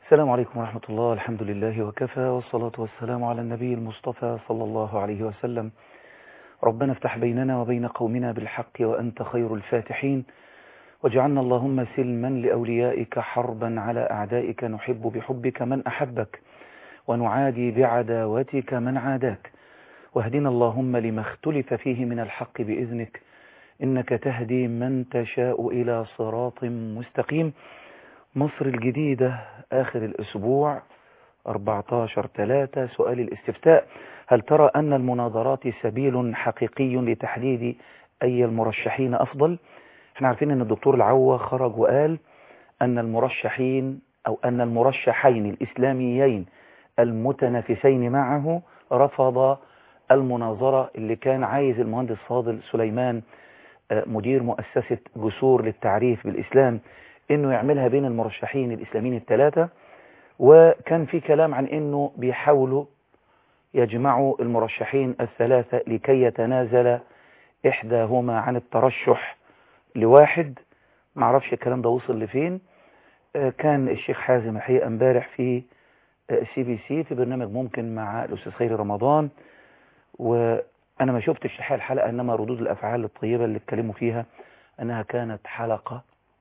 السلام عليكم ورحمة الله الحمد لله وكفى والصلاة والسلام على النبي المصطفى صلى الله عليه وسلم ربنا افتح بيننا وبين قومنا بالحق وأنت خير الفاتحين واجعلنا اللهم سلما لأوليائك حربا على أعدائك نحب بحبك من أحبك ونعادي بعداوتك من عاداك واهدنا اللهم لما اختلف فيه من الحق بإذنك إنك تهدي من تشاء إلى صراط مستقيم مصر الجديدة آخر الأسبوع 14 3 سؤال الاستفتاء هل ترى أن المناظرات سبيل حقيقي لتحديد أي المرشحين أفضل احنا عارفين أن الدكتور العوة خرج وقال أن المرشحين أو أن المرشحين الإسلاميين المتنافسين معه رفض المناظرة اللي كان عايز المهندس فاضل سليمان مدير مؤسسة جسور للتعريف بالإسلام انه يعملها بين المرشحين الاسلاميين الثلاثة وكان في كلام عن انه بيحاولوا يجمعوا المرشحين الثلاثة لكي يتنازل احداهما عن الترشح لواحد معرفش الكلام ده وصل لفين كان الشيخ حازم الحقيقة امبارح في سي بي سي في برنامج ممكن مع الاستاذ خيري رمضان وانا ما شفتش الحقيقة الحلقة انما ردود الافعال الطيبة اللي اتكلموا فيها انها كانت حلقة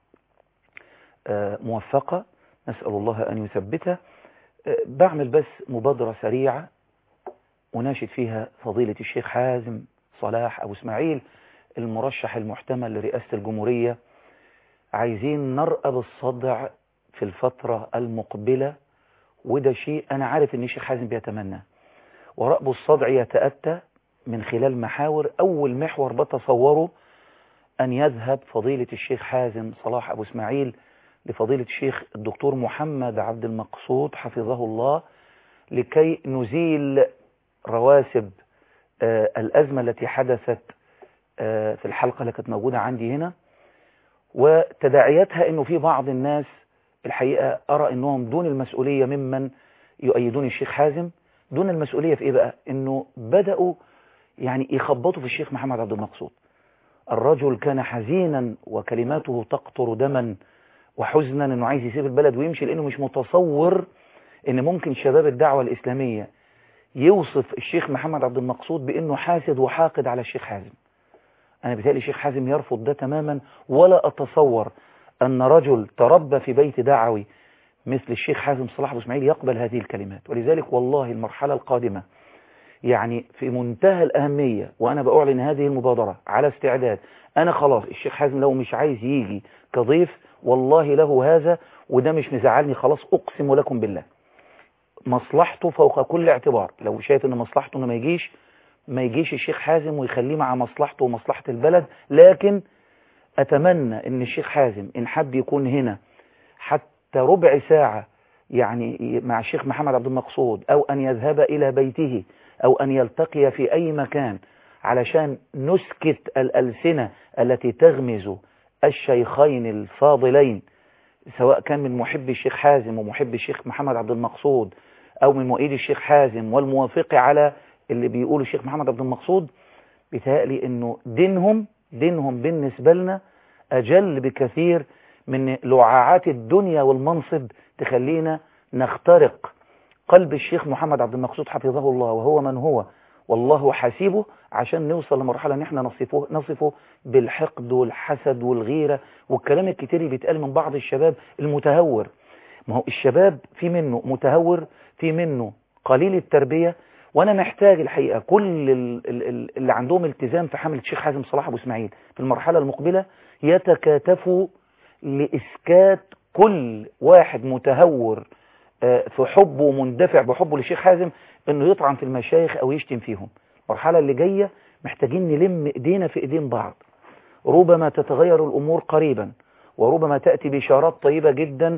موفقة نسأل الله أن يثبتها بعمل بس مبادرة سريعة أناشد فيها فضيلة الشيخ حازم صلاح أبو اسماعيل المرشح المحتمل لرئاسة الجمهورية عايزين نرقب الصدع في الفترة المقبلة وده شيء أنا عارف أن الشيخ حازم بيتمنى ورقب الصدع يتأتى من خلال محاور أول محور بتصوره أن يذهب فضيلة الشيخ حازم صلاح أبو اسماعيل لفضيلة الشيخ الدكتور محمد عبد المقصود حفظه الله لكي نزيل رواسب آه الأزمة التي حدثت آه في الحلقة اللي كانت موجودة عندي هنا وتداعياتها أنه في بعض الناس الحقيقة أرى أنهم دون المسؤولية ممن يؤيدون الشيخ حازم دون المسؤولية في إيه بقى أنه بدأوا يعني يخبطوا في الشيخ محمد عبد المقصود الرجل كان حزينا وكلماته تقطر دما وحزنا انه عايز يسيب البلد ويمشي لانه مش متصور ان ممكن شباب الدعوة الاسلامية يوصف الشيخ محمد عبد المقصود بانه حاسد وحاقد على الشيخ حازم انا بتالي الشيخ حازم يرفض ده تماما ولا اتصور ان رجل تربى في بيت دعوي مثل الشيخ حازم صلاح ابو اسماعيل يقبل هذه الكلمات ولذلك والله المرحلة القادمة يعني في منتهى الأهمية وأنا بأعلن هذه المبادرة على استعداد أنا خلاص الشيخ حازم لو مش عايز يجي كضيف والله له هذا وده مش مزعلني خلاص أقسم لكم بالله مصلحته فوق كل اعتبار لو شايف ان مصلحته انه ما يجيش ما يجيش الشيخ حازم ويخليه مع مصلحته ومصلحة البلد لكن أتمنى ان الشيخ حازم إن حب يكون هنا حتى ربع ساعة يعني مع الشيخ محمد عبد المقصود أو أن يذهب إلى بيته أو أن يلتقي في أي مكان علشان نسكت الألسنة التي تغمز الشيخين الفاضلين سواء كان من محب الشيخ حازم ومحب الشيخ محمد عبد المقصود أو من مؤيد الشيخ حازم والموافق على اللي بيقوله الشيخ محمد عبد المقصود بيتهيألي أنه دينهم دينهم بالنسبة لنا أجل بكثير من لعاعات الدنيا والمنصب تخلينا نخترق قلب الشيخ محمد عبد المقصود حفظه الله وهو من هو والله حسيبه عشان نوصل لمرحلة ان احنا نصفه, نصفه بالحقد والحسد والغيرة والكلام الكتير اللي بيتقال من بعض الشباب المتهور ما هو الشباب في منه متهور في منه قليل التربية وانا محتاج الحقيقة كل اللي عندهم التزام في حملة الشيخ حازم صلاح ابو اسماعيل في المرحلة المقبلة يتكاتفوا لإسكات كل واحد متهور في حبه ومندفع بحبه للشيخ حازم انه يطعن في المشايخ او يشتم فيهم المرحلة اللي جاية محتاجين نلم ايدينا في ايدين بعض ربما تتغير الامور قريبا وربما تأتي بإشارات طيبة جدا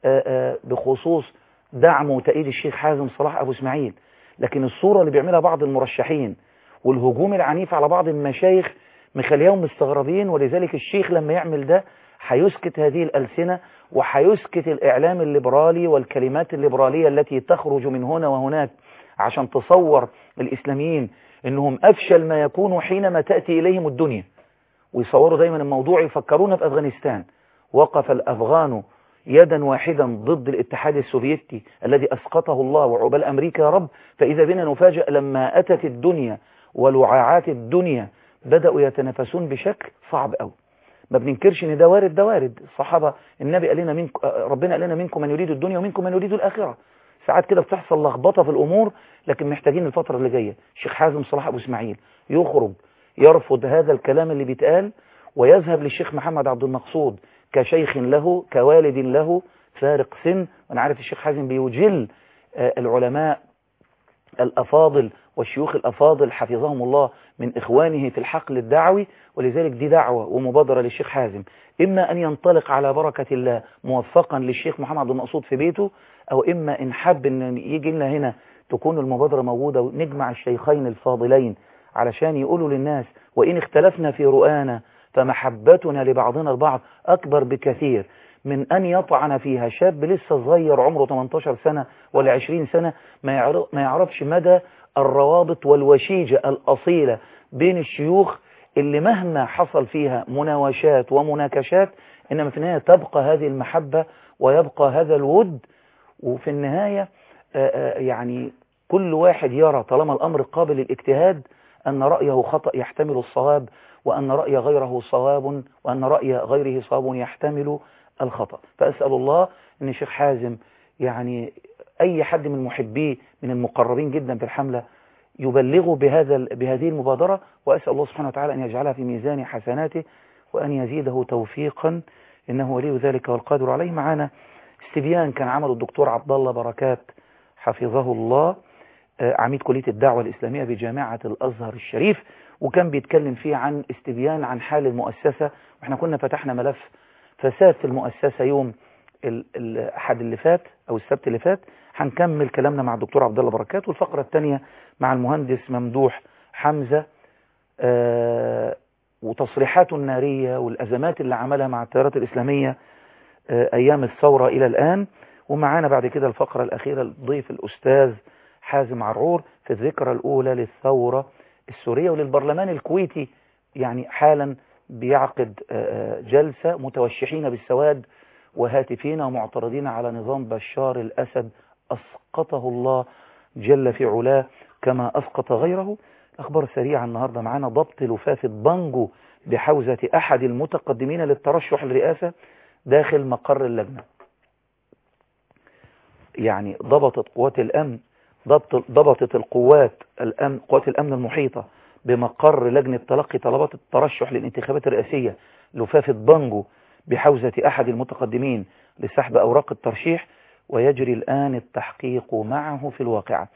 بخصوص دعم وتأييد الشيخ حازم صلاح ابو اسماعيل لكن الصورة اللي بيعملها بعض المرشحين والهجوم العنيف على بعض المشايخ مخليهم مستغربين ولذلك الشيخ لما يعمل ده هيسكت هذه الألسنة وهيسكت الإعلام الليبرالي والكلمات الليبرالية التي تخرج من هنا وهناك عشان تصور الإسلاميين إنهم أفشل ما يكونوا حينما تأتي إليهم الدنيا ويصوروا دايما الموضوع يفكرونا في أفغانستان وقف الأفغان يدا واحدا ضد الاتحاد السوفيتي الذي أسقطه الله وعقبال أمريكا يا رب فإذا بنا نفاجأ لما أتت الدنيا ولعاعات الدنيا بدأوا يتنافسون بشكل صعب قوي ما بننكرش ان ده وارد ده وارد الصحابة النبي قال لنا منكم ربنا قال لنا منكم من يريد الدنيا ومنكم من يريد الآخرة ساعات كده بتحصل لخبطة في الأمور لكن محتاجين الفترة اللي جاية الشيخ حازم صلاح أبو إسماعيل يخرج يرفض هذا الكلام اللي بيتقال ويذهب للشيخ محمد عبد المقصود كشيخ له كوالد له فارق سن وانا عارف الشيخ حازم بيجل العلماء الأفاضل والشيوخ الأفاضل حفظهم الله من إخوانه في الحقل الدعوي ولذلك دي دعوة ومبادرة للشيخ حازم إما أن ينطلق على بركة الله موفقا للشيخ محمد عبد المقصود في بيته أو إما إن حب أن يجي لنا هنا تكون المبادرة موجودة ونجمع الشيخين الفاضلين علشان يقولوا للناس وإن اختلفنا في رؤانا فمحبتنا لبعضنا البعض أكبر بكثير من أن يطعن فيها شاب لسه صغير عمره 18 سنة ولا 20 سنة ما يعرفش مدى الروابط والوشيجة الأصيلة بين الشيوخ اللي مهما حصل فيها مناوشات ومناكشات إنما في النهاية تبقى هذه المحبة ويبقى هذا الود وفي النهاية يعني كل واحد يرى طالما الأمر قابل للاجتهاد أن رأيه خطأ يحتمل الصواب وأن رأي غيره صواب وأن رأي غيره صواب يحتمل الخطأ فأسأل الله أن الشيخ حازم يعني أي حد من محبيه من المقربين جدا في الحملة يبلغوا بهذا بهذه المبادرة وأسأل الله سبحانه وتعالى أن يجعلها في ميزان حسناته وأن يزيده توفيقا إنه ولي ذلك والقادر عليه معنا استبيان كان عمله الدكتور عبد الله بركات حفظه الله عميد كلية الدعوة الإسلامية بجامعة الأزهر الشريف وكان بيتكلم فيه عن استبيان عن حال المؤسسة واحنا كنا فتحنا ملف فساد في المؤسسة يوم الأحد اللي فات أو السبت اللي فات هنكمل كلامنا مع الدكتور عبد الله بركات والفقرة الثانية مع المهندس ممدوح حمزة آه وتصريحاته النارية والأزمات اللي عملها مع التيارات الإسلامية آه أيام الثورة إلى الآن ومعانا بعد كده الفقرة الأخيرة الضيف الأستاذ حازم عرعور في الذكرى الأولى للثورة السورية وللبرلمان الكويتي يعني حالا بيعقد آه جلسة متوشحين بالسواد وهاتفين ومعترضين على نظام بشار الأسد أسقطه الله جل في علاه كما أسقط غيره أخبار سريعة النهاردة معنا ضبط لفافة بانجو بحوزة أحد المتقدمين للترشح للرئاسة داخل مقر اللجنة يعني ضبطت قوات الأمن ضبط ضبطت القوات الأمن قوات الأمن المحيطة بمقر لجنة تلقي طلبات الترشح للانتخابات الرئاسية لفافة بانجو بحوزة أحد المتقدمين لسحب أوراق الترشيح ويجري الآن التحقيق معه في الواقعة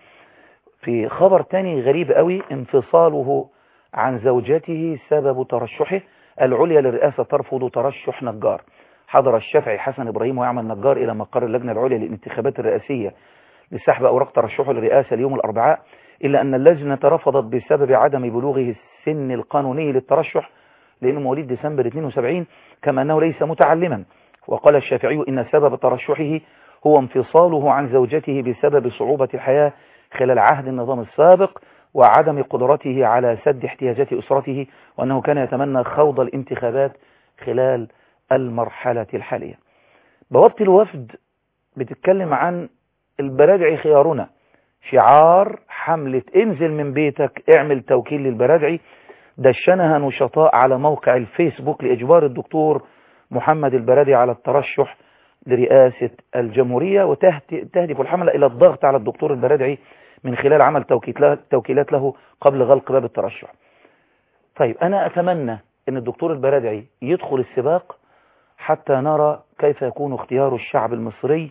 في خبر تاني غريب قوي انفصاله عن زوجته سبب ترشحه العليا للرئاسة ترفض ترشح نجار حضر الشافعي حسن إبراهيم ويعمل نجار إلى مقر اللجنة العليا للانتخابات الرئاسية لسحب أوراق ترشحه للرئاسة اليوم الأربعاء إلا أن اللجنة رفضت بسبب عدم بلوغه السن القانوني للترشح لأنه مواليد ديسمبر 72 كما أنه ليس متعلما وقال الشافعي إن سبب ترشحه هو انفصاله عن زوجته بسبب صعوبة الحياة خلال عهد النظام السابق وعدم قدرته على سد احتياجات أسرته وأنه كان يتمنى خوض الانتخابات خلال المرحلة الحالية بوابة الوفد بتتكلم عن البرادعي خيارنا شعار حملة انزل من بيتك اعمل توكيل للبرادعي دشنها نشطاء على موقع الفيسبوك لإجبار الدكتور محمد البرادعي على الترشح لرئاسة الجمهورية وتهدف الحملة إلى الضغط على الدكتور البرادعي من خلال عمل توكيلات له قبل غلق باب الترشح طيب أنا أتمنى أن الدكتور البرادعي يدخل السباق حتى نرى كيف يكون اختيار الشعب المصري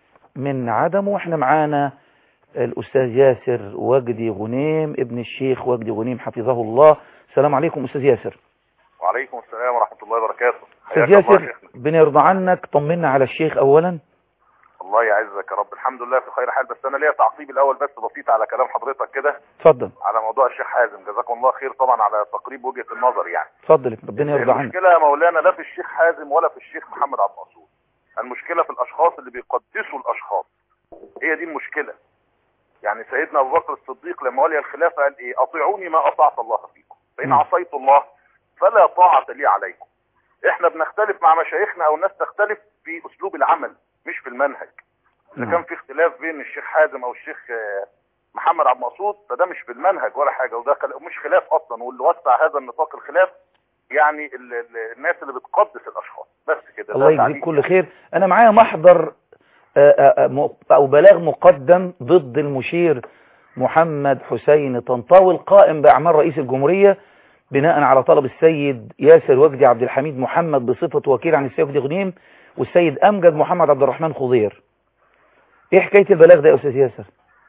من عدمه واحنا معانا الأستاذ ياسر وجدي غنيم ابن الشيخ وجدي غنيم حفظه الله السلام عليكم أستاذ ياسر وعليكم السلام ورحمة الله وبركاته أستاذ ياسر بنرضى عنك طمنا على الشيخ أولا الله يعزك يا رب الحمد لله في خير حال بس انا ليا تعقيب الاول بس بسيط على كلام حضرتك كده اتفضل على موضوع الشيخ حازم جزاكم الله خير طبعا على تقريب وجهة النظر يعني اتفضل ربنا يرضى عنك المشكلة يا مولانا لا في الشيخ حازم ولا في الشيخ محمد عبد المنصور المشكلة في الاشخاص اللي بيقدسوا الاشخاص هي دي المشكلة يعني سيدنا ابو بكر الصديق لما ولي الخلافة قال ايه اطيعوني ما اطعت الله فيكم فان عصيت الله فلا طاعة لي عليكم احنا بنختلف مع مشايخنا او الناس تختلف في اسلوب العمل مش في المنهج اذا نعم. كان في اختلاف بين الشيخ حازم او الشيخ آه، محمد عبد المقصود فده مش في المنهج ولا حاجه وده خل- مش خلاف اصلا واللي وسع هذا النطاق الخلاف يعني ال- ال- الناس اللي بتقدس الاشخاص بس كده ده الله يجزيك تعليق كل خير انا معايا محضر آه، آه، آه، م- او بلاغ مقدم ضد المشير محمد حسين طنطاوي القائم باعمال رئيس الجمهورية بناء على طلب السيد ياسر وجدي عبد الحميد محمد بصفة وكيل عن السيد وجدي غنيم والسيد امجد محمد عبد الرحمن خضير ايه حكاية البلاغ ده يا استاذ ياسر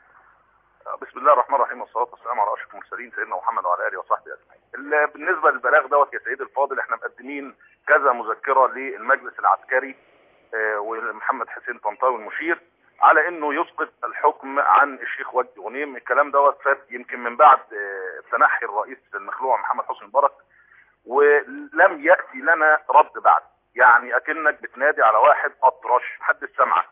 بسم الله الرحمن الرحيم والصلاه والسلام على اشرف المرسلين سيدنا محمد وعلى اله وصحبه اجمعين. ال- بالنسبه للبلاغ دوت يا سيدي الفاضل احنا مقدمين كذا مذكره للمجلس العسكري آه، ومحمد حسين طنطاوي المشير على انه يسقط الحكم عن الشيخ وجدي غنيم الكلام دوت فات يمكن من بعد آه، تنحي الرئيس المخلوع محمد حسني مبارك ولم ياتي لنا رد بعد يعني اكنك بتنادي على واحد اطرش محدش سمعك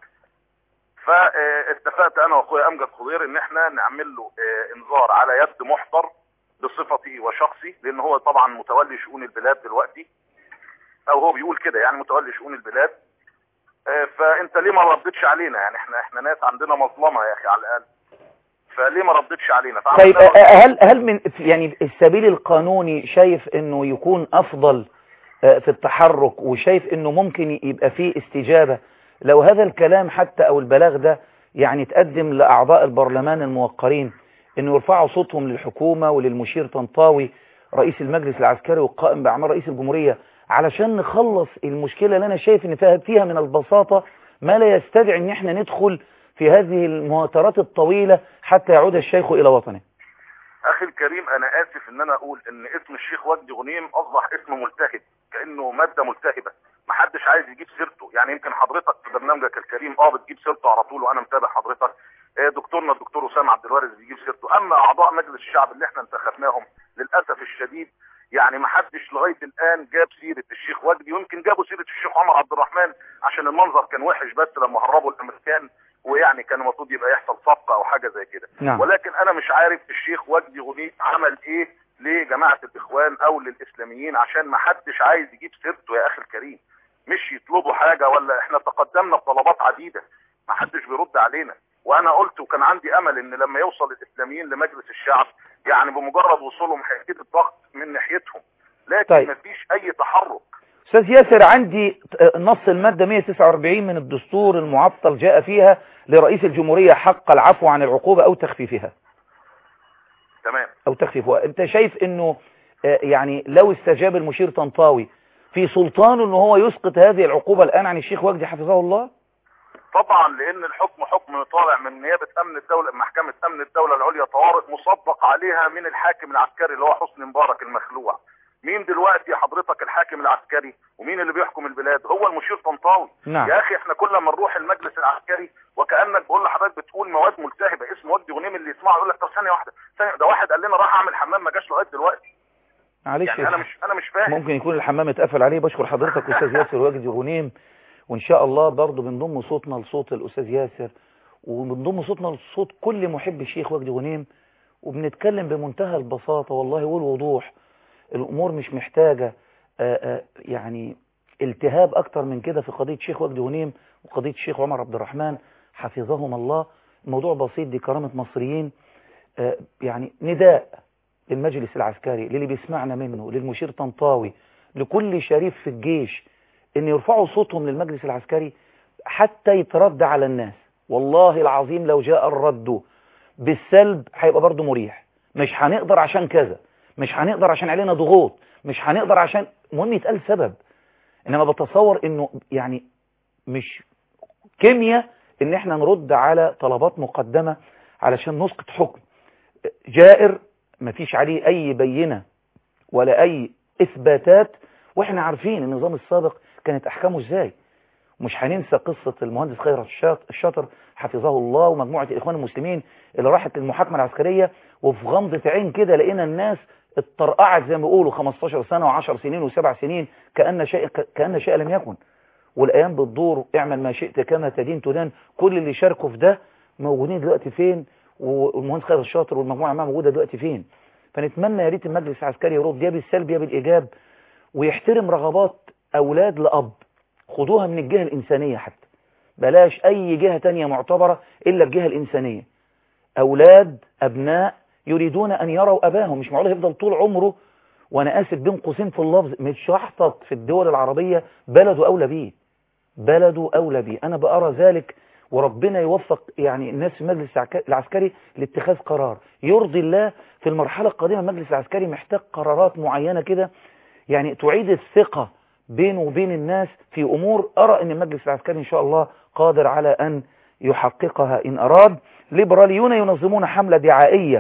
فاتفقت انا واخويا امجد خضير ان احنا نعمل له آه، انذار على يد محضر بصفتي وشخصي لان هو طبعا متولي شؤون البلاد دلوقتي او هو بيقول كده يعني متولي شؤون البلاد آه، فانت ليه ما ردتش علينا يعني احنا احنا ناس عندنا مظلمه يا اخي على الاقل فليه ما ردتش علينا طيب فعملنا آه، هل هل من يعني السبيل القانوني شايف انه يكون افضل آه، في التحرك وشايف انه ممكن يبقى فيه استجابة لو هذا الكلام حتى او البلاغ ده يعني تقدم لاعضاء البرلمان الموقرين انه يرفعوا صوتهم للحكومة وللمشير طنطاوي رئيس المجلس العسكري والقائم باعمال رئيس الجمهورية علشان نخلص المشكلة اللي انا شايف ان فيها فيها من البساطة ما لا يستدعي ان احنا ندخل في هذه المهاترات الطويلة حتى يعود الشيخ الى وطنه اخي الكريم انا اسف ان انا اقول ان اسم الشيخ وجدي غنيم اصبح اسم ملتهب كانه ماده ملتهبه محدش عايز يجيب سيرته يعني يمكن حضرتك في برنامجك الكريم اه بتجيب سيرته على طول وانا متابع حضرتك آه، دكتورنا الدكتور اسامه عبد الوارث بيجيب سيرته اما اعضاء مجلس الشعب اللي احنا انتخبناهم للاسف الشديد يعني محدش لغايه الان جاب سيره الشيخ وجدي ويمكن جابوا سيره الشيخ عمر عبد الرحمن عشان المنظر كان وحش بس لما هربوا الامريكان ويعني كان المفروض يبقى يحصل صفقه او حاجه زي كده نعم. ولكن انا مش عارف الشيخ وجدي غنيم عمل ايه لجماعه الاخوان او للاسلاميين عشان ما حدش عايز يجيب سيرته يا اخي الكريم مش يطلبوا حاجه ولا احنا تقدمنا بطلبات عديده ما حدش بيرد علينا وانا قلت وكان عندي امل ان لما يوصل الاسلاميين لمجلس الشعب يعني بمجرد وصولهم هيزيد الضغط من ناحيتهم لكن طيب. مفيش اي تحرك أستاذ ياسر عندي نص المادة 149 من الدستور المعطل جاء فيها لرئيس الجمهورية حق العفو عن العقوبة أو تخفيفها تمام أو تخفيفها أنت شايف أنه آه، يعني لو استجاب المشير طنطاوي في سلطانه أنه هو يسقط هذه العقوبة الآن عن الشيخ وجدي حفظه الله طبعا لان الحكم حكم طالع من نيابه امن الدوله محكمه امن الدوله العليا طوارئ مصدق عليها من الحاكم العسكري اللي هو حسني مبارك المخلوع مين دلوقتي حضرتك الحاكم العسكري ومين اللي بيحكم البلاد هو المشير طنطاوي نعم. يا اخي احنا كل ما نروح المجلس العسكري وكانك بقول لحضرتك بتقول مواد ملتهبه اسم وجدي غنيم اللي يسمعه يقول لك طب ثانيه واحده ثانيه ده واحد قال لنا راح اعمل حمام ما جاش لغايه دلوقتي معلش يعني انا مش انا مش فاهم ممكن يكون الحمام اتقفل عليه بشكر حضرتك أستاذ ياسر وجدي غنيم وإن شاء الله برضو بنضم صوتنا لصوت الأستاذ ياسر وبنضم صوتنا لصوت كل محب الشيخ وجدي غنيم وبنتكلم بمنتهى البساطة والله والوضوح الأمور مش محتاجة آآ آآ يعني التهاب أكتر من كده في قضية شيخ وجدي غنيم وقضية الشيخ عمر عبد الرحمن حفظهم الله الموضوع بسيط دي كرامة مصريين آه، يعني نداء للمجلس العسكري للي بيسمعنا منه للمشير طنطاوي لكل شريف في الجيش ان يرفعوا صوتهم للمجلس العسكري حتى يترد على الناس والله العظيم لو جاء الرد بالسلب هيبقى برضه مريح مش هنقدر عشان كذا مش هنقدر عشان علينا ضغوط مش هنقدر عشان المهم يتقال سبب انما بتصور انه يعني مش كيمياء ان احنا نرد على طلبات مقدمة علشان نسقط حكم جائر مفيش عليه اي بينة ولا اي اثباتات واحنا عارفين النظام السابق كانت احكامه ازاي مش هننسى قصة المهندس خيرت الشاط- الشاطر حفظه الله ومجموعة الإخوان المسلمين اللي راحت للمحاكمة العسكرية وفي غمضة عين كده لقينا الناس اتطرقعت زي ما بيقولوا 15 سنة و10 سنين وسبع سنين كأن شيء كأن شيء لم يكن والأيام بتدور اعمل ما شئت كما تدين تدان كل اللي شاركوا في ده موجودين دلوقتي فين والمهندس خيرت الشاطر والمجموعة معاه موجودة دلوقتي فين فنتمنى يا ريت المجلس العسكري يرد يا بالسلب يا بالإيجاب ويحترم رغبات أولاد لأب خدوها من الجهة الإنسانية حتى بلاش أي جهة تانية معتبرة إلا الجهة الإنسانية أولاد أبناء يريدون أن يروا أباهم مش معقول يفضل طول عمره وأنا آسف بين قوسين في اللفظ مش هحطط في الدول العربية بلده أولى بيه بلده أولى بيه أنا بأرى ذلك وربنا يوفق يعني الناس في المجلس العسكري لاتخاذ قرار يرضي الله في المرحلة القادمة المجلس العسكري محتاج قرارات معينة كده يعني تعيد الثقة بينه وبين الناس في أمور أرى أن المجلس العسكري إن شاء الله قادر على أن يحققها إن أراد ليبراليون ينظمون حملة دعائية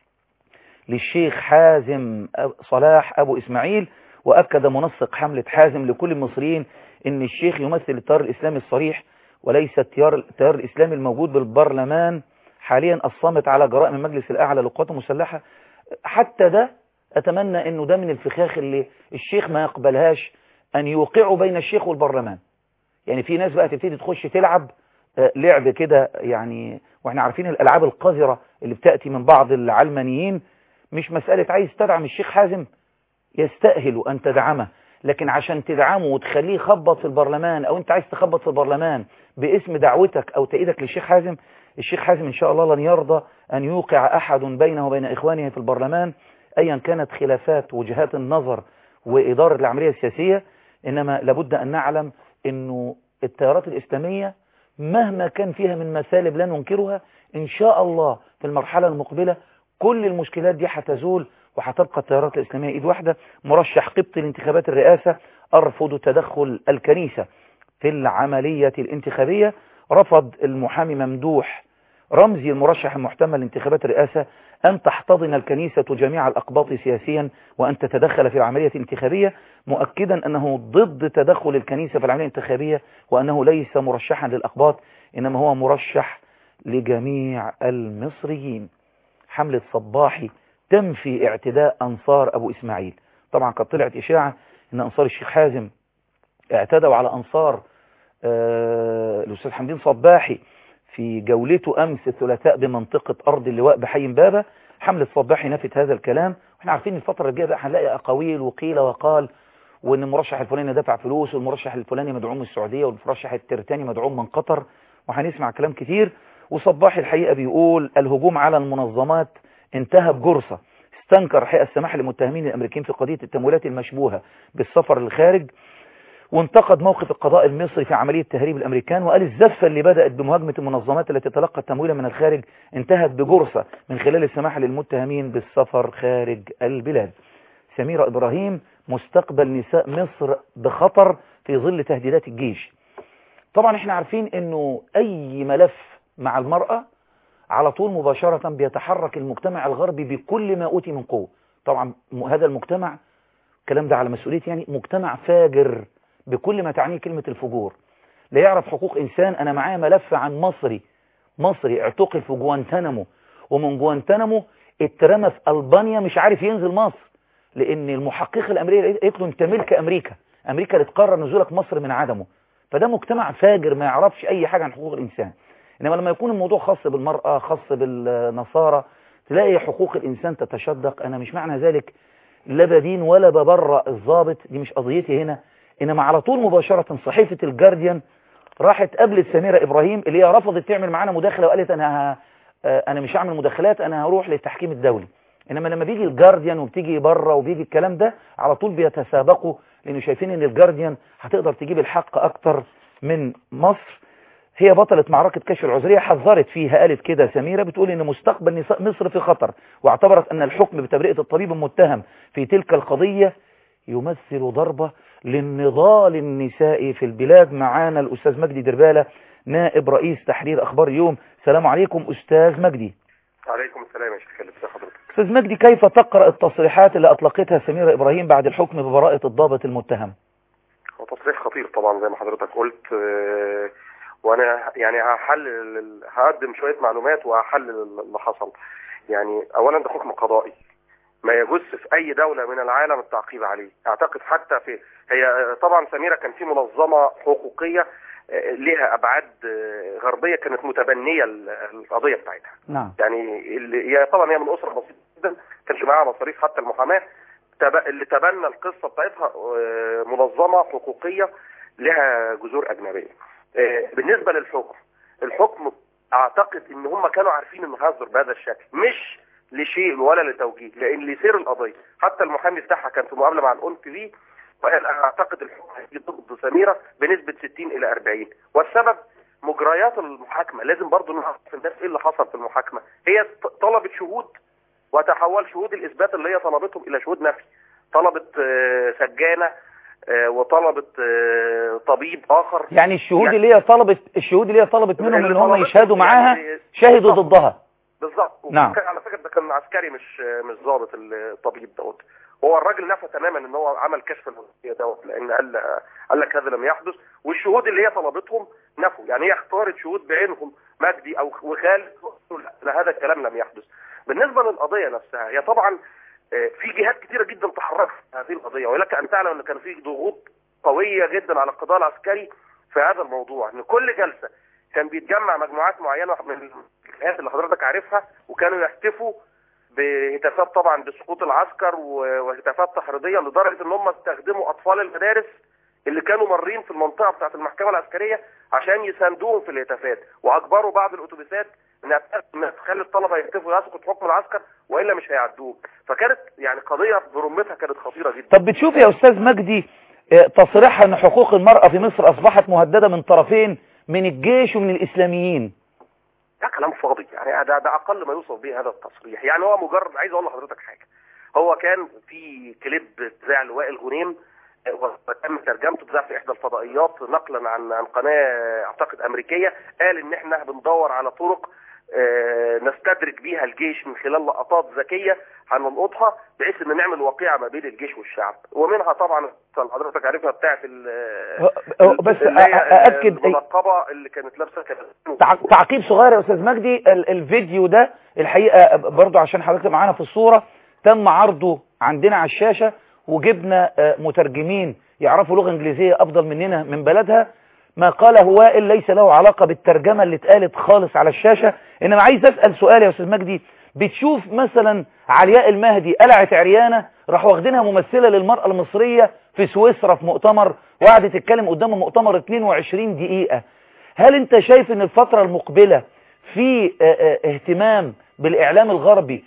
للشيخ حازم صلاح أبو إسماعيل وأكد منسق حملة حازم لكل المصريين أن الشيخ يمثل التيار الإسلامي الصريح وليس التيار التيار الإسلامي الموجود بالبرلمان حاليا الصامت على جرائم المجلس الأعلى للقوات المسلحة حتى ده أتمنى أنه ده من الفخاخ اللي الشيخ ما يقبلهاش أن يوقعوا بين الشيخ والبرلمان يعني في ناس بقى تبتدي تخش تلعب لعب كده يعني واحنا عارفين الألعاب القذرة اللي بتأتي من بعض العلمانيين مش مسألة عايز تدعم الشيخ حازم يستأهل أن تدعمه لكن عشان تدعمه وتخليه يخبط في البرلمان أو أنت عايز تخبط في البرلمان باسم دعوتك أو تأييدك للشيخ حازم الشيخ حازم إن شاء الله لن يرضى أن يوقع أحد بينه وبين إخوانه في البرلمان أيا كانت خلافات وجهات النظر وإدارة العملية السياسية إنما لابد أن نعلم أنه التيارات الإسلامية مهما كان فيها من مسالب لا ننكرها إن شاء الله في المرحلة المقبلة كل المشكلات دي هتزول وهتبقى التيارات الإسلامية إيد واحدة مرشح قبطي لانتخابات الرئاسة أرفض تدخل الكنيسة في العملية الانتخابية رفض المحامي ممدوح رمزي المرشح المحتمل لانتخابات الرئاسة أن تحتضن الكنيسة جميع الأقباط سياسيا وأن تتدخل في العملية الانتخابية مؤكدا أنه ضد تدخل الكنيسة في العملية الانتخابية وأنه ليس مرشحا للأقباط إنما هو مرشح لجميع المصريين حملة صباحي تنفي اعتداء أنصار أبو إسماعيل طبعا قد طلعت إشاعة أن أنصار الشيخ حازم اعتدوا على أنصار آه الأستاذ حمدين صباحي في جولته أمس الثلاثاء بمنطقة أرض اللواء بحي بابا حملة صباحي نفت هذا الكلام واحنا عارفين الفترة الجاية بقى هنلاقي أقاويل وقيل وقال وان المرشح الفلاني دفع فلوس والمرشح الفلاني مدعوم من السعودية والمرشح الترتاني مدعوم من قطر وهنسمع كلام كتير وصباحي الحقيقة بيقول الهجوم على المنظمات انتهى بجرصة استنكر الحقيقة السماح للمتهمين الأمريكيين في قضية التمويلات المشبوهة بالسفر للخارج وانتقد موقف القضاء المصري في عملية تهريب الأمريكان وقال الزفة اللي بدأت بمهاجمة المنظمات التي تلقت تمويلا من الخارج انتهت بجرصة من خلال السماح للمتهمين بالسفر خارج البلاد سميرة إبراهيم مستقبل نساء مصر بخطر في ظل تهديدات الجيش طبعا احنا عارفين انه اي ملف مع المرأة على طول مباشرة بيتحرك المجتمع الغربي بكل ما أوتي من قوة طبعا هذا المجتمع الكلام ده على مسؤوليتي يعني مجتمع فاجر بكل ما تعنيه كلمة الفجور لا يعرف حقوق إنسان أنا معايا ملف عن مصري مصري اعتقل في جوانتانامو ومن جوانتانامو اترمى في ألبانيا مش عارف ينزل مصر لأن المحقق الأمريكي قالت له أنت ملك أمريكا أمريكا اللي تقرر نزولك مصر من عدمه فده مجتمع فاجر ما يعرفش أي حاجة عن حقوق الإنسان إنما لما يكون الموضوع خاص بالمرأة خاص بالنصارى تلاقي حقوق الإنسان تتشدق أنا مش معنى ذلك لا بدين ولا ببرأ الضابط دي مش قضيتي هنا إنما على طول مباشرة صحيفة الجارديان راحت قابلت سميرة إبراهيم اللي هي رفضت تعمل معانا مداخلة وقالت أنا ه... أنا مش هعمل مداخلات أنا هروح للتحكيم الدولي إنما لما بيجي الجارديان وبتيجي بره وبيجي الكلام ده على طول بيتسابقوا لأنه شايفين إن الجارديان هتقدر تجيب الحق أكتر من مصر هي بطلة معركة كشف العذرية حذرت فيها قالت كده سميرة بتقول ان مستقبل نساء مصر في خطر واعتبرت ان الحكم بتبرئة الطبيب المتهم في تلك القضية يمثل ضربة للنضال النسائي في البلاد معانا الأستاذ مجدي دربالة نائب رئيس تحرير أخبار اليوم السلام عليكم أستاذ مجدي عليكم السلام يا شيخ ازي حضرتك أستاذ مجدي كيف تقرأ التصريحات اللي أطلقتها سميرة إبراهيم بعد الحكم ببراءة الضابط المتهم هو تصريح خطير طبعا زي ما حضرتك قلت آه، وانا يعني هحلل هقدم شويه معلومات وهحلل اللي حصل يعني اولا ده حكم قضائي ما يجوز في اي دوله من العالم التعقيب عليه اعتقد حتى في هي طبعا سميره كان في منظمه حقوقيه آه، لها ابعاد آه، غربيه كانت متبنيه القضيه بتاعتها نعم يعني اللي هي طبعا هي من اسره بسيطه جدا كانش معاها مصاريف حتى المحاماه تب... اللي تبنى القصه بتاعتها آه، منظمه حقوقيه لها جذور اجنبيه آه، بالنسبه للحكم الحكم اعتقد ان هم كانوا عارفين انه هيصدر بهذا الشكل مش لشيء ولا لتوجيه لان لسير القضيه حتى المحامي بتاعها كان في مقابله مع الاون تي في وقال انا اعتقد الحكم هيجي ضد سميره بنسبه 60 الى 40 والسبب مجريات المحاكمه لازم برضو نعرف الناس ايه اللي حصل في المحاكمه هي ط- طلبت شهود وتحول شهود الاثبات اللي هي طلبتهم الى شهود نفي طلبت آه، سجانه آه، وطلبت آه، طبيب اخر يعني الشهود يعني- اللي هي طلبت الشهود اللي هي طلبت منهم اللي ان هم طلبتهم يشهدوا معاها يعني شهدوا بالظبط. ضدها بالظبط نعم. وكان على فكره ده كان عسكري مش مش ضابط الطبيب دوت هو الراجل نفى تماما ان هو عمل كشف الوصيه دوت لان قال قال لك هذا لم يحدث والشهود اللي هي طلبتهم نفوا يعني هي اختارت شهود بعينهم مجدي او وخالد لا هذا الكلام لم يحدث بالنسبه للقضيه نفسها هي طبعا آه، في جهات كثيره جدا تحركت في هذه القضيه ولك ان تعلم ان كان في ضغوط قويه جدا على القضاء العسكري في هذا الموضوع ان كل جلسه كان بيتجمع مجموعات معينه من الجهات اللي حضرتك عارفها وكانوا يهتفوا بهتافات طبعا بسقوط العسكر و- وهتافات تحريضيه لدرجه ان هم استخدموا اطفال المدارس اللي كانوا مارين في المنطقه بتاعه المحكمه العسكريه عشان يساندوهم في الهتافات واجبروا بعض الاتوبيسات انها إنها تخلي الطلبه يهتفوا يسقط حكم العسكر والا مش هيعدوه فكانت يعني قضيه برمتها كانت خطيره جدا طب بتشوف يا استاذ مجدي آه، تصريحها ان حقوق المرأة في مصر اصبحت مهددة من طرفين من الجيش ومن الاسلاميين ده كلام فاضي يعني ده, ده اقل ما يوصف به هذا التصريح يعني هو مجرد عايز اقول لحضرتك حاجه هو كان في كليب ذاع لواء الغنيم آه، وتم ترجمته اتذاع في احدى الفضائيات نقلا عن عن قناه اعتقد امريكيه قال ان احنا بندور على طرق آه، نستدرك بيها الجيش من خلال لقطات ذكيه هنلقطها بحيث ان نعمل وقيعه ما بين الجيش والشعب ومنها طبعا حضرتك عارفها بتاعت ال- هو- بس اللي هي أ- أأكد المنقبه اللي كانت لابسه كانت تع- تعقيب صغير يا استاذ مجدي ال- الفيديو ده الحقيقة برضو عشان حضرتك معانا في الصورة تم عرضه عندنا على الشاشة وجبنا آه، مترجمين يعرفوا لغة انجليزية افضل مننا من بلدها ما قاله وائل ليس له علاقة بالترجمة اللي اتقالت خالص على الشاشة انما عايز اسأل سؤال يا استاذ مجدي بتشوف مثلا علياء المهدي قلعت عريانة راح واخدينها ممثلة للمرأة المصرية في سويسرا في مؤتمر وقعدت تتكلم قدام مؤتمر 22 دقيقة هل انت شايف ان الفترة المقبلة في اه اه اهتمام بالاعلام الغربي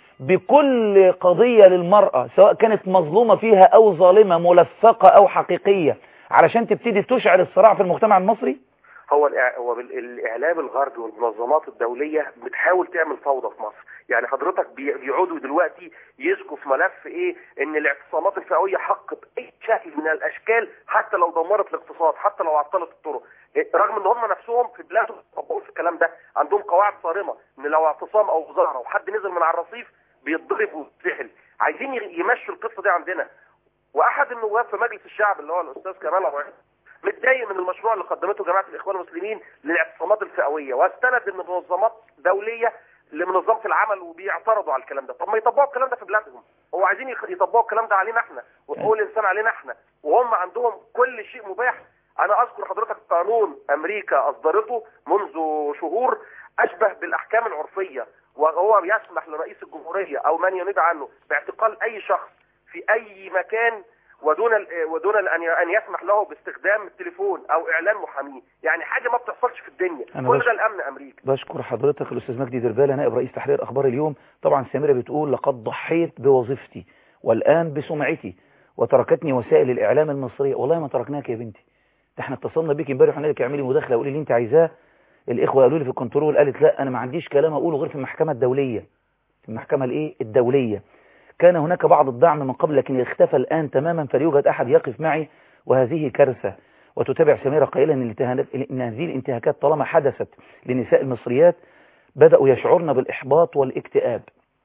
بكل قضية للمرأة سواء كانت مظلومة فيها او ظالمة ملفقة او حقيقية علشان تبتدي تشعل الصراع في المجتمع المصري هو الإع- هو بال- الاعلام الغربي والمنظمات الدوليه بتحاول تعمل فوضى في مصر يعني حضرتك بي- بيقعدوا دلوقتي يسكوا في ملف ايه ان الاعتصامات الفئويه حق باي شكل من الاشكال حتى لو دمرت الاقتصاد حتى لو عطلت الطرق إيه، رغم ان هم نفسهم في بلادهم بيطبقوا في الكلام ده عندهم قواعد صارمه ان لو اعتصام او مظاهره وحد نزل من على الرصيف بيتضرب ويتسحل عايزين ي- يمشوا القصه دي عندنا واحد النواب في مجلس الشعب اللي هو الاستاذ كمال ابو عز متضايق من المشروع اللي قدمته جماعه الاخوان المسلمين للاعتصامات الفئويه واستند ان منظمات دوليه لمنظمه العمل وبيعترضوا على الكلام ده طب ما يطبقوا الكلام ده في بلادهم هو عايزين يخ- يطبقوا الكلام ده علينا احنا وحقوق الانسان علينا احنا وهم عندهم كل شيء مباح انا اذكر حضرتك قانون امريكا اصدرته منذ شهور اشبه بالاحكام العرفيه وهو يسمح لرئيس الجمهوريه او من ينيب عنه باعتقال اي شخص في اي مكان ودون ال- ودون ال- ان ي- ان يسمح له باستخدام التليفون او اعلان محاميه يعني حاجه ما بتحصلش في الدنيا أنا كل بش- ده الامن امريكي بشكر حضرتك الأستاذ مجدي دربالة نائب رئيس تحرير أخبار اليوم طبعا سامرة بتقول لقد ضحيت بوظيفتي والآن بسمعتي وتركتني وسائل الإعلام المصرية والله ما تركناك يا بنتي ده احنا اتصلنا بيك امبارح وقلنا لك اعملي مداخلة قولي اللي انت عايزاه الإخوة قالوا لي في الكنترول قالت لا أنا ما عنديش كلام أقوله غير في المحكمة الدولية في المحكمة الإيه الدولية كان هناك بعض الدعم من قبل لكن اختفى الآن تماما فليوجد أحد يقف معي وهذه كارثة وتتابع سميرة قائلا إن الانتهاكات- إن هذه الانتهاكات طالما حدثت لنساء المصريات بدأوا يشعرن بالإحباط والاكتئاب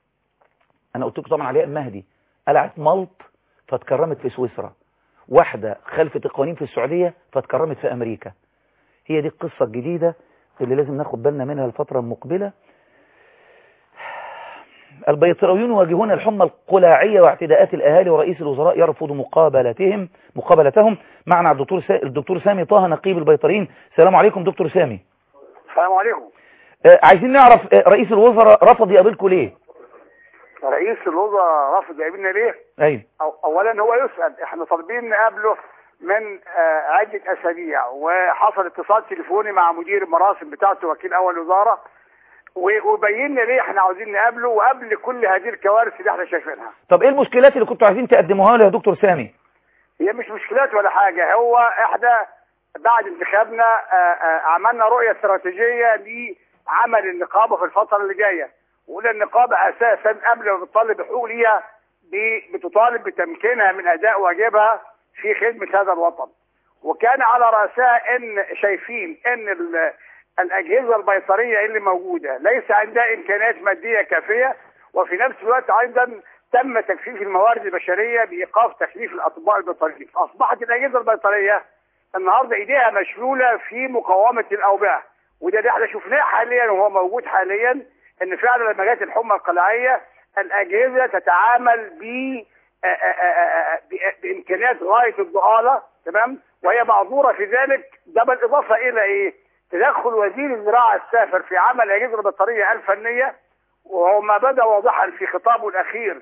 أنا قلت لكم طبعا علياء المهدي قلعت ملط فاتكرمت في سويسرا واحدة خلفت القوانين في السعودية فاتكرمت في أمريكا هي دي القصة الجديدة اللي لازم ناخد بالنا منها الفترة المقبلة البيطراويون يواجهون الحمى القلاعية واعتداءات الأهالي ورئيس الوزراء يرفض مقابلتهم مقابلتهم معنا الدكتور سا... الدكتور سامي طه نقيب البيطريين السلام عليكم دكتور سامي السلام عليكم آه، عايزين نعرف آه، رئيس الوزراء رفض يقابلكم ليه رئيس الوزراء رافض جايبيننا ليه؟ ايوه أو اولا هو يسال احنا طالبين نقابله من آه، عده اسابيع وحصل اتصال تليفوني مع مدير المراسم بتاعته وكيل اول وزاره و- وبينا ليه احنا عاوزين نقابله وقبل كل هذه الكوارث اللي احنا شايفينها طب ايه المشكلات اللي كنتوا عايزين تقدموها له يا دكتور سامي هي مش مشكلات ولا حاجه هو احنا بعد انتخابنا آه، آه، عملنا رؤيه استراتيجيه لعمل النقابه في الفتره اللي جايه وقلنا النقابه اساسا قبل ما بتطالب بحقوق ليها ب- بتطالب بتمكينها من اداء واجبها في خدمه هذا الوطن وكان على راسها ان شايفين ان ال- الاجهزه البيطريه اللي موجوده ليس عندها امكانيات ماديه كافيه وفي نفس الوقت ايضا تم تكثيف الموارد البشريه بايقاف تكليف الاطباء البيطريين اصبحت الاجهزه البيطريه النهارده ايديها مشلوله في مقاومه الاوبئه وده اللي احنا شفناه حاليا وهو موجود حاليا ان فعلا لما جت الحمى القلعيه الاجهزه تتعامل ب آه، آه، آه، آه، ب- بامكانيات غايه الضآلة تمام وهي معذوره في ذلك ده بالاضافه الى ايه؟ تدخل وزير الزراعه السافر في عمل الاجهزه البطاريه الفنيه وهو ما بدا واضحا في خطابه الاخير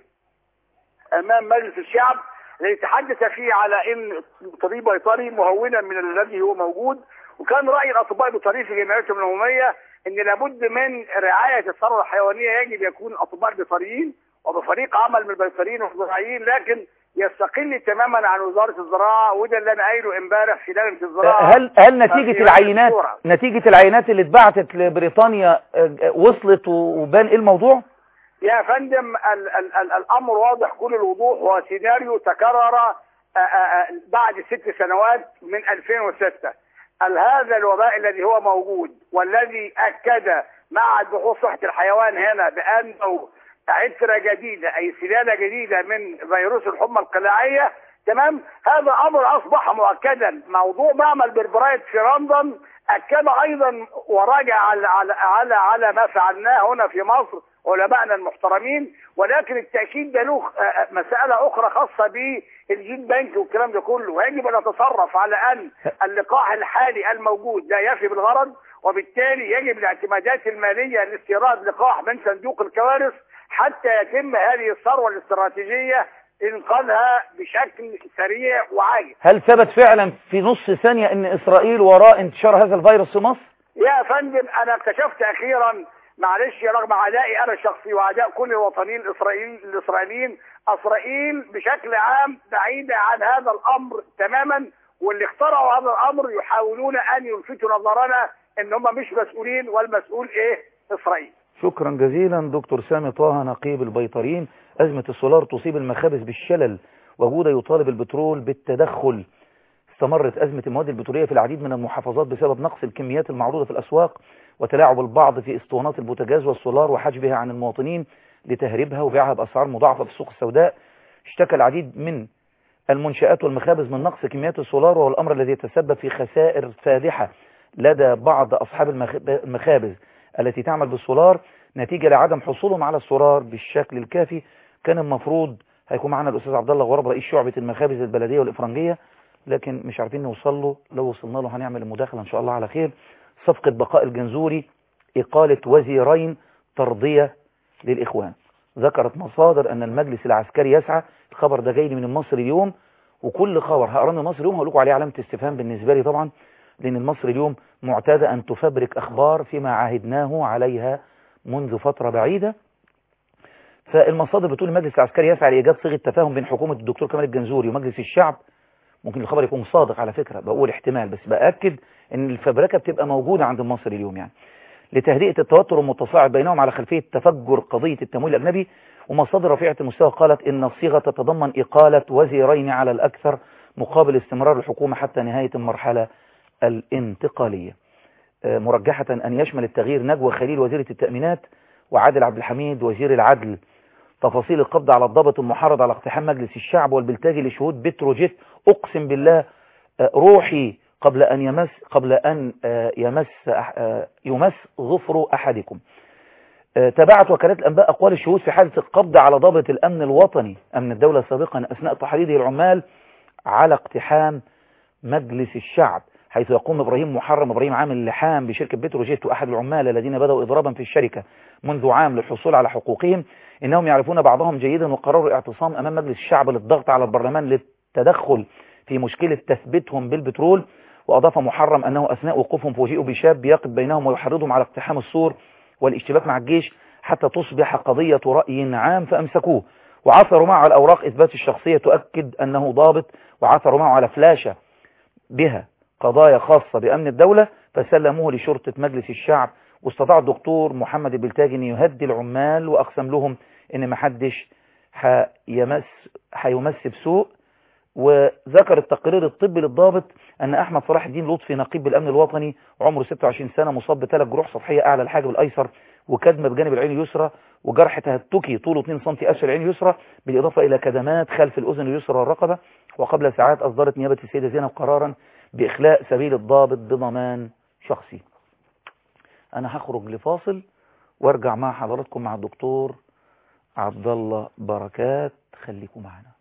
امام مجلس الشعب الذي تحدث فيه على ان الطبيب بيطري مهونا من الذي هو موجود وكان راي الاطباء البيطريين في جمعيتهم العموميه ان لابد من رعايه الثروه الحيوانيه يجب يكون اطباء بيطريين وبفريق عمل من البيطريين والزراعيين لكن يستقل تماما عن وزاره الزراعه وده اللي انا قايله امبارح في لجنه الزراعه هل هل نتيجة في العينات الصورة. نتيجة العينات اللي اتبعتت لبريطانيا آه، آه، وصلت وبان ايه الموضوع؟ يا فندم ال ال ال الامر واضح كل الوضوح وسيناريو تكرر آه، آه، بعد ست سنوات من 2006 هل هذا الوباء الذي هو موجود والذي اكد معهد بحوث صحه الحيوان هنا بانه عتره جديده اي سلاله جديده من فيروس الحمى القلاعيه تمام هذا امر اصبح مؤكدا موضوع معمل بربرايت في لندن اكد ايضا وراجع على على على, على ما فعلناه هنا في مصر علمائنا المحترمين ولكن التاكيد ده له آه، آه، مساله اخرى خاصه بالجين بنك والكلام ده كله ويجب ان نتصرف على ان اللقاح الحالي الموجود لا يفي بالغرض وبالتالي يجب الاعتمادات الماليه لاستيراد لقاح من صندوق الكوارث حتى يتم هذه الثروه الاستراتيجيه انقاذها بشكل سريع وعاجل هل ثبت فعلا في نص ثانية ان اسرائيل وراء انتشار هذا الفيروس في مصر؟ يا فندم انا اكتشفت اخيرا معلش رغم عدائي انا الشخصي وعداء كل الوطنيين الاسرائيليين الاسرائيليين اسرائيل بشكل عام بعيده عن هذا الامر تماما واللي اخترعوا هذا الامر يحاولون ان يلفتوا نظرنا ان هم مش مسؤولين والمسؤول ايه اسرائيل شكرا جزيلا دكتور سامي طه نقيب البيطريين أزمة السولار تصيب المخابز بالشلل وجودة يطالب البترول بالتدخل استمرت أزمة المواد البترولية في العديد من المحافظات بسبب نقص الكميات المعروضة في الأسواق وتلاعب البعض في اسطوانات البوتاجاز والسولار وحجبها عن المواطنين لتهريبها وبيعها بأسعار مضاعفة في السوق السوداء اشتكى العديد من المنشآت والمخابز من نقص كميات السولار وهو الأمر الذي يتسبب في خسائر فادحة لدى بعض أصحاب المخ- المخابز التي تعمل بالسولار نتيجة لعدم حصولهم على السولار بالشكل الكافي كان المفروض هيكون معنا الأستاذ عبد الله غراب رئيس شعبة المخابز البلدية والإفرنجية لكن مش عارفين نوصل له لو وصلنا له هنعمل المداخلة إن شاء الله على خير صفقة بقاء الجنزوري إقالة وزيرين ترضية للإخوان ذكرت مصادر أن المجلس العسكري يسعى الخبر ده جاي لي من المصري اليوم وكل خبر هقراه من المصري اليوم هقول لكم عليه علامة استفهام بالنسبة لي طبعا لأن المصري اليوم معتادة أن تفبرك أخبار فيما عاهدناه عليها منذ فترة بعيدة فالمصادر بتقول المجلس العسكري يسعى لإيجاد صيغة تفاهم بين حكومة الدكتور كمال الجنزوري ومجلس الشعب ممكن الخبر يكون صادق على فكرة بقول احتمال بس بأكد ان الفبركة بتبقى موجودة عند المصري اليوم يعني لتهدئة التوتر المتصاعد بينهم على خلفية تفجر قضية التمويل الأجنبي ومصادر رفيعة المستوى قالت إن الصيغة تتضمن إقالة وزيرين على الأكثر مقابل استمرار الحكومة حتى نهاية المرحلة الانتقالية آه، مرجحة أن يشمل التغيير نجوى خليل وزيرة التأمينات وعادل عبد الحميد وزير العدل تفاصيل القبض على الضابط المحرض على اقتحام مجلس الشعب والبلتاجي لشهود بتروجيت أقسم بالله آه، روحي قبل أن يمس قبل أن آه، يمس أح- آه، يمس ظفر أحدكم آه، تابعت وكالات الأنباء أقوال الشهود في حادث القبض على ضابط الأمن الوطني أمن الدولة سابقا أثناء تحريضه العمال على اقتحام مجلس الشعب حيث يقوم إبراهيم محرم إبراهيم عامل لحام بشركة بتروجيت وأحد العمال الذين بدأوا إضرابا في الشركة منذ عام للحصول على حقوقهم إنهم يعرفون بعضهم جيدا وقرروا اعتصام أمام مجلس الشعب للضغط على البرلمان للتدخل في مشكلة تثبيتهم بالبترول وأضاف محرم أنه أثناء وقوفهم فوجئوا بشاب يقف بينهم ويحرضهم على اقتحام السور والاشتباك مع الجيش حتى تصبح قضية رأي عام فأمسكوه وعثروا معه على أوراق إثبات الشخصية تؤكد أنه ضابط وعثروا معه على فلاشة بها قضايا خاصة بأمن الدولة فسلموه لشرطة مجلس الشعب واستطاع الدكتور محمد البلتاجي أن يهدي العمال وأقسم لهم أن محدش هيمس هيمس بسوء وذكر التقرير الطبي للضابط أن أحمد صلاح الدين لطفي نقيب بالأمن الوطني عمره 26 سنة مصاب بثلاث جروح سطحية أعلى الحاجب الأيسر وكدمة بجانب العين اليسرى وجرح تهتكي طوله 2 سم أسفل العين اليسرى بالإضافة إلى كدمات خلف الأذن اليسرى والرقبة وقبل ساعات أصدرت نيابة السيدة زينب قرارا بإخلاء سبيل الضابط بضمان شخصي أنا هخرج لفاصل وارجع مع حضراتكم مع الدكتور عبد الله بركات خليكم معنا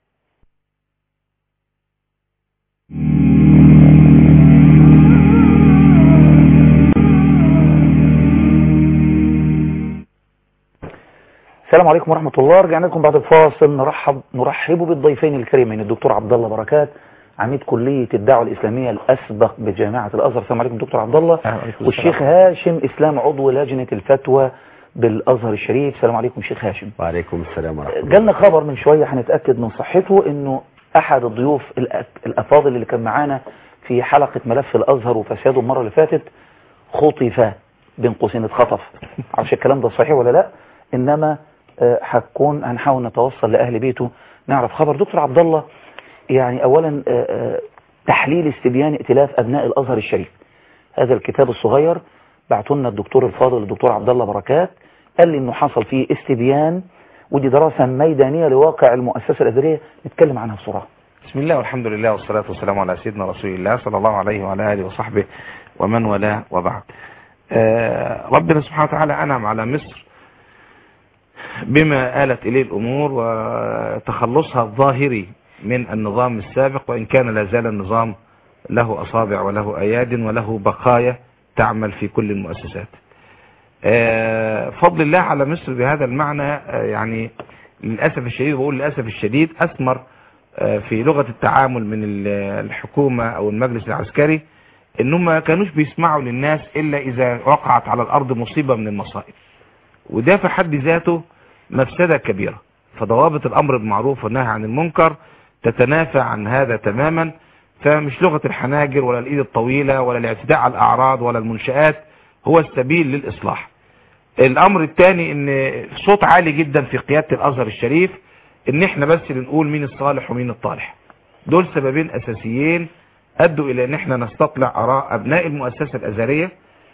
السلام عليكم ورحمة الله رجعنا لكم بعد الفاصل نرحب نرحب بالضيفين الكريمين الدكتور عبد الله بركات عميد كلية الدعوة الإسلامية الأسبق بجامعة الأزهر السلام عليكم دكتور عبد الله والشيخ هاشم إسلام عضو لجنة الفتوى بالأزهر الشريف السلام عليكم شيخ هاشم وعليكم السلام ورحمة الله جالنا خبر من شوية هنتأكد من صحته إنه أحد الضيوف الأ- الأفاضل اللي كان معانا في حلقة ملف الأزهر وفساده المرة اللي فاتت خطف بين قوسين اتخطف معرفش الكلام ده صحيح ولا لا إنما آه، هتكون هنحاول نتوصل لأهل بيته نعرف خبر دكتور عبد الله يعني أولا آه، آه، تحليل استبيان ائتلاف أبناء الأزهر الشريف هذا الكتاب الصغير بعته لنا الدكتور الفاضل الدكتور عبد الله بركات قال لي انه حصل فيه استبيان ودي دراسة ميدانية لواقع المؤسسة الأزهرية نتكلم عنها بسرعة بسم الله والحمد لله والصلاة والسلام على سيدنا رسول الله صلى الله عليه وعلى آله وصحبه ومن والاه وبعد آه، ربنا سبحانه وتعالى أنعم على مصر بما آلت إليه الأمور وتخلصها الظاهري من النظام السابق وإن كان لا زال النظام له أصابع وله أياد وله بقايا تعمل في كل المؤسسات آه، فضل الله على مصر بهذا المعنى آه، يعني للأسف الشديد بقول للأسف الشديد أثمر آه، في لغة التعامل من ال- الحكومة أو المجلس العسكري إنهم ما كانوش بيسمعوا للناس إلا إذا وقعت على الأرض مصيبة من المصائب وده في حد ذاته مفسدة كبيرة فضوابط الأمر بالمعروف والنهي عن المنكر تتنافى عن هذا تماما فمش لغة الحناجر ولا الإيد الطويلة ولا الاعتداء على الأعراض ولا المنشآت هو السبيل للإصلاح الأمر الثاني إن صوت عالي جدا في قيادة الأزهر الشريف إن إحنا بس اللي نقول مين الصالح ومين الطالح دول سببين أساسيين أدوا إلى إن إحنا نستطلع آراء أبناء المؤسسة الأزهرية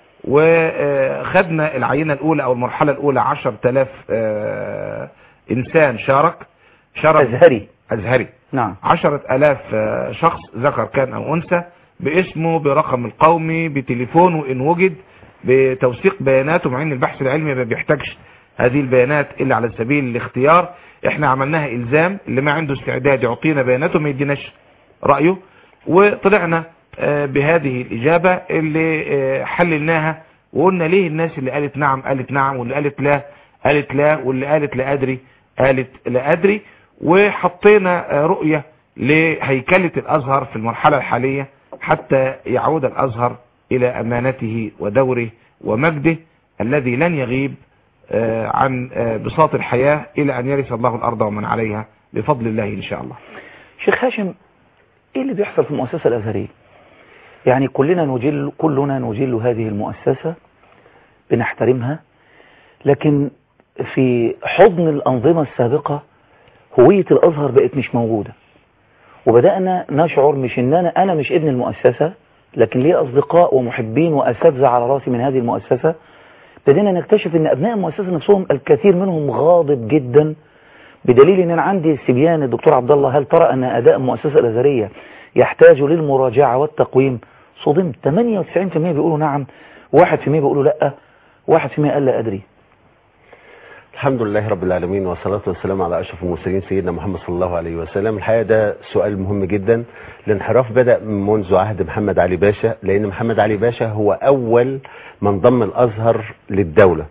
وخدنا العينة الأولى أو المرحلة الأولى 10000 آه، إنسان شارك شارك أزهري أزهري نعم عشرة ألاف آه، شخص ذكر كان أو أنثى باسمه برقم القومي بتليفونه إن وجد بتوثيق بياناته مع ان البحث العلمي ما بيحتاجش هذه البيانات إلا على سبيل الاختيار احنا عملناها إلزام اللي ما عنده استعداد يعطينا بياناته ما يديناش رأيه وطلعنا آه، بهذه الإجابة اللي آه، حللناها وقلنا ليه الناس اللي قالت نعم قالت نعم واللي قالت لا قالت لا واللي قالت لا أدري قالت لا أدري وحطينا آه، رؤية لهيكلة الأزهر في المرحلة الحالية حتى يعود الأزهر إلى أمانته ودوره ومجده الذي لن يغيب آه، عن آه، بساط الحياة إلى أن يرث الله الأرض ومن عليها بفضل الله إن شاء الله شيخ هاشم ايه اللي بيحصل في المؤسسة الازهرية يعني كلنا نجل كلنا نجل هذه المؤسسة بنحترمها لكن في حضن الأنظمة السابقة هوية الأزهر بقت مش موجودة وبدأنا نشعر مش ان انا انا مش ابن المؤسسة لكن ليه اصدقاء ومحبين واساتذه على راسي من هذه المؤسسة بدينا نكتشف ان ابناء المؤسسة نفسهم الكثير منهم غاضب جدا بدليل ان انا عندي استبيان الدكتور عبد الله هل ترى ان اداء المؤسسة الازهرية يحتاج للمراجعة والتقويم صدمت 98% بيقولوا نعم 1% بيقولوا لا 1% قال لا ادري الحمد لله رب العالمين والصلاة والسلام على أشرف المرسلين سيدنا محمد صلى الله عليه وسلم الحقيقة ده سؤال مهم جدا الانحراف بدأ منذ عهد محمد علي باشا لأن محمد علي باشا هو أول من ضم الأزهر للدولة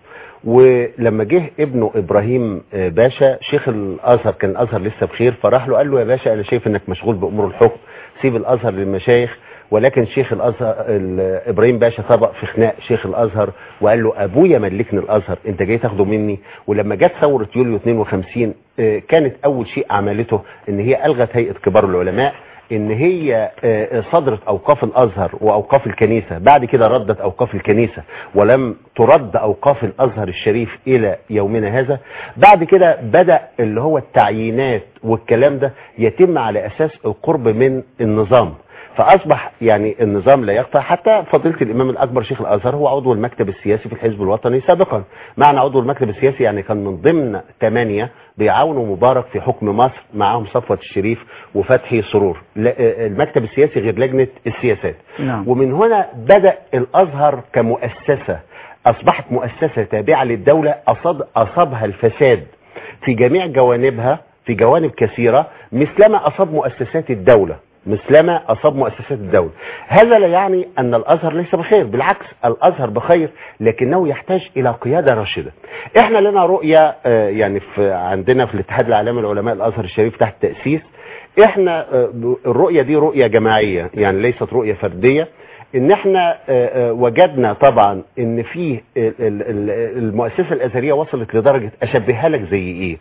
ولما جه ابنه ابراهيم آه، باشا شيخ الازهر كان الازهر لسه بخير فراح له قال له يا باشا انا شايف انك مشغول بامور الحكم سيب الازهر للمشايخ ولكن شيخ الازهر ال- ابراهيم باشا سبق في خناق شيخ الازهر وقال له ابويا ملكني الازهر انت جاي تاخده مني ولما جت ثوره يوليو 52 آه، كانت اول شيء عملته ان هي الغت هيئه كبار العلماء ان هي آه، صدرت اوقاف الازهر واوقاف الكنيسه بعد كده ردت اوقاف الكنيسه ولم ترد اوقاف الازهر الشريف الى يومنا هذا بعد كده بدا اللي هو التعيينات والكلام ده يتم على اساس القرب من النظام فاصبح يعني النظام لا يقطع حتى فضيله الامام الاكبر شيخ الازهر هو عضو المكتب السياسي في الحزب الوطني سابقا معنى عضو المكتب السياسي يعني كان من ضمن ثمانيه بيعاونوا مبارك في حكم مصر معاهم صفوت الشريف وفتحي سرور لا- المكتب السياسي غير لجنه السياسات نعم. ومن هنا بدا الازهر كمؤسسه اصبحت مؤسسه تابعه للدوله أصاب اصابها الفساد في جميع جوانبها في جوانب كثيره مثلما اصاب مؤسسات الدوله مثلما اصاب مؤسسات الدوله هذا لا يعني ان الازهر ليس بخير بالعكس الازهر بخير لكنه يحتاج الى قياده راشده احنا لنا رؤيه آه، يعني في عندنا في الاتحاد العالمي لعلماء الازهر الشريف تحت تاسيس احنا آه، الرؤيه دي رؤيه جماعيه يعني ليست رؤيه فرديه ان احنا آه، آه، وجدنا طبعا ان في ال- ال- ال- المؤسسه الازهريه وصلت لدرجه اشبهها لك زي ايه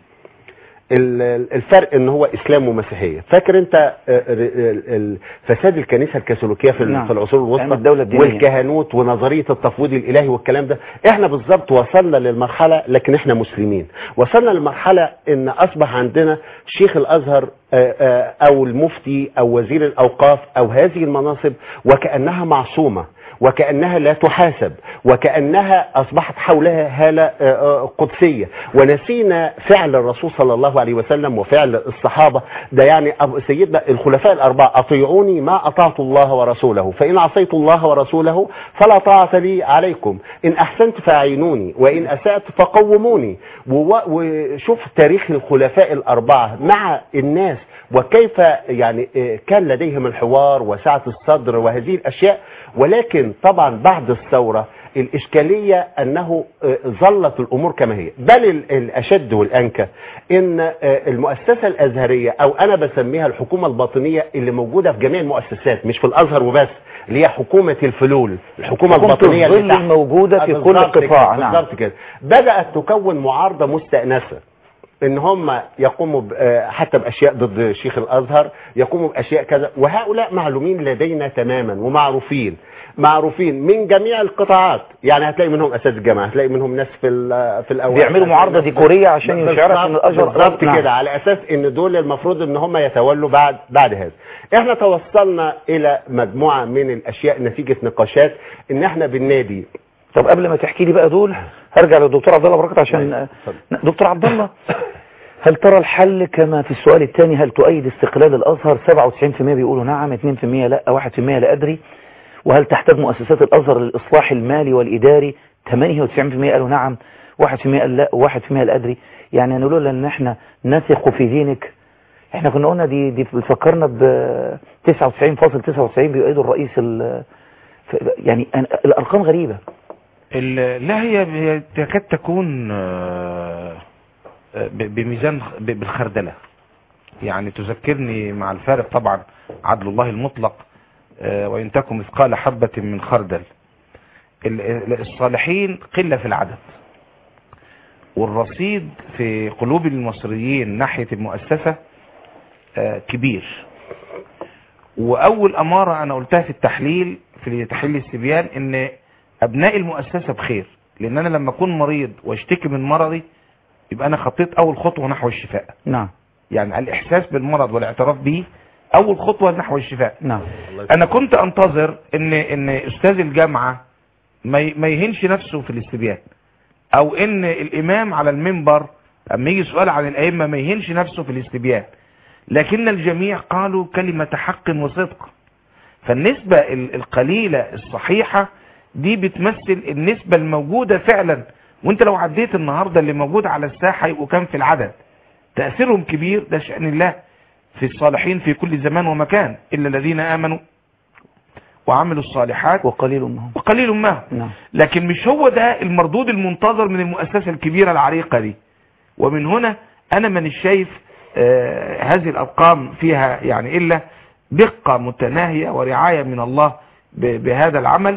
ال- ال- الفرق ان هو اسلام ومسيحيه فاكر انت آه، ال- ال- فساد الكنيسه الكاثوليكيه في ال- نعم. في العصور أيام الوسطى الدولة الدينية. والكهنوت ونظريه التفويض الالهي والكلام ده احنا بالظبط وصلنا للمرحله لكن احنا مسلمين وصلنا للمرحله ان اصبح عندنا شيخ الازهر آه، آه، او المفتي او وزير الاوقاف او هذه المناصب وكانها معصومه وكأنها لا تحاسب وكأنها أصبحت حولها هالة آه، آه، قدسية ونسينا فعل الرسول صلى الله عليه وسلم وفعل الصحابة ده يعني أب- سيدنا الخلفاء الأربعة أطيعوني ما أطعت الله ورسوله فإن عصيت الله ورسوله فلا طاعة لي عليكم إن أحسنت فأعينوني وإن أسأت فقوموني وو- وشوف تاريخ الخلفاء الأربعة مع الناس وكيف يعني آه، كان لديهم الحوار وسعة الصدر وهذه الأشياء ولكن طبعا بعد الثورة الإشكالية أنه آه، ظلت الأمور كما هي بل ال- الأشد والأنكى إن آه، المؤسسة الأزهرية أو أنا بسميها الحكومة الباطنية اللي موجودة في جميع المؤسسات مش في الأزهر وبس اللي هي حكومة الفلول الحكومة حكومة الباطنية اللي الظل تحت. الموجودة في آه، كل بالظبط قطاع، كده، نعم. بالظبط كده بدأت تكون معارضة مستأنسة ان هم يقوموا ب- آه، حتى باشياء ضد شيخ الازهر يقوموا باشياء كذا وهؤلاء معلومين لدينا تماما ومعروفين معروفين من جميع القطاعات يعني هتلاقي منهم اساتذه الجامعه هتلاقي منهم ناس في ال- في الاوقات بيعملوا معارضة ديكورية عشان يشعرك ان الازهر بالظبط نعم. كده على اساس ان دول المفروض ان هم يتولوا بعد بعد هذا احنا توصلنا الى مجموعه من الاشياء نتيجه نقاشات ان احنا بالنادي طب قبل ما تحكي لي بقى دول هرجع للدكتور عبد الله بركات عشان اتفضل. دكتور عبد الله هل ترى الحل كما في السؤال الثاني هل تؤيد استقلال الازهر 97% بيقولوا نعم 2% لا 1% لا ادري وهل تحتاج مؤسسات الازهر للاصلاح المالي والاداري 98% قالوا نعم 1% قال لا و1% لا ادري يعني نقول ان احنا نثق في دينك احنا كنا قلنا دي دي بتفكرنا ب 99.99 بيؤيدوا الرئيس ال- ف- يعني أنا- الارقام غريبه ال- لا هي هي تكاد تكون آه، آه، ب- بميزان خ- ب- بالخردلة يعني تذكرني مع الفارق طبعا عدل الله المطلق آه، وإن تكن مثقال حبة من خردل ال- ال- الصالحين قلة في العدد والرصيد في قلوب المصريين ناحية المؤسسة آه، كبير وأول أمارة أنا قلتها في التحليل في تحليل الاستبيان إن أبناء المؤسسة بخير لأن أنا لما أكون مريض واشتكي من مرضي يبقى أنا خطيت أول خطوة نحو الشفاء نعم يعني الإحساس بالمرض والاعتراف به أول خطوة نحو الشفاء نعم انا كنت انتظر ان ان استاذ الجامعة ما ي- ما يهنش نفسه في الاستبيان او ان الامام على المنبر اما يجي سؤال عن الائمة ما يهنش نفسه في الاستبيان لكن الجميع قالوا كلمة حق وصدق فالنسبة ال- القليلة الصحيحة دي بتمثل النسبة الموجودة فعلا وانت لو عديت النهاردة اللي موجود على الساحة يبقوا كام في العدد تأثيرهم كبير ده شأن الله في الصالحين في كل زمان ومكان إلا الذين آمنوا وعملوا الصالحات وقليل منهم وقليل ما هم. نعم لكن مش هو ده المردود المنتظر من المؤسسة الكبيرة العريقة دي ومن هنا أنا من شايف آه هذه الأرقام فيها يعني إلا دقة متناهية ورعاية من الله ب- بهذا العمل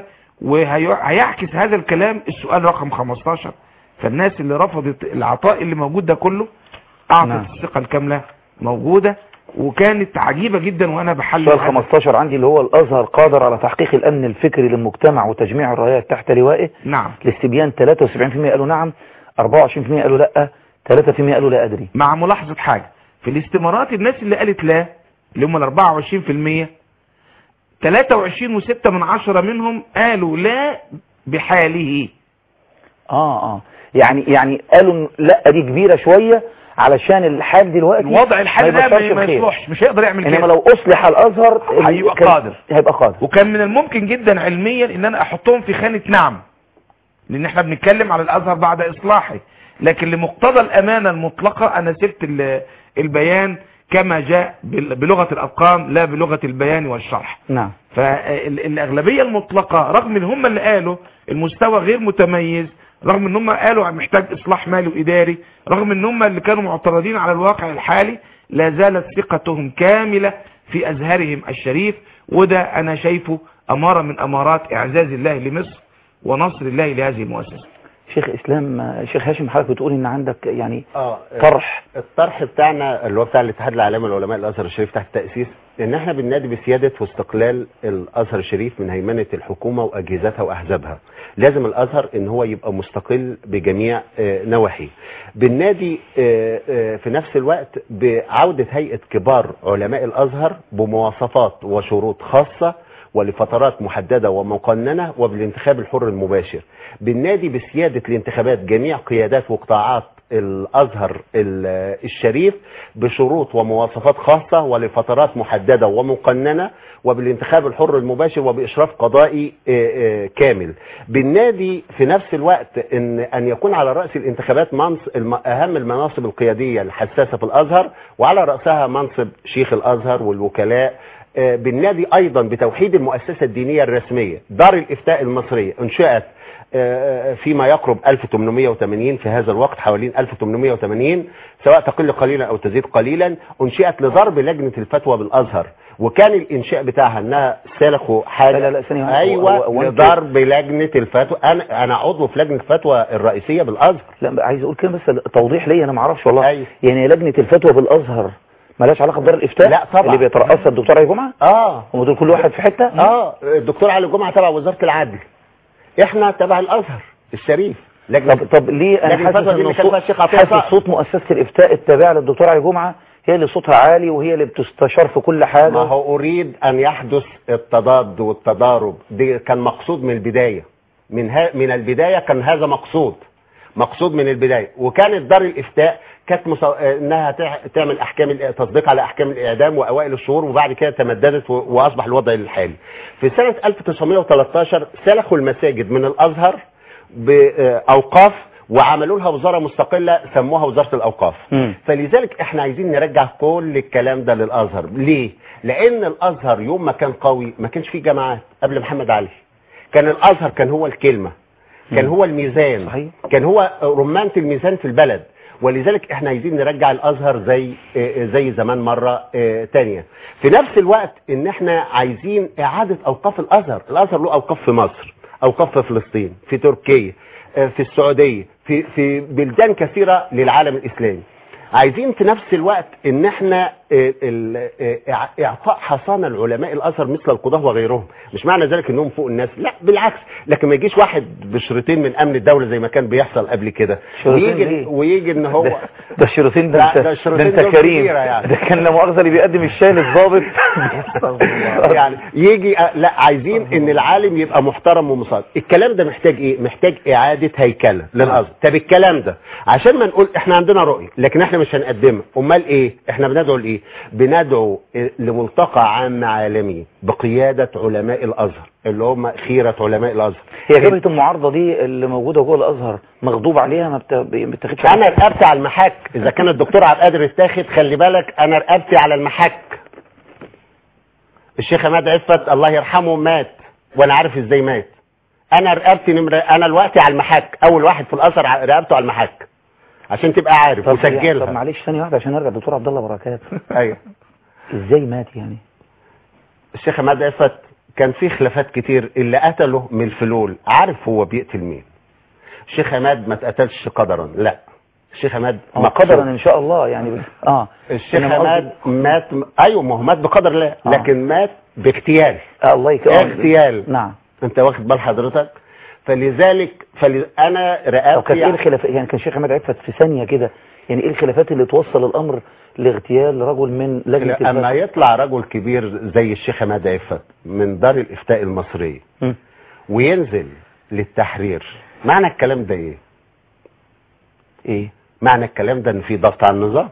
وهيعكس هذا الكلام السؤال رقم 15 فالناس اللي رفضت العطاء اللي موجود ده كله أعطت نعم. الثقة الكاملة موجودة وكانت عجيبة جدا وأنا بحلل سؤال هذا. 15 عندي اللي هو الازهر قادر على تحقيق الامن الفكري للمجتمع وتجميع الرايات تحت لوائه نعم الاستبيان 73% قالوا نعم 24% قالوا لا 3% قالوا لا ادري مع ملاحظة حاجة في الاستمارات الناس اللي قالت لا اللي هم ال 24% 23 و6 من عشرة منهم قالوا لا بحاله اه اه يعني يعني قالوا إن لا دي كبيرة شوية علشان الحال دلوقتي الوضع الحالي ده يبشرش ما ما بخير. يصلحش مش هيقدر يعمل انما كده لو اصلح الازهر هيبقى كان- قادر. هيبقى قادر وكان من الممكن جدا علميا ان انا احطهم في خانة نعم لان احنا بنتكلم على الازهر بعد اصلاحه لكن لمقتضى الامانة المطلقة انا سبت ال- البيان كما جاء بال- بلغة الارقام لا بلغة البيان والشرح نعم فالاغلبية المطلقة رغم ان هم اللي قالوا المستوى غير متميز رغم ان هم قالوا محتاج اصلاح مالي واداري رغم ان هم اللي كانوا معترضين على الواقع الحالي لا زالت ثقتهم كاملة في ازهرهم الشريف وده انا شايفه امارة من امارات اعزاز الله لمصر ونصر الله لهذه المؤسسة شيخ اسلام آه، شيخ هاشم حضرتك بتقول ان عندك يعني اه طرح الطرح بتاعنا اللي هو بتاع الاتحاد العالمي لعلماء الازهر الشريف تحت التاسيس ان احنا بننادي بسياده واستقلال الازهر الشريف من هيمنه الحكومه واجهزتها واحزابها لازم الازهر ان هو يبقى مستقل بجميع آه، نواحيه بالنادي آه، آه، في نفس الوقت بعوده هيئه كبار علماء الازهر بمواصفات وشروط خاصه ولفترات محددة ومقننة وبالانتخاب الحر المباشر بالنادي بسيادة الانتخابات جميع قيادات وقطاعات الأزهر ال- الشريف بشروط ومواصفات خاصة ولفترات محددة ومقننة وبالانتخاب الحر المباشر وبإشراف قضائي آه، آه، كامل بالنادي في نفس الوقت إن, أن يكون على رأس الانتخابات منص الم- أهم المناصب القيادية الحساسة في الأزهر وعلى رأسها منصب شيخ الأزهر والوكلاء آه، بالنادي ايضا بتوحيد المؤسسه الدينيه الرسميه دار الافتاء المصريه انشئت آه، فيما يقرب 1880 في هذا الوقت حوالين 1880 سواء تقل قليلا او تزيد قليلا انشئت لضرب لجنه الفتوى بالازهر وكان الانشاء بتاعها انها سلخوا حاجه لا، لا، ثانية واحدة. هو- ايوه هو- هو أنتوا- لضرب لجنه الفتوى انا انا عضو في لجنه الفتوى الرئيسيه بالازهر لا عايز اقول كده بس توضيح ليا انا ما اعرفش والله أيوة. يعني لجنه الفتوى بالازهر مالهاش علاقه بدار الافتاء لا، طبعا. اللي بيترأسها الدكتور علي جمعه اه هم دول كل واحد في حته اه الدكتور علي جمعه تبع وزاره العدل احنا تبع الازهر الشريف لجنه طب طب ليه انا لجنة الفتوى حاسس دي ان اللي كان فيها صوت الشيخ عطية حاسس صقر. صوت مؤسسه الافتاء التابعه للدكتور علي جمعه هي اللي صوتها عالي وهي اللي بتستشار في كل حاجه ما هو اريد ان يحدث التضاد والتضارب دي كان مقصود من البدايه من ها من البدايه كان هذا مقصود مقصود من البدايه وكانت دار الافتاء كانت مصو... انها تع- تعمل احكام ال- تصديق على احكام الاعدام واوائل الشهور وبعد كده تمددت و... واصبح الوضع الحالي في سنه 1913 سلخوا المساجد من الازهر باوقاف وعملوا لها وزاره مستقله سموها وزاره الاوقاف مم. فلذلك احنا عايزين نرجع كل الكلام ده للازهر ليه لان الازهر يوم ما كان قوي ما كانش فيه جماعات قبل محمد علي كان الازهر كان هو الكلمه كان هو الميزان صحيح. كان هو رمانة الميزان في البلد ولذلك احنا عايزين نرجع الازهر زي اه، زي زمان مرة اه، تانية في نفس الوقت ان احنا عايزين اعادة اوقاف الازهر الازهر له اوقاف في مصر اوقاف في فلسطين في تركيا اه، في السعودية في في بلدان كثيرة للعالم الاسلامي عايزين في نفس الوقت ان احنا اه، ال- اه، اع- اعطاء حصانه لعلماء الازهر مثل القضاه وغيرهم مش معنى ذلك انهم فوق الناس لا بالعكس لكن ما يجيش واحد بشريطين من امن الدوله زي ما كان بيحصل قبل كده شريطين ويجي ليه؟ ويجي ان هو ده, ده الشريطين ده لا، انت ده ده الشريطين انت دول كريم كبيرة يعني. ده كان لا مؤاخذه اللي بيقدم الشاي للضابط يعني يجي أ- لا عايزين ان العالم يبقى محترم ومصاد الكلام ده محتاج ايه محتاج اعاده هيكله للازهر طب الكلام ده عشان ما نقول احنا عندنا رؤيه لكن احنا مش هنقدمها امال ايه احنا بندعو لايه ايه بندعو لملتقى عام عالمي بقيادة علماء الازهر اللي هم خيرة علماء الازهر هي جبهة المعارضة دي اللي موجودة جوه الازهر مغضوب عليها ما بت- ما بتاخدش انا رقبتي على المحك اذا كان الدكتور عبد القادر اتاخد خلي بالك انا رقبتي على المحك الشيخ عماد عفت الله يرحمه مات وانا عارف ازاي مات انا رقبتي نمرة انا دلوقتي على المحك اول واحد في الازهر ع- رقبته على المحك عشان تبقى عارف طب, طب وسجلها معلش ثانية واحدة عشان ارجع دكتور عبد الله بركات ايوه ازاي مات يعني الشيخ عماد عفت كان في خلافات كتير اللي قتله من الفلول عارف هو بيقتل مين الشيخ عماد ما اتقتلش قدرا لا الشيخ عماد هو مقصود. قدرا ان شاء الله يعني بس اه الشيخ إنما عماد قصدي- مات ايوه ما هو مات بقدر الله آه. لكن مات باغتيال آه الله يكرمك اغتيال نعم انت واخد بال حضرتك فلذلك فل... انا طب كانت ايه رقبتي الخلافات يعني كان الشيخ عماد عفت في ثانية كده يعني ايه الخلافات اللي توصل الامر لاغتيال رجل من لجنة اما الفتوى؟ يطلع رجل كبير زي الشيخ عماد عفت من دار الافتاء المصريه مم. وينزل للتحرير معنى الكلام ده ايه ايه معنى الكلام ده ان في ضغط على النظام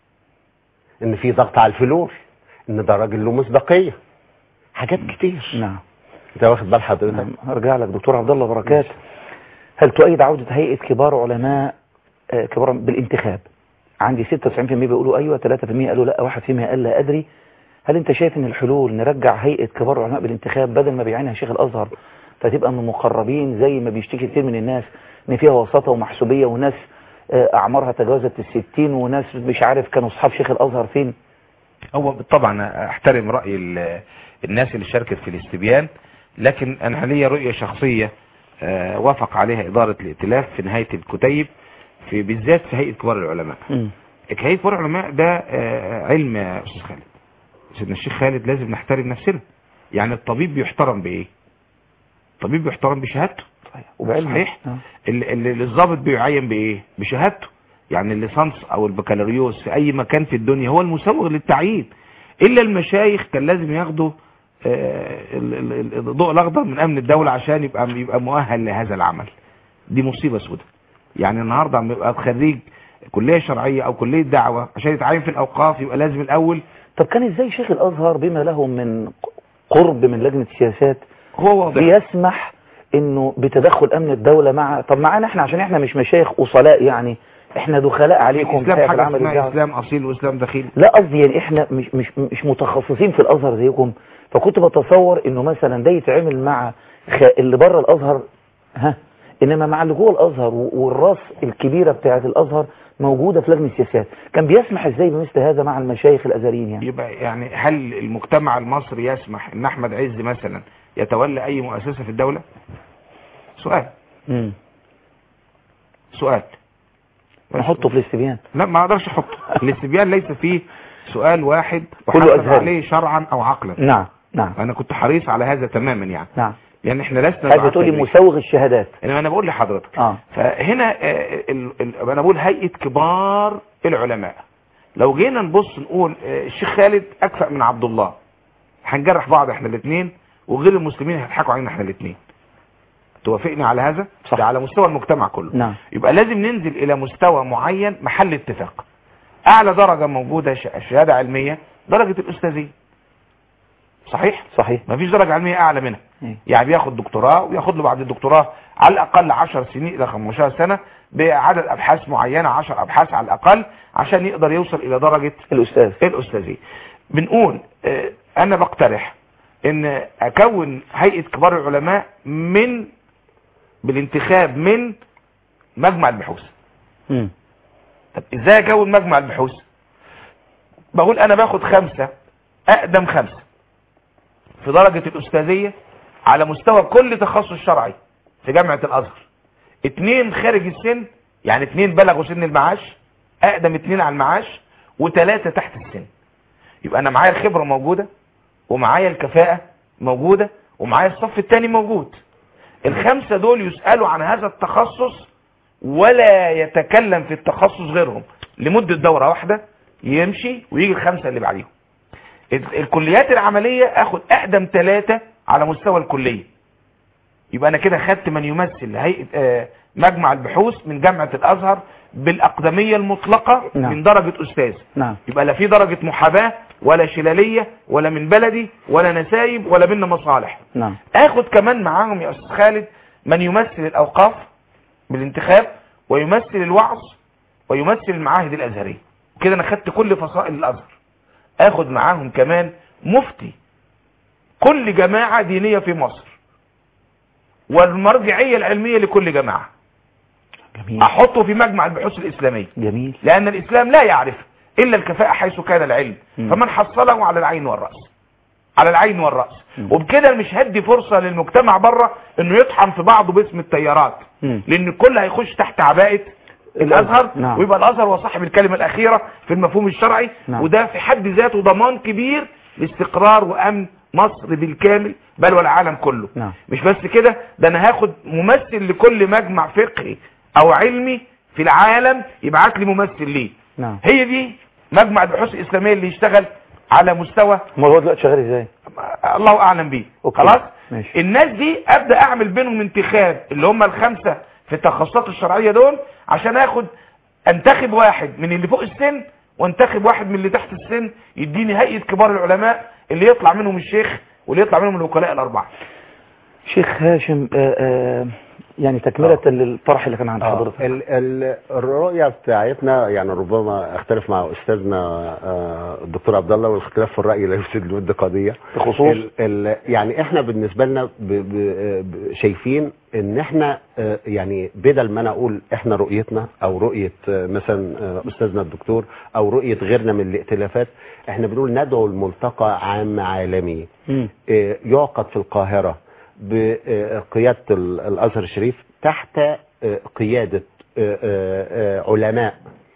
ان في ضغط على الفلول ان ده راجل له مصداقيه حاجات كتير نعم انت واخد بال حضرتك نعم ارجع لك دكتور عبد الله بركات هل تؤيد عودة هيئة كبار علماء آه، كبار بالانتخاب عندي 96% بيقولوا ايوه 3% قالوا لا 1% قال لا ادري هل انت شايف ان الحلول نرجع هيئة كبار العلماء بالانتخاب بدل ما بيعينها شيخ الازهر فتبقى من المقربين زي ما بيشتكي كتير من الناس ان فيها وساطة ومحسوبية وناس آه، اعمارها تجاوزت الستين وناس مش عارف كانوا اصحاب شيخ الازهر فين هو طبعا احترم رأي ال- الناس اللي شاركت في الاستبيان لكن انا ليا رؤية شخصية آه، وافق عليها إدارة الائتلاف في نهاية الكتيب في بالذات في هيئة كبار العلماء مم. هيئة كبار العلماء ده آه، علم يا أستاذ خالد سيدنا الشيخ خالد لازم نحترم نفسنا يعني الطبيب بيحترم بإيه الطبيب بيحترم بشهادته صحيح وبعلم صحيح آه. ال- ال- الضابط بيعين بايه بشهادته يعني الليسانس او البكالوريوس في اي مكان في الدنيا هو المسوغ للتعيين الا المشايخ كان لازم ياخدوا آه، ال- ال- ال- الضوء الاخضر من امن الدوله عشان يبقى يبقى مؤهل لهذا العمل دي مصيبه سوداء يعني النهارده عم يبقى خريج كليه شرعيه او كليه دعوه عشان يتعين في الاوقاف يبقى لازم الاول طب كان ازاي شيخ الازهر بما له من قرب من لجنة السياسات هو واضح بيسمح انه بتدخل امن الدولة مع طب معانا احنا عشان احنا مش مشايخ اصلاء يعني احنا دخلاء عليكم الاسلام في حاجه العمل اسمها الدعوي. اسلام اصيل واسلام دخيل لا قصدي يعني احنا مش مش مش متخصصين في الازهر زيكم فكنت بتصور انه مثلا ده يتعامل مع خ... اللي بره الازهر ها انما مع اللي جوه الازهر و- والراس الكبيره بتاعه الازهر موجوده في لجنه السياسات كان بيسمح ازاي بمثل هذا مع المشايخ الازهريين يعني يبقى يعني هل المجتمع المصري يسمح ان احمد عز مثلا يتولى اي مؤسسة في الدولة سؤال امم سؤال نحطه في الاستبيان لا ما اقدرش احطه الاستبيان ليس فيه سؤال واحد كله وحسب أزهري. عليه شرعا او عقلا نعم نعم انا كنت حريص على هذا تماما يعني نعم لان احنا لسنا عايز دعاة تقولي تبليغ. مسوغ الشهادات انما انا بقول لحضرتك اه فهنا آه، ال- ال- انا بقول هيئة كبار العلماء لو جينا نبص نقول آه، الشيخ خالد اكفأ من عبد الله هنجرح بعض احنا الاثنين وغير المسلمين هيضحكوا علينا احنا الاثنين توافقني على هذا صح. ده على مستوى المجتمع كله نعم يبقى لازم ننزل الى مستوى معين محل اتفاق اعلى درجة موجودة ش- شهادة علمية درجة الاستاذية صحيح صحيح مفيش درجة علمية اعلى منها إيه. يعني بياخد دكتوراه وياخد له بعد الدكتوراه على الاقل 10 سنين الى 15 سنة بعدد ابحاث معينة 10 ابحاث على الاقل عشان يقدر يوصل الى درجة الاستاذ الاستاذية بنقول آه، انا بقترح ان اكون هيئة كبار العلماء من بالانتخاب من مجمع البحوث امم طب ازاي اكون مجمع البحوث بقول انا باخد خمسة اقدم خمسة في درجة الاستاذية على مستوى كل تخصص شرعي في جامعة الازهر اتنين خارج السن يعني اتنين بلغوا سن المعاش اقدم اتنين على المعاش وتلاتة تحت السن يبقى انا معايا الخبرة موجودة ومعايا الكفاءة موجودة ومعايا الصف التاني موجود الخمسة دول يسألوا عن هذا التخصص ولا يتكلم في التخصص غيرهم لمدة دورة واحدة يمشي ويجي الخمسة اللي بعديهم ال- الكليات العملية اخد اقدم ثلاثة على مستوى الكلية يبقى انا كده خدت من يمثل هيئة آه، مجمع البحوث من جامعة الازهر بالاقدمية المطلقة نعم. من درجة استاذ نعم يبقى لا في درجة محاباة ولا شلالية ولا من بلدي ولا نسايب ولا بينا مصالح نعم اخد كمان معاهم يا استاذ خالد من يمثل الاوقاف بالانتخاب ويمثل الوعظ ويمثل المعاهد الازهريه كده انا خدت كل فصائل الازهر اخد معاهم كمان مفتي كل جماعه دينيه في مصر والمرجعيه العلميه لكل جماعه جميل احطه في مجمع البحوث الاسلاميه جميل لان الاسلام لا يعرف الا الكفاءه حيث كان العلم مم. فمن حصله على العين والراس على العين والراس مم. وبكده مش هدي فرصه للمجتمع بره انه يطحن في بعضه باسم التيارات مم. لان الكل هيخش تحت عباءه الازهر نعم. ويبقى الازهر هو صاحب الكلمه الاخيره في المفهوم الشرعي نعم. وده في حد ذاته ضمان كبير لاستقرار وامن مصر بالكامل بل والعالم كله نعم. مش بس كده ده انا هاخد ممثل لكل مجمع فقهي او علمي في العالم يبعت لي ممثل ليه نعم هي دي مجمع البحوث الاسلاميه اللي يشتغل على مستوى امال هو دلوقتي شغال ازاي الله اعلم بيه أوكي. خلاص ماشي. الناس دي ابدا اعمل بينهم انتخاب اللي هم الخمسه في التخصصات الشرعيه دول عشان اخد انتخب واحد من اللي فوق السن وانتخب واحد من اللي تحت السن يديني هيئه كبار العلماء اللي يطلع منهم الشيخ واللي يطلع منهم الوكلاء الاربعه شيخ هاشم آه آه يعني تكملة للطرح اللي كان عند آه، حضرتك ال- ال- الرؤية بتاعتنا يعني ربما اختلف مع استاذنا آه، الدكتور عبد الله والاختلاف في الرأي لا يفسد الود قضية بخصوص ال- ال- يعني احنا بالنسبة لنا ب- ب- ب- شايفين ان احنا آه، يعني بدل ما انا اقول احنا رؤيتنا او رؤية آه، مثلا آه، استاذنا الدكتور او رؤية غيرنا من الائتلافات احنا بنقول ندعو الملتقى عام عالمي مم. آه، يعقد في القاهرة بقيادة ال- الأزهر الشريف تحت آه، قيادة آه، آه، آه، علماء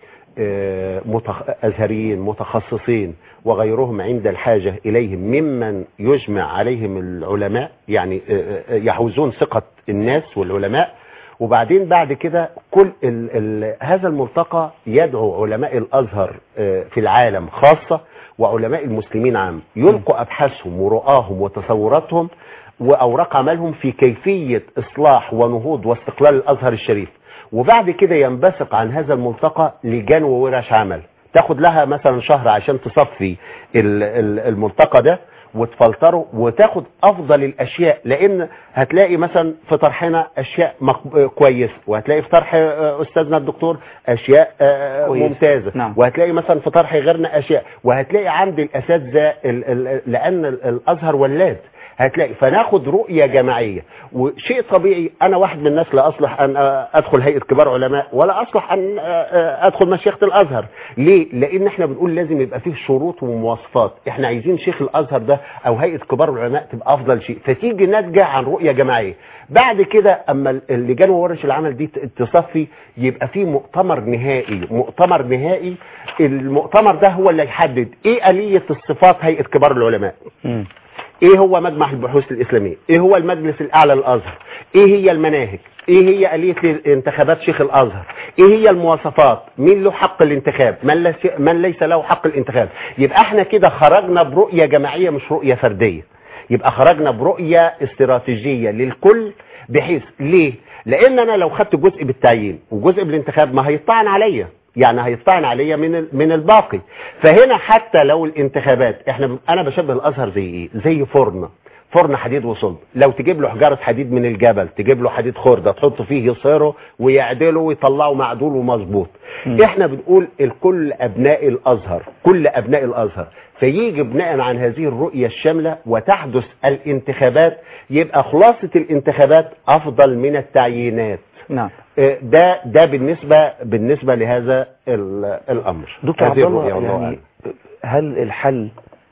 آه، متخ- أزهريين متخصصين وغيرهم عند الحاجة إليهم ممن يجمع عليهم العلماء يعني آه، آه، يحوزون ثقة الناس والعلماء وبعدين بعد كده كل ال ال هذا الملتقى يدعو علماء الازهر آه، في العالم خاصه وعلماء المسلمين عام يلقوا ابحاثهم ورؤاهم وتصوراتهم واوراق عملهم في كيفيه اصلاح ونهوض واستقلال الازهر الشريف وبعد كده ينبثق عن هذا الملتقى لجان وورش عمل تاخد لها مثلا شهر عشان تصفي ال- ال- الملتقى ده وتفلتره وتاخد افضل الاشياء لان هتلاقي مثلا في طرحنا اشياء مق- آه، كويسه وهتلاقي في طرح آه، استاذنا الدكتور اشياء آه، كويسة. ممتازه نعم. وهتلاقي مثلا في طرح غيرنا اشياء وهتلاقي عند الاساتذه ال- ال- لان ال- الازهر ولاد هتلاقي فناخد رؤية جماعية وشيء طبيعي انا واحد من الناس لا اصلح ان آه، ادخل هيئة كبار علماء ولا اصلح ان آه، آه، ادخل مشيخة الازهر ليه لان احنا بنقول لازم يبقى فيه شروط ومواصفات احنا عايزين شيخ الازهر ده او هيئة كبار العلماء تبقى افضل شيء فتيجي ناتجة عن رؤية جماعية بعد كده اما اللجان وورش العمل دي ت- تصفي يبقى فيه مؤتمر نهائي مؤتمر نهائي المؤتمر ده هو اللي يحدد ايه آلية الصفات هيئة كبار العلماء مم. ايه هو مجمع البحوث الاسلاميه ايه هو المجلس الاعلى للازهر ايه هي المناهج ايه هي اليه انتخابات شيخ الازهر ايه هي المواصفات مين له حق الانتخاب من, لس من ليس له حق الانتخاب يبقى احنا كده خرجنا برؤيه جماعيه مش رؤيه فرديه يبقى خرجنا برؤيه استراتيجيه للكل بحيث ليه لان انا لو خدت جزء بالتعيين وجزء بالانتخاب ما هيطعن عليا يعني هيطعن عليا من ال- من الباقي فهنا حتى لو الانتخابات احنا انا بشبه الازهر زي ايه زي فرن فرن حديد وصلب لو تجيب له حجاره حديد من الجبل تجيب له حديد خرده تحط فيه يصهره ويعدله ويطلعه معدول ومظبوط احنا بنقول الكل ابناء الازهر كل ابناء الازهر فيجي بناء عن هذه الرؤيه الشامله وتحدث الانتخابات يبقى خلاصه الانتخابات افضل من التعيينات نعم آه، ده ده بالنسبه بالنسبه لهذا ال- الامر دكتور هذه عبد الله الرؤية، والله يعني أعلم. هل الحل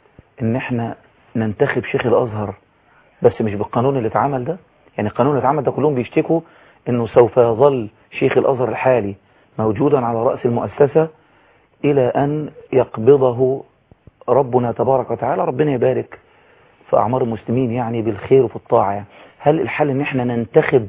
ان احنا ننتخب شيخ الازهر بس مش بالقانون اللي اتعمل ده يعني القانون اللي اتعمل ده كلهم بيشتكوا انه سوف يظل شيخ الازهر الحالي موجودا على رأس المؤسسة الى ان يقبضه ربنا تبارك وتعالى ربنا يبارك في اعمار المسلمين يعني بالخير وفي الطاعة يعني. هل الحل ان احنا ننتخب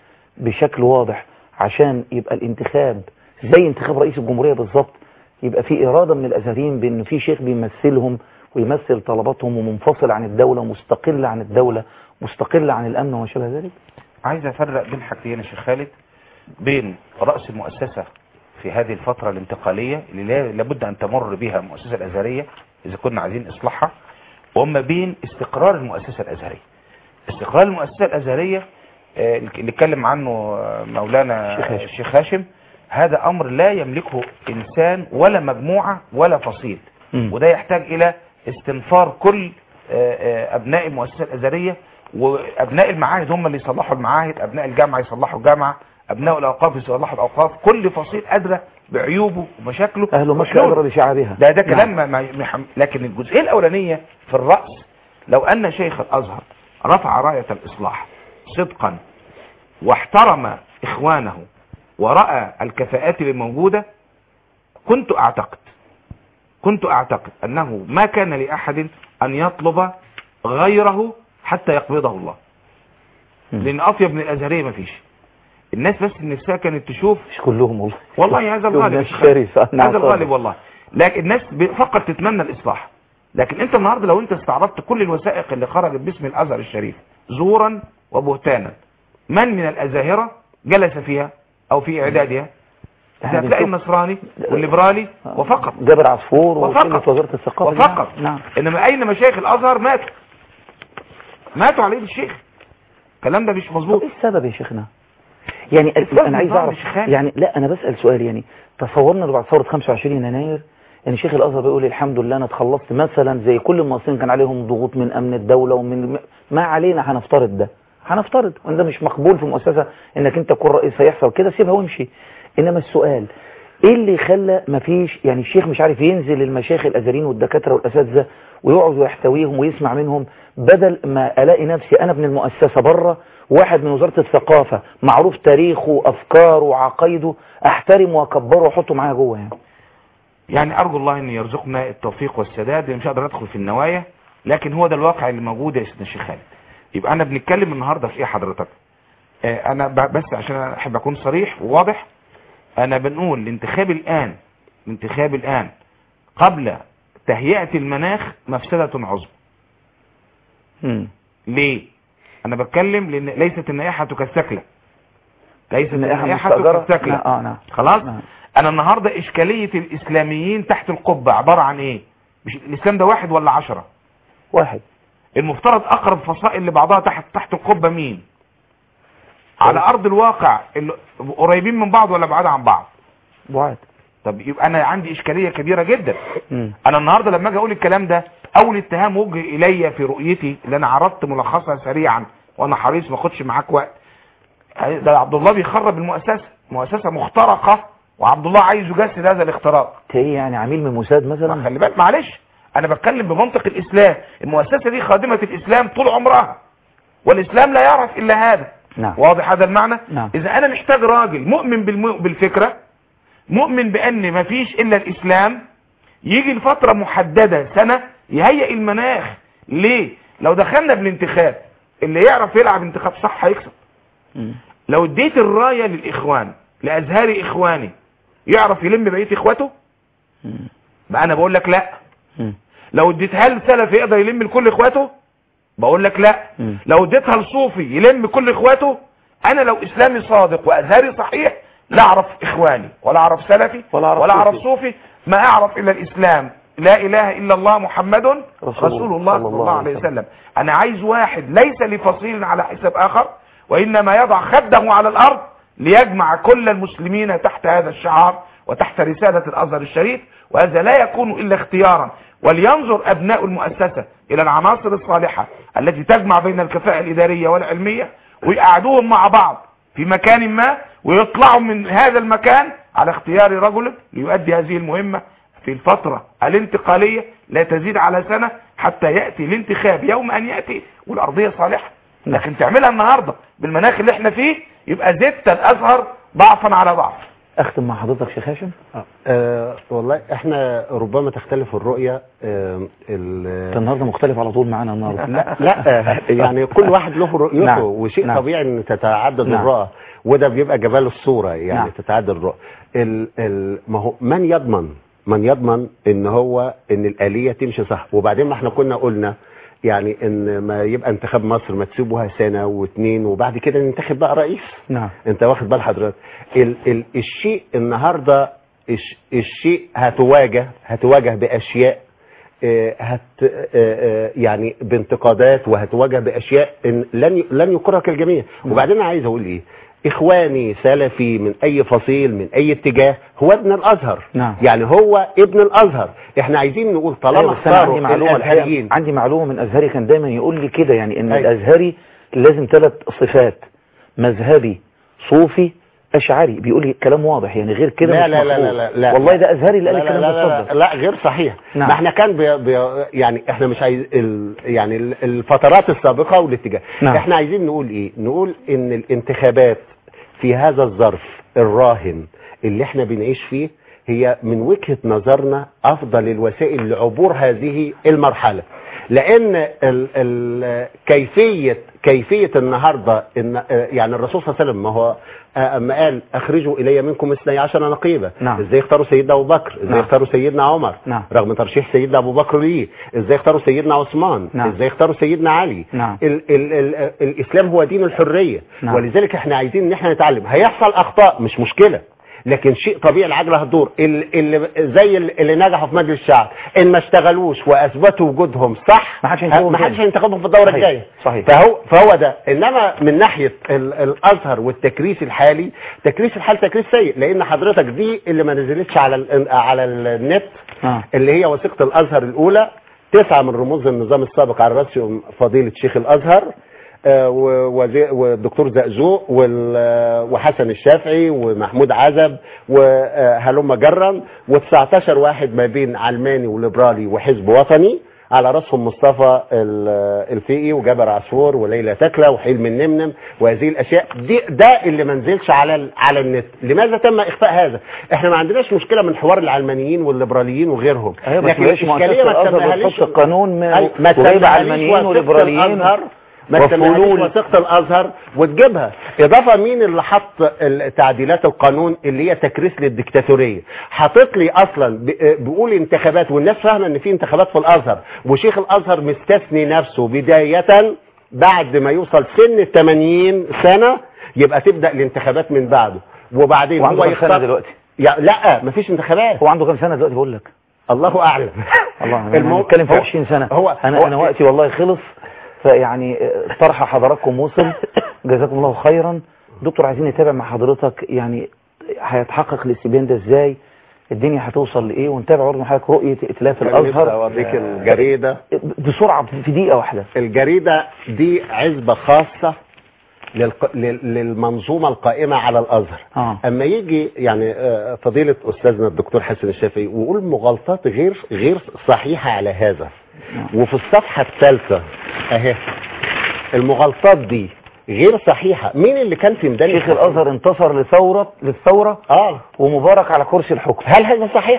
بشكل واضح عشان يبقى الانتخاب زي انتخاب رئيس الجمهورية بالظبط يبقى في إرادة من الأزهريين بأن في شيخ بيمثلهم ويمثل طلباتهم ومنفصل عن الدولة مستقل عن الدولة مستقل عن الأمن وما شابه ذلك عايز افرق بين حاجتين يا شيخ خالد بين رأس المؤسسة في هذه الفترة الانتقالية اللي لا- لابد أن تمر بها المؤسسة الأزهرية إذا كنا عايزين إصلاحها وما بين استقرار المؤسسة الأزهرية استقرار المؤسسة الأزهرية آه، اللي اتكلم عنه آه، مولانا الشيخ هاشم. الشيخ هاشم هذا أمر لا يملكه إنسان ولا مجموعة ولا فصيل مم. وده يحتاج إلى استنفار كل آه، آه، أبناء المؤسسة الأزهرية وأبناء المعاهد هم اللي يصلحوا المعاهد أبناء الجامعة يصلحوا الجامعة أبناء الأوقاف يصلحوا الأوقاف كل فصيل أدرى بعيوبه ومشاكله أهل مكة وحلوله. أدرى بشعبها ده ده كلام نعم. ما ما ما- لكن الجزئيه الاولانيه في الراس لو ان شيخ الازهر رفع رايه الاصلاح صدقا واحترم اخوانه وراى الكفاءات اللي موجوده كنت اعتقد كنت اعتقد انه ما كان لاحد ان يطلب غيره حتى يقبضه الله مم. لان اطيب من الازهريه ما فيش الناس بس نفسها كانت تشوف مش كلهم والله والله هذا كلهم الغالب ناس شرسة. نعم، هذا اتفضل. الغالب والله لكن الناس ب- فقط تتمنى الاصلاح لكن انت النهارده لو انت استعرضت كل الوثائق اللي خرجت باسم الازهر الشريف زورا وبهتانا من من الازاهره جلس فيها او في اعدادها إحنا هتلاقي بنشوف- النصراني والليبرالي وفقط جابر عصفور وفقط. وكلمة وزارة الثقافة وفقط نعم نعم. انما اين مشايخ الازهر ماتوا ماتوا على ايد الشيخ الكلام ده مش طب مظبوط ايه السبب يا شيخنا يعني الفهم انا عايز نظام اعرف يا شيخ خالد. يعني لا انا بسأل سؤال يعني تصورنا لو بعد ثورة 25 يناير ان شيخ الازهر بيقول الحمد لله انا اتخلصت مثلا زي كل المصريين كان عليهم ضغوط من امن الدولة ومن ما علينا هنفترض ده هنفترض وان ده مش مقبول في مؤسسة انك انت تكون رئيس هيحصل كده سيبها وامشي انما السؤال ايه اللي خلى مفيش يعني الشيخ مش عارف ينزل المشايخ الازهريين والدكاتره والاساتذه ويقعد ويحتويهم ويسمع منهم بدل ما الاقي نفسي انا ابن المؤسسه بره واحد من وزاره الثقافه معروف تاريخه وافكاره وعقايده احترمه واكبره واحطه معايا جوه يعني يعني ارجو الله ان يرزقنا التوفيق والسداد مش هقدر ادخل في النوايا لكن هو ده الواقع اللي موجود يا سيدنا الشيخ خالد يبقى انا بنتكلم النهارده في ايه حضرتك آه انا ب- بس عشان أنا احب اكون صريح وواضح انا بنقول الانتخاب الان الانتخاب الان قبل تهيئة المناخ مفسدة عظمى امم ليه انا بتكلم لان ليست النائحة كالسكلة ليست النائحة النائحة مستأجرة؟ كالسكلة لا، آه، نعم. خلاص نعم. انا النهاردة اشكالية الاسلاميين تحت القبة عبارة عن ايه مش الاسلام ده واحد ولا عشرة واحد المفترض اقرب فصائل لبعضها تحت تحت القبة مين على ارض الواقع اللي قريبين من بعض ولا بعاد عن بعض بعد طب يبقى انا عندي اشكالية كبيرة جدا امم انا النهاردة لما اجي اقول الكلام ده اول اتهام وجه الي في رؤيتي اللي انا عرضت ملخصها سريعا وانا حريص ما اخدش معاك وقت ده عبد الله بيخرب المؤسسة مؤسسة مخترقة وعبد الله عايز يجسد هذا الاختراق ايه يعني عميل من موساد ما مثلا خلي بالك معلش انا بتكلم بمنطق الاسلام المؤسسة دي خادمة الاسلام طول عمرها والاسلام لا يعرف الا هذا نعم واضح هذا المعنى نعم. اذا انا محتاج راجل مؤمن بالم... بالفكرة مؤمن بان مفيش الا الاسلام يجي لفترة محددة سنة يهيئ المناخ ليه لو دخلنا بالانتخاب اللي يعرف يلعب انتخاب صح هيكسب مم. لو اديت الراية للاخوان لازهار اخواني يعرف يلم بقية اخواته مم. بقى انا بقول لك لا مم. لو اديتها لسلف يقدر يلم لكل اخواته بقول لك لا مم. لو اديتها لصوفي يلم كل اخواته انا لو اسلامي صادق وازهري صحيح لا اعرف اخواني ولا اعرف سلفي ولا أعرف ولا اعرف صوفي. صوفي ما اعرف الا الاسلام لا اله الا الله محمد رسول رسول الله صلى صلى الله عليه وسلم انا عايز واحد ليس لفصيل على حساب اخر وانما يضع خده على الارض ليجمع كل المسلمين تحت هذا الشعار وتحت رسالة الازهر الشريف وهذا لا يكون الا اختيارا ولينظر ابناء المؤسسة الى العناصر الصالحة التي تجمع بين الكفاءة الادارية والعلمية ويقعدوهم مع بعض في مكان ما ويطلعوا من هذا المكان على اختيار رجل ليؤدي هذه المهمة في الفترة الانتقالية لا تزيد على سنة حتى يأتي الانتخاب يوم أن يأتي والأرضية صالحة لكن تعملها النهاردة بالمناخ اللي احنا فيه يبقى زدت الأزهر ضعفا على ضعف اختم مع حضرتك شيخ هاشم آه والله احنا ربما تختلف الرؤية آه ال- انت النهارده مختلف على طول معانا النهارده لا لا آه، يعني كل واحد له رؤيته نعم، وشيء نعم. طبيعي ان تتعدد نعم. الرؤى وده بيبقى جمال الصورة يعني نعم. تتعدد الرؤى ال ال ما هو من يضمن من يضمن ان هو ان الآلية تمشي صح وبعدين ما احنا كنا قلنا يعني ان ما يبقى انتخاب مصر ما تسيبوها سنه واثنين وبعد كده ننتخب بقى رئيس نعم انت واخد بال حضرتك ال ال الشيء النهارده الش الشيء هتواجه هتواجه باشياء آه، هت آه، آه، يعني بانتقادات وهتواجه باشياء إن لن ي- لن يكرهك الجميع وبعدين انا عايز اقول ايه اخواني سلفي من اي فصيل من اي اتجاه هو ابن الازهر نعم. يعني هو ابن الازهر احنا عايزين نقول طالما أيوة، بس أنا اختاروا عندي معلومة الحقيقة الازهريين عندي معلومة من أزهري كان دايما يقول لي كده يعني إن أيوة. الأزهري لازم ثلاث صفات مذهبي صوفي أشعري بيقول لي كلام واضح يعني غير كده لا مش لا لا مفروض. لا لا لا والله ده أزهري اللي لا قال لا الكلام لا ده لا, اتفضل لا غير صحيح نعم. ما احنا كان بي بي يعني احنا مش عايز ال يعني ال- الفترات السابقه والاتجاه نعم. احنا عايزين نقول ايه نقول ان الانتخابات في هذا الظرف الراهن اللي احنا بنعيش فيه هي من وجهة نظرنا افضل الوسائل لعبور هذه المرحلة لان ال ال كيفية كيفية النهاردة إن يعني الرسول صلى الله عليه وسلم ما هو آه، اما قال اخرجوا الي منكم اثني عشر نقيبة نعم. ازاي يختاروا سيدنا ابو بكر ازاي نعم. يختاروا سيدنا عمر نعم. رغم ترشيح سيدنا ابو بكر ليه ازاي يختاروا سيدنا عثمان نعم. ازاي يختاروا سيدنا علي نعم. ال ال ال الاسلام هو دين الحريه نعم. ولذلك احنا عايزين ان احنا نتعلم هيحصل اخطاء مش مشكله لكن شيء طبيعي العجله هتدور ال- اللي زي ال- اللي نجحوا في مجلس الشعب ان ما اشتغلوش واثبتوا وجودهم صح ما حدش هينتخبهم ما حدش تاني. هينتخبهم في الدوره صحيح. الجايه صحيح. فهو فهو ده انما من ناحيه ال- الازهر والتكريس الحالي تكريس الحال تكريس سيء لان حضرتك دي اللي ما نزلتش على ال- على النت آه. اللي هي وثيقه الازهر الاولى تسعه من رموز النظام السابق على راسهم فضيله شيخ الازهر آه، و- وزي- والدكتور زقزوق وال- آه، وحسن الشافعي ومحمود عزب وهلم جرا و19 واحد ما بين علماني وليبرالي وحزب وطني على راسهم مصطفى ال- الفقي وجابر عاشور وليلى تكله وحلم النمنم وهذه الاشياء دي ده اللي ما نزلش على ال- على النت لماذا تم اخفاء هذا احنا ما عندناش مشكله من حوار العلمانيين والليبراليين وغيرهم أيوة بس لكن معلش الاشكاليه ما مؤسسة الأزهر تسميهاليش بتحط القانون ما- أيوة، ما وجايبة تسميهاليش علمانيين وثيقة وليبراليين الأزهر ما تسميهاليش وفلول. وثيقه الازهر وتجيبها اضافه مين اللي حط ال- تعديلات القانون اللي هي تكريس للديكتاتوريه حاطط لي اصلا ب- بيقول انتخابات والناس فاهمه ان في انتخابات في الازهر وشيخ الازهر مستثني نفسه بدايه بعد ما يوصل سن ال 80 سنه يبقى تبدا الانتخابات من بعده وبعدين وعنده هو كام سنة يختار دلوقتي يا لا مفيش انتخابات هو عنده كام سنة دلوقتي بقول لك الله اعلم الله انا المو- بنتكلم في هو- 20 سنة هو انا هو- انا وقتي والله خلص فيعني آه، طرح حضراتكم وصل جزاكم الله خيرا دكتور عايزين نتابع مع حضرتك يعني هيتحقق الاستبيان ده ازاي الدنيا هتوصل لايه ونتابع برضه مع حضرتك رؤية ائتلاف كان نفسي الازهر اوريك الجريده بسرعة في دقيقة واحدة الجريدة دي عزبة خاصة للق... لل- للمنظومة القائمة على الأزهر اه أما يجي يعني آه، فضيلة أستاذنا الدكتور حسن الشافعي ويقول مغالطات غير غير صحيحة على هذا وفي الصفحة الثالثة أهي المغالطات دي غير صحيحة مين اللي كان في ميدان شيخ التحرير؟ الازهر انتصر لثورة للثورة اه ومبارك على كرسي الحكم هل هذا صحيح؟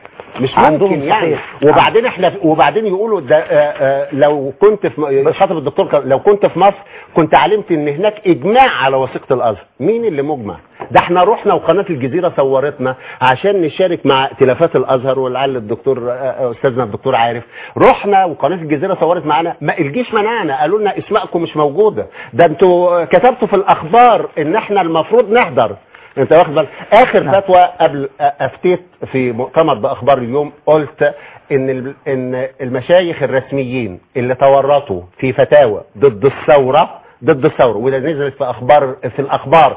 مش عندهم ممكن يعني صحيح. وبعدين احنا وبعدين يقولوا ده آه، آه، لو كنت في خاطب الدكتور كان- لو كنت في مصر كنت علمت ان هناك اجماع على وثيقه الازهر مين اللي مجمع ده احنا رحنا وقناه الجزيره صورتنا عشان نشارك مع ائتلافات الازهر ولعل الدكتور آه، آه، استاذنا الدكتور عارف رحنا وقناه الجزيره صورت معانا ما الجيش منعنا قالوا لنا اسمائكم مش موجوده ده انتوا كتبتوا في الاخبار ان احنا المفروض نحضر انت واخد بالك اخر نعم. فتوى قبل افتيت في مؤتمر باخبار اليوم قلت ان ال- ان المشايخ الرسميين اللي تورطوا في فتاوى ضد الثوره ضد الثوره وده نزلت في اخبار في الاخبار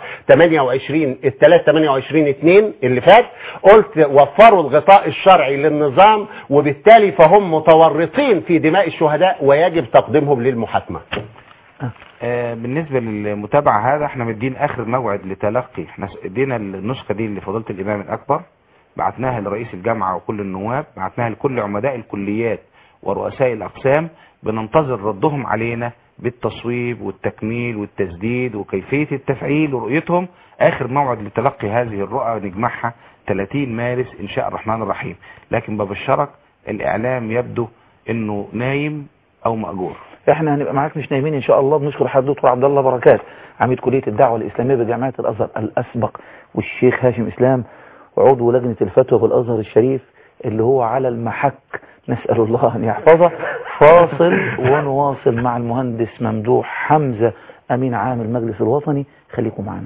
28 الثلاث 28 2 اللي فات قلت وفروا الغطاء الشرعي للنظام وبالتالي فهم متورطين في دماء الشهداء ويجب تقديمهم للمحاكمه آه، بالنسبة للمتابعة هذا احنا مدين اخر موعد لتلقي احنا ادينا النسخة دي لفضيلة الامام الاكبر بعتناها لرئيس الجامعة وكل النواب بعتناها لكل عمداء الكليات ورؤساء الاقسام بننتظر ردهم علينا بالتصويب والتكميل والتسديد وكيفية التفعيل ورؤيتهم اخر موعد لتلقي هذه الرؤى نجمعها 30 مارس ان شاء الرحمن الرحيم لكن ببشرك الاعلام يبدو انه نايم او مأجور احنا هنبقى معاك مش نايمين ان شاء الله بنشكر حضرتك دكتور عبد الله بركات عميد كليه الدعوه الاسلاميه بجامعه الازهر الاسبق والشيخ هاشم اسلام وعضو لجنه الفتوى بالازهر الشريف اللي هو على المحك نسأل الله أن يحفظه فاصل ونواصل مع المهندس ممدوح حمزة أمين عام المجلس الوطني خليكم معنا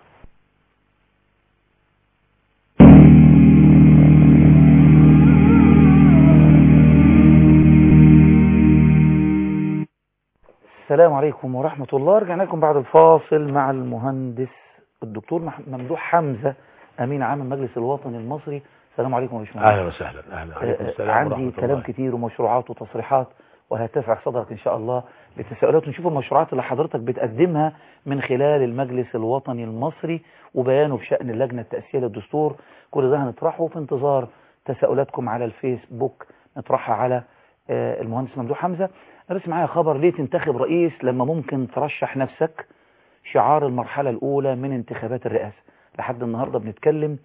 السلام عليكم ورحمة الله رجعنا لكم بعد الفاصل مع المهندس الدكتور مح- ممدوح حمزة أمين عام المجلس الوطني المصري السلام عليكم يا باشمهندس اهلا وسهلا اهلا عليكم آه، السلام عندي ورحمه كلام الله كتير ومشروعات وتصريحات وهتفع صدرك إن شاء الله للتساؤلات ونشوف المشروعات اللي حضرتك بتقدمها من خلال المجلس الوطني المصري وبيانه بشأن اللجنة التأسيسية للدستور كل ده هنطرحه في انتظار تساؤلاتكم على الفيسبوك نطرحها على آه، المهندس ممدوح حمزة أنا بس معايا خبر ليه تنتخب رئيس لما ممكن ترشح نفسك شعار المرحلة الأولى من انتخابات الرئاسة لحد النهاردة بنتكلم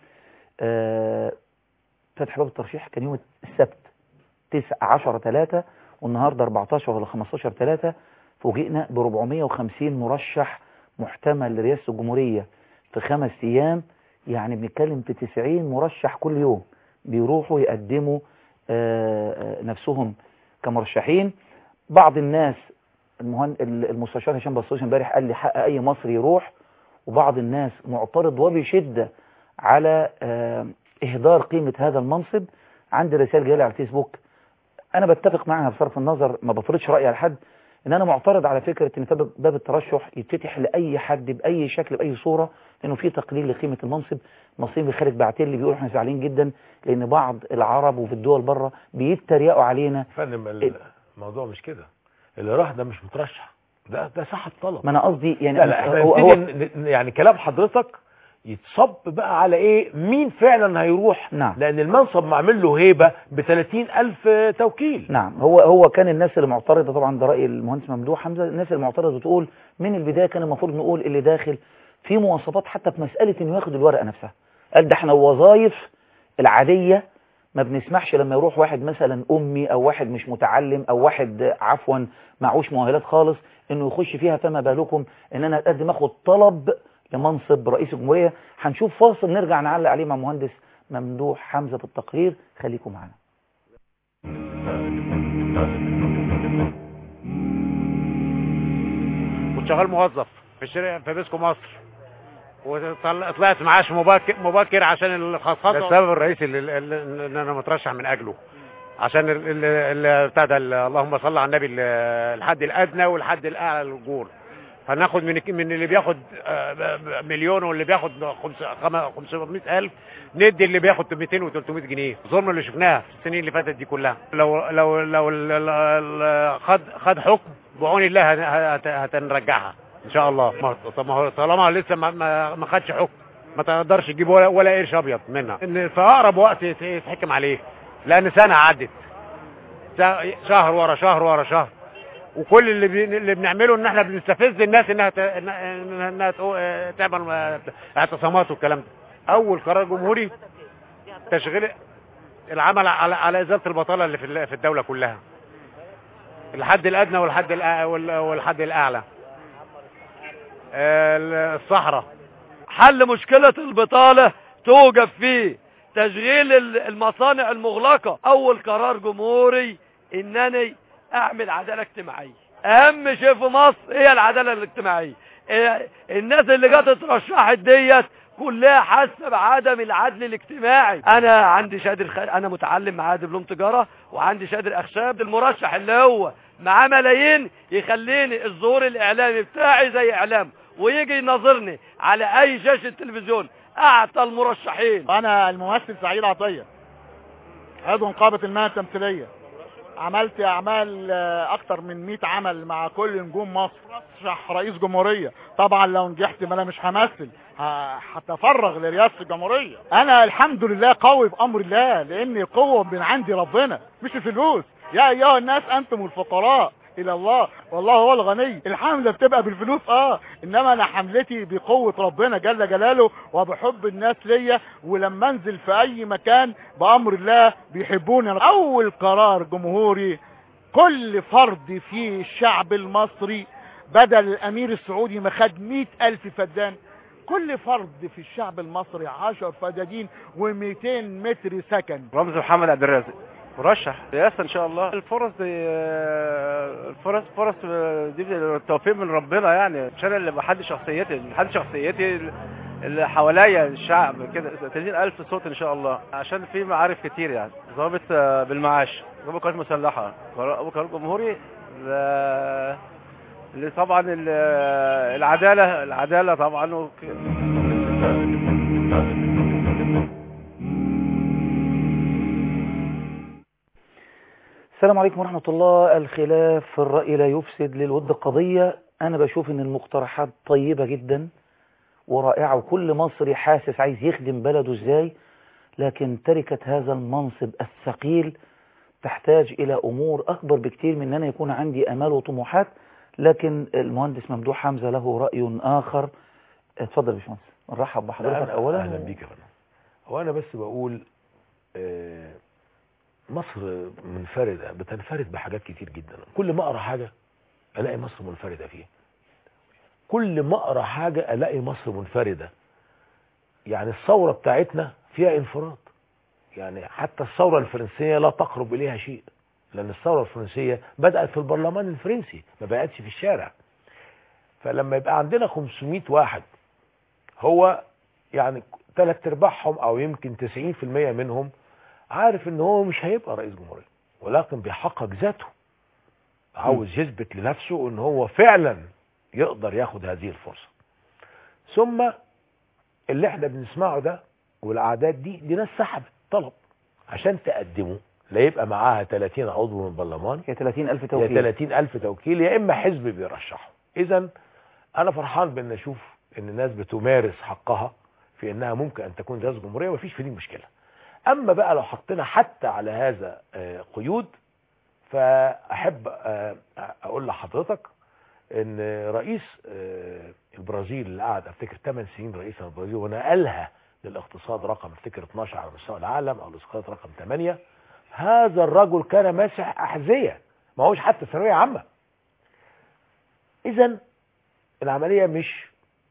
آه، فتح باب الترشيح كان يوم السبت 9 10 3 والنهارده 14 ولا 15 3 فوجئنا ب 450 مرشح محتمل لرئاسه الجمهوريه في خمس ايام يعني بنتكلم في 90 مرشح كل يوم بيروحوا يقدموا آه، آه، نفسهم كمرشحين بعض الناس المهن... المستشار هشام بسوش امبارح قال لي حق اي مصري يروح وبعض الناس معترض وبشده على آه، اهدار قيمه هذا المنصب عندي رسائل جايه لي على الفيسبوك انا بتفق معها بصرف النظر ما بفرضش رايي على حد ان انا معترض على فكره ان باب باب الترشح يتفتح لاي حد باي شكل باي صوره لانه في تقليل لقيمه المنصب مصريين بالخارج بعتين لي بيقولوا احنا زعلانين جدا لان بعض العرب وفي الدول بره بيتريقوا علينا فندم الموضوع مش كده اللي راح ده مش مترشح ده ده صاحب طلب ما انا قصدي يعني لا لا احنا هو, نبتدي هو ن- ن- يعني كلام حضرتك يتصب بقى على ايه مين فعلا هيروح نعم. لان المنصب معمل له هيبه ب 30 الف توكيل نعم هو هو كان الناس اللي معترضه طبعا ده راي المهندس ممدوح حمزه الناس اللي معترضه بتقول من البدايه كان المفروض نقول اللي داخل في مواصفات حتى في مساله انه ياخد الورقه نفسها قال ده احنا الوظائف العاديه ما بنسمحش لما يروح واحد مثلا امي او واحد مش متعلم او واحد عفوا معهوش مؤهلات خالص انه يخش فيها فما بالكم ان انا اقدم اخد طلب لمنصب رئيس الجمهوريه هنشوف فاصل نرجع نعلق عليه مع مهندس ممدوح حمزه في التقرير خليكم معانا كنت شغال موظف في شركه في بيسكو مصر وطلعت معاش مبكر مبكر عشان الخاصات ده السبب الرئيسي اللي, اللي ان انا مترشح من اجله عشان ال- ال- ال- بتاع ده ال- اللهم صل على النبي ال- الحد الادنى والحد الاعلى للاجور هناخد من من اللي بياخد آه، ب- ب- مليون واللي بياخد خمس- خم- 500 الف ندي اللي بياخد 200 و300 جنيه الظلم اللي شفناه في السنين اللي فاتت دي كلها لو لو لو ال- ال- ال- خد خد حكم بعون الله هن- هت- هتنرجعها ان شاء الله ما- طب ما هو طالما لسه ما ما ما خدش حكم ما تقدرش تجيب ولا ولا قرش ابيض منها ان في اقرب وقت يت- يتحكم عليه لان سنه عدت س- شهر ورا شهر ورا شهر وكل اللي بي... اللي بنعمله ان احنا بنستفز الناس انها ت... إن- انها تقو- تعمل آه، اعتصامات والكلام ده اول قرار جمهوري تشغيل العمل على على ازاله البطاله اللي في ال- في الدوله كلها الحد الادنى والحد الأ... وال- والحد الاعلى آه، الصحراء حل مشكلة البطالة توجد في تشغيل ال- المصانع المغلقة أول قرار جمهوري إنني أعمل عدالة اجتماعية أهم شيء في مصر هي العدالة الاجتماعية إيه، الناس اللي جت اترشحت ديت كلها حاسه بعدم العدل الاجتماعي انا عندي شهاده خ... انا متعلم معاه دبلوم تجاره وعندي شهاده اخشاب المرشح اللي هو معاه ملايين يخليني الظهور الاعلامي بتاعي زي اعلام ويجي يناظرني على اي شاشه تلفزيون اعطى المرشحين انا الممثل سعيد عطيه عضو نقابه المهن التمثيليه عملت اعمال آه، اكتر من 100 عمل مع كل نجوم مصر رشح رئيس جمهوريه طبعا لو نجحت ما انا مش همثل ه- هتفرغ لرئاسه الجمهوريه انا الحمد لله قوي بامر الله لان القوه من عندي ربنا مش الفلوس يا ايها الناس انتم الفقراء الى الله والله هو الغني الحمله بتبقى بالفلوس اه انما انا حملتي بقوه ربنا جل جلاله وبحب الناس ليا ولما انزل في اي مكان بامر الله بيحبوني اول قرار جمهوري كل فرد في الشعب المصري بدل الامير السعودي ما خد مئة الف فدان كل فرد في الشعب المصري عشر فدادين و200 متر سكن رمز محمد عبد الرازق مرشح رئاسة ان شاء الله الفرص دي آه، الفرص فرص آه، دي التوفيق من ربنا يعني مش انا اللي بحدد شخصيتي اللي بحدد شخصيتي اللي حواليا الشعب كده 30000 صوت ان شاء الله عشان في معارف كتير يعني ضابط آه، بالمعاش ضابط قوات مسلحة قرار- ابو قرار جمهوري ل- اللي طبعا ال- العدالة العدالة طبعا وك- السلام عليكم ورحمة الله الخلاف في الرأي لا يفسد للود قضية أنا بشوف إن المقترحات طيبة جدا ورائعة وكل مصري حاسس عايز يخدم بلده إزاي لكن تركة هذا المنصب الثقيل تحتاج إلى أمور أكبر بكتير من أن أنا يكون عندي أمال وطموحات لكن المهندس ممدوح حمزة له رأي آخر اتفضل يا باشمهندس نرحب بحضرتك أهلا- أولا اهلا بيك يا فندم هو انا بس بقول آه، مصر منفردة بتنفرد بحاجات كتير جدا كل ما اقرا حاجة الاقي مصر منفردة فيها كل ما اقرا حاجة الاقي مصر منفردة يعني الثورة بتاعتنا فيها انفراد يعني حتى الثورة الفرنسية لا تقرب اليها شيء لان الثورة الفرنسية بدأت في البرلمان الفرنسي ما بقتش في الشارع فلما يبقى عندنا 500 واحد هو يعني ثلاث ارباعهم او يمكن 90% منهم عارف ان هو مش هيبقى رئيس جمهورية ولكن بيحقق ذاته عاوز يثبت لنفسه ان هو فعلا يقدر ياخد هذه الفرصة ثم اللي احنا بنسمعه ده والاعداد دي دي ناس سحبت طلب عشان تقدمه لا يبقى معاها 30 عضو من البرلمان يا 30 ألف يا توكيل 30 ألف توكيل يا إما حزب بيرشحه إذا أنا فرحان بأن أشوف أن الناس بتمارس حقها في أنها ممكن أن تكون رئيس جمهورية ومفيش في دي مشكلة أما بقى لو حطينا حتى على هذا آه، قيود فأحب آه، أقول لحضرتك أن رئيس آه، البرازيل اللي قعد أفتكر 8 سنين رئيس البرازيل ونقلها للاقتصاد رقم افتكر 12 على مستوى العالم أو الاقتصاد رقم 8 هذا الرجل كان ماسح أحذية ما هوش حتى ثانوية عامة إذا العملية مش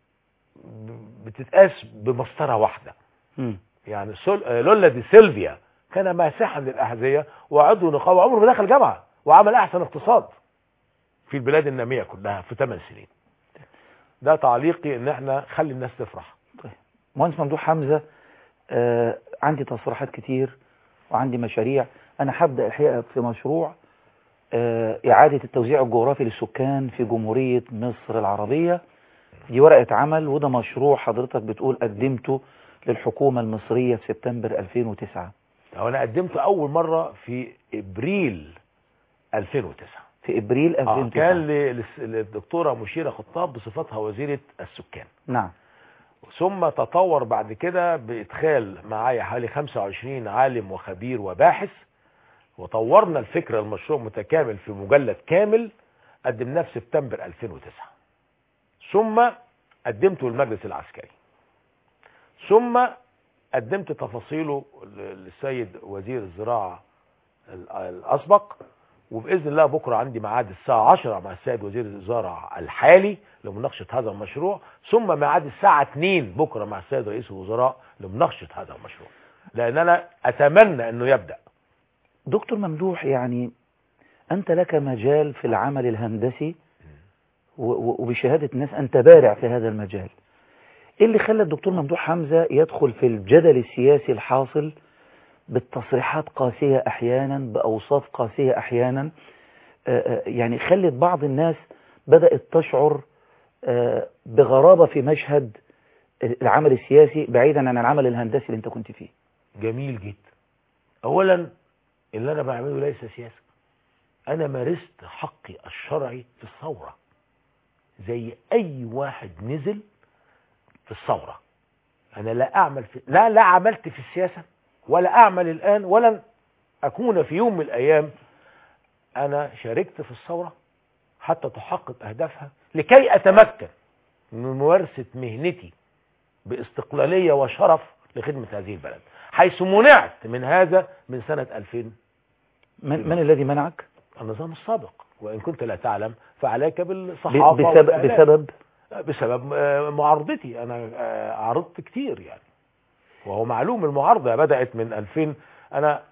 ب- بتتقاس بمسطرة واحدة مم. يعني سول... آه، لولا دي سيلفيا كان ماسحا للأحذية وعضو نقابة عمره ما دخل جامعة وعمل أحسن اقتصاد في البلاد النامية كلها في 8 سنين ده تعليقي ان احنا خلي الناس تفرح مهندس ممدوح حمزة آه عندي تصريحات كتير وعندي مشاريع أنا هبدأ الحقيقة في مشروع آه إعادة التوزيع الجغرافي للسكان في جمهورية مصر العربية دي ورقة عمل وده مشروع حضرتك بتقول قدمته للحكومة المصرية في سبتمبر 2009 هو انا قدمته اول مرة في ابريل 2009 في إبريل آه 2009 كان ل- للس- للدكتورة مشيرة خطاب بصفتها وزيرة السكان نعم ثم تطور بعد كده بإدخال معايا حوالي 25 عالم وخبير وباحث وطورنا الفكرة المشروع متكامل في مجلد كامل قدمناه في سبتمبر 2009 ثم قدمته للمجلس العسكري ثم قدمت تفاصيله ل- للسيد وزير الزراعة ال- الأسبق وبإذن الله بكرة عندي ميعاد الساعة 10 مع السيد وزير الزراعة الحالي لمناقشة هذا المشروع ثم ميعاد الساعة 2 بكرة مع السيد رئيس الوزراء لمناقشة هذا المشروع لأن أنا أتمنى أنه يبدأ دكتور ممدوح يعني أنت لك مجال في العمل الهندسي و- و- وبشهادة الناس أنت بارع في هذا المجال إيه اللي خلى الدكتور ممدوح حمزة يدخل في الجدل السياسي الحاصل بالتصريحات قاسية أحيانا بأوصاف قاسية أحيانا آه، آه، يعني خلت بعض الناس بدأت تشعر آه، بغرابة في مشهد العمل السياسي بعيدا عن العمل الهندسي اللي انت كنت فيه جميل جدا أولا اللي أنا بعمله ليس سياسة أنا مارست حقي الشرعي في الثورة زي أي واحد نزل في الثورة أنا لا أعمل في لا لا عملت في السياسة ولا أعمل الآن ولن أكون في يوم من الأيام أنا شاركت في الثورة حتى تحقق أهدافها لكي أتمكن من ممارسة مهنتي باستقلالية وشرف لخدمة هذه البلد حيث منعت من هذا من سنة 2000 من, من الذي منعك النظام السابق وإن كنت لا تعلم فعليك ب- بالصحافة بسبب, والإعلام. بسبب بسبب آه، معارضتي أنا آه، عرضت كتير يعني وهو معلوم المعارضة بدأت من 2000 أنا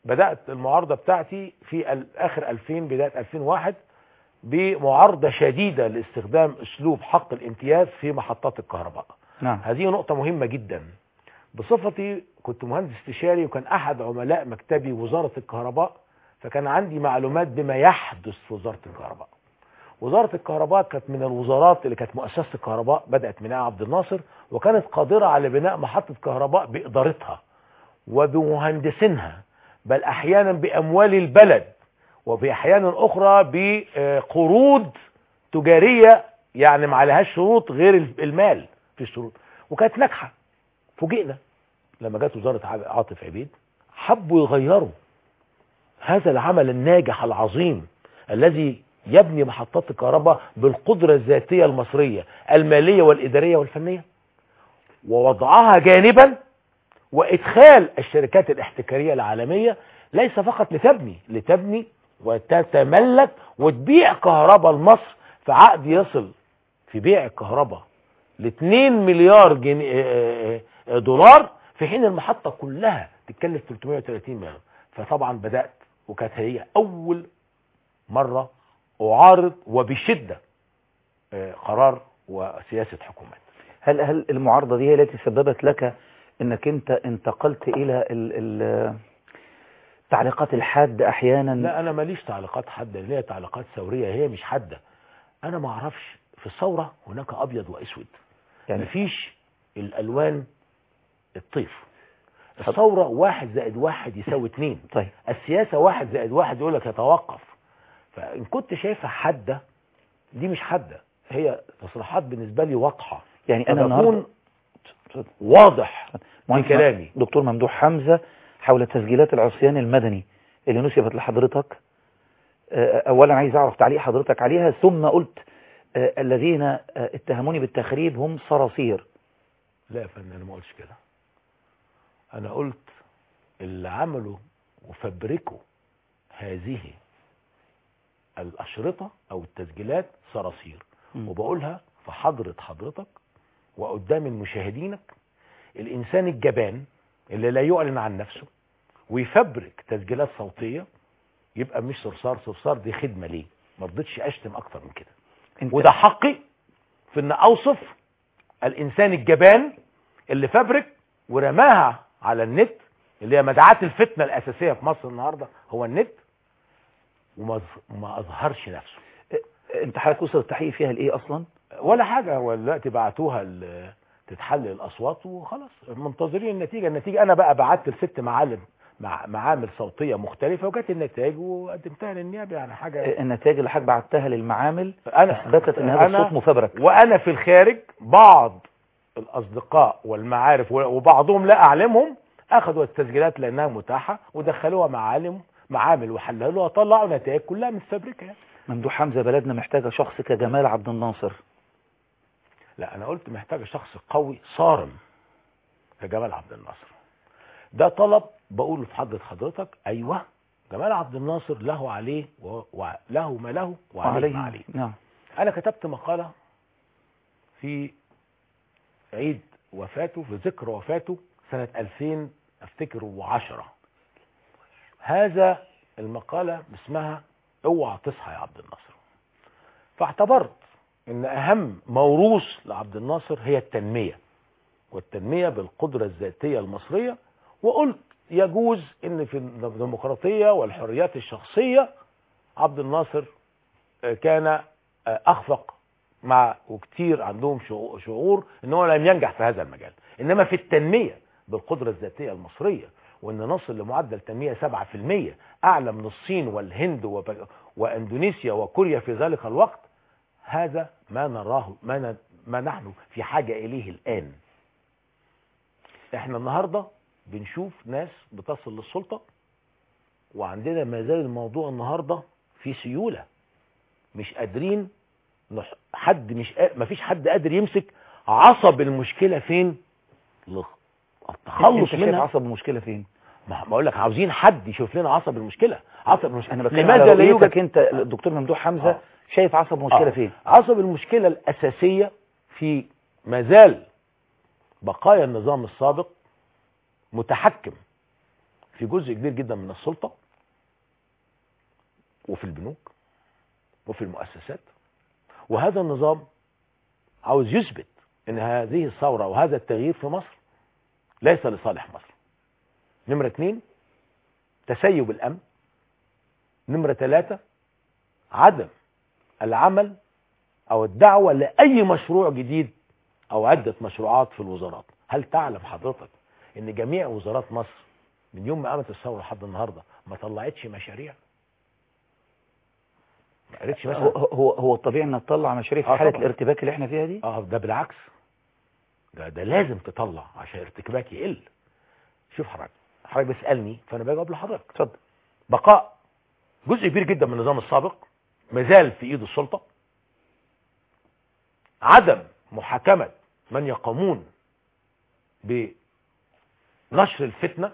بدات المعارضه بتاعتي في ال- اخر 2000 بدايه 2001 بمعارضه شديده لاستخدام اسلوب حق الامتياز في محطات الكهرباء نعم هذه نقطة مهمة جدا بصفتي كنت مهندس استشاري وكان أحد عملاء مكتبي وزارة الكهرباء فكان عندي معلومات بما يحدث في وزارة الكهرباء وزارة الكهرباء كانت من الوزارات اللي كانت مؤسسة الكهرباء بدأت من عبد الناصر وكانت قادرة على بناء محطة كهرباء بإدارتها وبمهندسينها بل أحيانا بأموال البلد وبأحيان أخرى بقروض تجارية يعني ما عليهاش شروط غير المال في الشروط وكانت ناجحة فوجئنا لما جت وزارة عب- عاطف عبيد حبوا يغيروا هذا العمل الناجح العظيم الذي يبني محطات الكهرباء بالقدرة الذاتية المصرية المالية والإدارية والفنية ووضعها جانبا وإدخال الشركات الاحتكارية العالمية ليس فقط لتبني لتبني وتتملك وتبيع كهرباء لمصر في عقد يصل في بيع الكهرباء ل 2 مليار جنيه آه، آه، دولار في حين المحطة كلها تتكلف 330 مليار فطبعا بدأت وكانت هي أول مرة أعارض وبشدة آه، قرار وسياسة حكومات هل هل المعارضة دي هي التي سببت لك انك انت انتقلت الى ال ال التعليقات الحادة احيانا لا أنا ماليش تعليقات حادة ليا تعليقات ثورية هي مش حادة أنا ما أعرفش في الثورة هناك أبيض وأسود يعني مفيش الألوان الطيف الثورة واحد زائد واحد يساوي اتنين طيب السياسة واحد زائد واحد يقول لك يتوقف فإن كنت شايفها حادة دي مش حادة هي تصريحات بالنسبة لي واضحة يعني انا فبكون النهارده واضح في مهندس كلامي دكتور ممدوح حمزة حول تسجيلات العصيان المدني اللي نسبت لحضرتك آه، اولا عايز اعرف تعليق حضرتك عليها ثم قلت آه، الذين آه، اتهموني بالتخريب هم صراصير لا يا فندم انا ما قلتش كده انا قلت اللي عملوا وفبركوا هذه الاشرطه او التسجيلات صراصير مم. وبقولها في حضرة حضرتك وقدام المشاهدينك الانسان الجبان اللي لا يعلن عن نفسه ويفبرك تسجيلات صوتيه يبقى مش صرصار صرصار دي خدمه ليه ما رضيتش اشتم اكتر من كده انت وده حقي في ان اوصف الانسان الجبان اللي فبرك ورماها على النت اللي هي مدعاة الفتنة الاساسية في مصر النهاردة هو النت وما ظ- ما اظهرش نفسه انت حضرتك وصل التحقيق فيها لايه اصلا ولا حاجة هو دلوقتي بعتوها ل- تتحلل الاصوات وخلاص منتظرين النتيجة النتيجة انا بقى بعت لست معالم مع معامل صوتية مختلفة وجت النتائج وقدمتها للنيابة يعني حاجة آه، النتائج اللي حضرتك بعتها للمعامل انا اثبتت ان هذا أنا الصوت مفبرك وانا في الخارج بعض الاصدقاء والمعارف وبعضهم لا اعلمهم اخذوا التسجيلات لانها متاحه ودخلوها معالم معامل وحللوها طلعوا نتائج كلها متفبركه يعني. ممدوح حمزة بلدنا محتاجة شخص كجمال عبد الناصر لا انا قلت محتاجه شخص قوي صارم كجمال عبد الناصر ده طلب بقوله في حضرة حضرتك ايوه جمال عبد الناصر له عليه و- وله ما له وعليه ما عليه نعم انا كتبت مقالة في عيد وفاته في ذكر وفاته سنة 2000 افتكر وعشرة هذا المقالة اسمها اوعى تصحى يا عبد الناصر فاعتبرت ان اهم موروث لعبد الناصر هي التنمية والتنمية بالقدرة الذاتية المصرية وقلت يجوز ان في الديمقراطية والحريات الشخصية عبد الناصر آه، كان آه، اخفق مع وكتير عندهم شعو- شعور ان هو لم ينجح في هذا المجال انما في التنمية بالقدرة الذاتية المصرية وان نصل لمعدل تنمية 7% اعلى من الصين والهند وب- واندونيسيا وكوريا في ذلك الوقت هذا ما نراه ما, ن- ما نحن في حاجة اليه الان احنا النهاردة بنشوف ناس بتصل للسلطة وعندنا ما زال الموضوع النهاردة في سيولة مش قادرين نح- حد مش قا- مفيش حد قادر يمسك عصب المشكلة فين لخ- انت التخلص شايف منها عصب المشكلة فين ما بقول لك عاوزين حد يشوف لنا عصب المشكلة عصب المشكلة انا بتكلم لماذا على لا رؤيتك يوجد انت الدكتور ممدوح حمزة آه. شايف عصب المشكلة آه. فين عصب المشكلة الأساسية في مازال بقايا النظام السابق متحكم في جزء كبير جدا من السلطة وفي البنوك وفي المؤسسات وهذا النظام عاوز يثبت ان هذه الثورة وهذا التغيير في مصر ليس لصالح مصر نمرة اثنين تسيب الامن نمرة ثلاثة عدم العمل او الدعوة لاي مشروع جديد او عدة مشروعات في الوزارات هل تعلم حضرتك ان جميع وزارات مصر من يوم ما قامت الثورة لحد النهاردة ما طلعتش مشاريع ما قالتش هو مثلا هو هو الطبيعي ان تطلع مشاريع في آه حاله طبعا. الارتباك اللي احنا فيها دي اه ده بالعكس ده ده لازم تطلع عشان ارتكابك يقل شوف حضرتك حضرتك بتسالني فانا بجاوب لحضرتك اتفضل بقاء جزء كبير جدا من النظام السابق مازال في ايد السلطه عدم محاكمه من يقومون بنشر الفتنه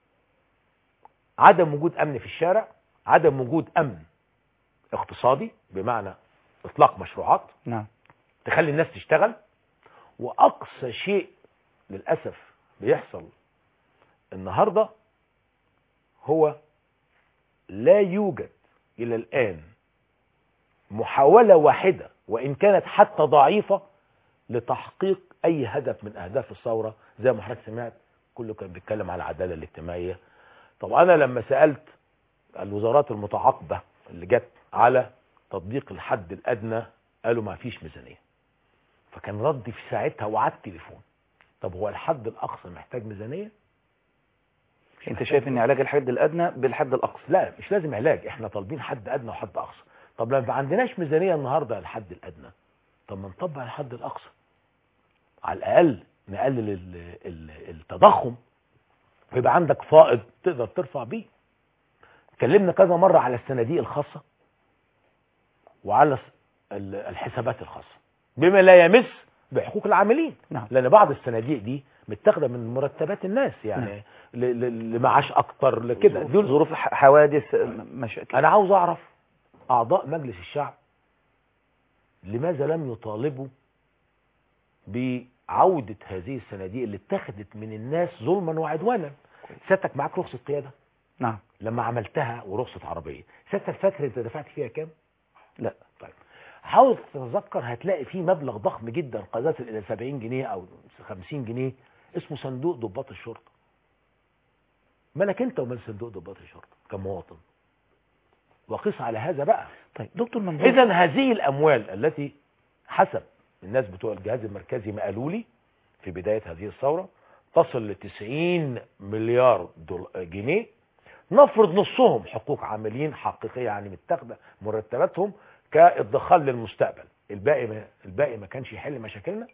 عدم وجود امن في الشارع عدم وجود امن اقتصادي بمعنى اطلاق مشروعات نعم تخلي الناس تشتغل واقصى شيء للاسف بيحصل النهارده هو لا يوجد الى الان محاوله واحده وان كانت حتى ضعيفه لتحقيق اي هدف من اهداف الثوره زي ما حضرتك سمعت كله كان بيتكلم على العداله الاجتماعيه طب انا لما سالت الوزارات المتعاقبه اللي جت على تطبيق الحد الادنى قالوا ما فيش ميزانيه فكان ردي في ساعتها وعلى التليفون طب هو الحد الاقصى محتاج ميزانيه انت شايف ان علاج الحد الادنى بالحد الاقصى لا مش لازم علاج احنا طالبين حد ادنى وحد اقصى طب لما ما عندناش ميزانيه النهارده الحد الادنى طب ما نطبق الحد الاقصى على الاقل نقلل ال- ال- التضخم ويبقى عندك فائض تقدر ترفع بيه اتكلمنا كذا مره على الصناديق الخاصه وعلى الس- ال- الحسابات الخاصه بما لا يمس بحقوق العاملين نعم. لان بعض الصناديق دي متاخده من مرتبات الناس يعني نعم. ل- ل- لمعاش اكتر لكده دول ظروف ح- حوادث م- مشاكل انا عاوز اعرف اعضاء مجلس الشعب لماذا لم يطالبوا بعودة هذه الصناديق اللي اتخذت من الناس ظلما وعدوانا سيادتك معاك رخصة قيادة نعم لما عملتها ورخصة عربية سيادتك فاكر انت دفعت فيها كام لا طيب حاول تتذكر هتلاقي فيه مبلغ ضخم جدا قد يصل الى 70 جنيه او 50 جنيه اسمه صندوق ضباط الشرطه مالك انت ومال صندوق ضباط الشرطه كمواطن وقس على هذا بقى طيب دكتور ممدوح اذا هذه الاموال التي حسب الناس بتوع الجهاز المركزي ما قالوا لي في بدايه هذه الثوره تصل ل 90 مليار دول جنيه نفرض نصهم حقوق عاملين حقيقيه يعني متاخده مرتباتهم كادخار للمستقبل الباقي ما الباقي ما كانش يحل مشاكلنا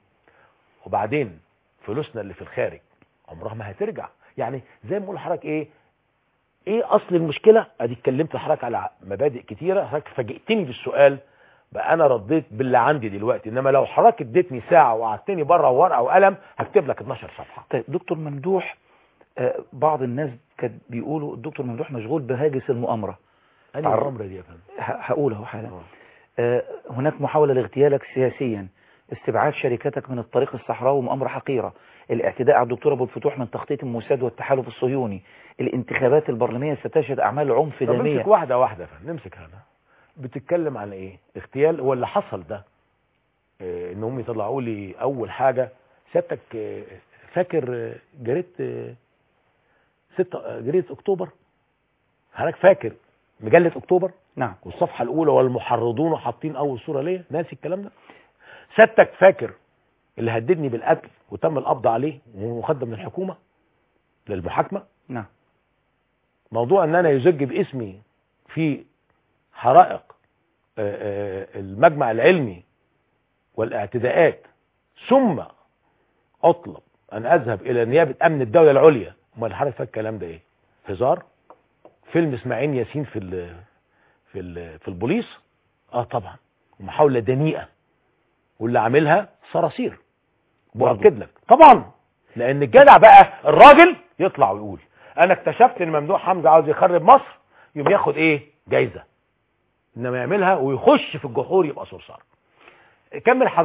وبعدين فلوسنا اللي في الخارج عمرها ما هترجع يعني زي ما بقول لحضرتك ايه ايه اصل المشكله ادي اتكلمت لحضرتك على مبادئ كتيره حضرتك فاجئتني بالسؤال بقى انا رديت باللي عندي دلوقتي انما لو حضرتك اديتني ساعه وقعدتني بره ورقه وقلم هكتب لك 12 صفحه طيب دكتور ممدوح آه، بعض الناس كانت بيقولوا الدكتور ممدوح مشغول بهاجس المؤامرة انهي تعرف. الامر دي يا فندم ه- هقوله حالا آه. آه، هناك محاولة لاغتيالك سياسيا استبعاد شركتك من الطريق الصحراوي مؤامرة حقيرة الاعتداء على الدكتور أبو الفتوح من تخطيط الموساد والتحالف الصهيوني الانتخابات البرلمانية ستشهد أعمال عنف طب دامية نمسك واحده واحده يا فندم نمسك هذا بتتكلم على ايه اغتيال هو اللي حصل ده آه، ان هم يطلعوا لي اول حاجه سيادتك آه، فاكر آه، جريده آه، ستة آه، جريده اكتوبر حضرتك فاكر مجله اكتوبر نعم والصفحه الاولى والمحرضون حاطين اول صوره ليا ناسي الكلام ده سيادتك فاكر اللي هددني بالقتل وتم القبض عليه ومقدم من الحكومه للمحاكمه نعم موضوع ان انا يزج باسمي في حرائق آه، آه، المجمع العلمي والاعتداءات ثم اطلب ان اذهب الى نيابه امن الدوله العليا امال حضرتك فاكر الكلام ده ايه هزار فيلم اسماعيل ياسين في ال في ال في البوليس اه طبعا محاوله دنيئه واللي عاملها صراصير باكد لك طبعا لان الجدع بقى الراجل يطلع ويقول انا اكتشفت ان ممدوح حمزه عاوز يخرب مصر يبقى ياخد ايه جايزه انما يعملها ويخش في الجحور يبقى صرصار كمل حضرتك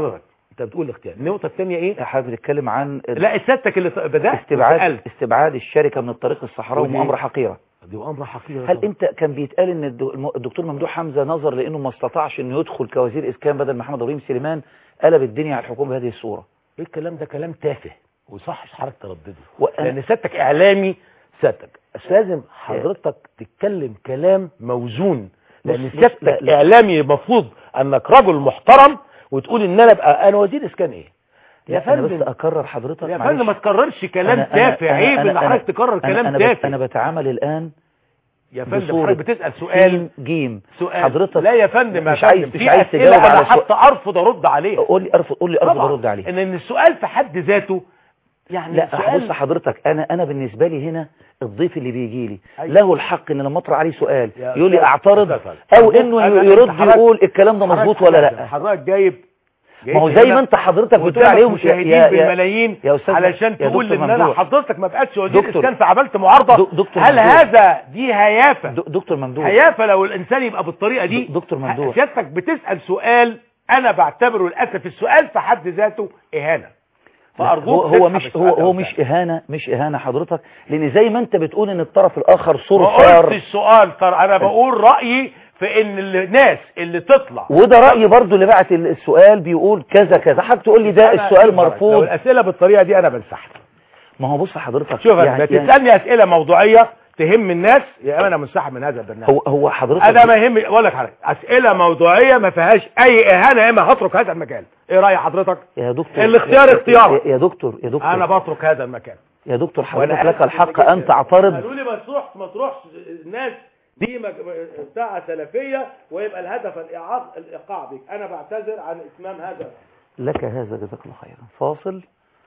انت بتقول الاختيار النقطه الثانيه ايه حضرتك بتتكلم عن لا سيادتك اللي بدات استبعاد وسألت. استبعاد الشركة من الطريق الصحراوي ودي- مؤامرة حقيرة دي امر حقيقي هل انت كان بيتقال ان الدو- الم- الدكتور ممدوح حمزة نظر لانه ما استطاعش انه يدخل كوزير اسكان بدل محمد ابراهيم سليمان قلب الدنيا على الحكومة بهذه الصورة ايه الكلام ده كلام تافه وصحش حضرتك تردده وأنا- لان سيادتك اعلامي سيادتك بس لازم حضرتك تتكلم كلام موزون لان بص- بص- سيادتك لا- لا. اعلامي المفروض انك رجل محترم وتقول ان انا ابقى انا وزير اسكان ايه يا لا، انا بس فندم اكرر حضرتك يا معلش. فندم ما تكررش كلام أنا- أنا- تافه أنا- عيب أنا- ان حضرتك أنا- تكرر أنا- كلام أنا بت- تافه انا بتعامل الان يا فندم بصورة حضرتك بتسال سؤال سين جيم سؤال حضرتك لا يا فندم يا مش عايز فندم مش في عايز أسئلة تجاوب انا على سؤال حتى ارفض ارد عليها قول لي ارفض قول لي ارفض طبعاً. ارد عليه ان إن السؤال في حد ذاته يعني لا سؤال بص حضرتك انا انا بالنسبه لي هنا الضيف اللي بيجي لي أيوة. له الحق ان لما اطرح عليه سؤال يا يقول لي أستاذ- اعترض أستاذ او فندم. انه أنا- يرد أنت حضرتك- يقول الكلام ده مظبوط حضرتك- ولا لا حضرتك جايب جايب ما هو زي هنا ما انت حضرتك بتقول قدامك عليهم مشاهدين بالملايين يا استاذ علشان يا تقول دكتور ان انا ممدوح. حضرتك ما بقتش وزير دكتور. اسكان فعملت معارضه دك- دكتور هل ممدوح. هذا دي هيافه د- دكتور ممدوح هيافه لو الانسان يبقى بالطريقه دي د- دكتور ممدوح. سيادتك بتسال سؤال انا بعتبره للاسف السؤال في حد ذاته اهانه لا، فارجوك هو هو تسحب مش السؤال هو ده هو وتسأل. مش اهانه مش اهانه حضرتك لان زي ما انت بتقول ان الطرف الاخر ما صرصار قلتش سؤال ترى انا بقول رايي في ان الناس اللي تطلع وده رايي برضو اللي بعت ال- السؤال بيقول كذا كذا حضرتك تقول لي ده أنا- السؤال لو مرفوض الاسئله بالطريقه دي انا بنسحب ما هو بص حضرتك شوف يعني يعني تسالني اسئله موضوعيه تهم الناس يا اما انا منسحب من هذا البرنامج هو هو حضرتك انا ما يهمني اقول لك حاجه اسئله موضوعيه ما فيهاش اي اهانه يا اما هترك هذا المكان ايه راي حضرتك يا دكتور الاختيار يا- اختيارك. يا- يا دكتور يا دكتور انا بترك هذا المكان يا دكتور حضرتك وأنا لك آسف الحق جداً. ان تعترض قالوا لي ما تروحش ما تروحش الناس دي مج- بتاعه سلفيه ويبقى الهدف الايعاظ الايقاع بك انا بعتذر عن اتمام هذا لك هذا جزاك الله خيرا فاصل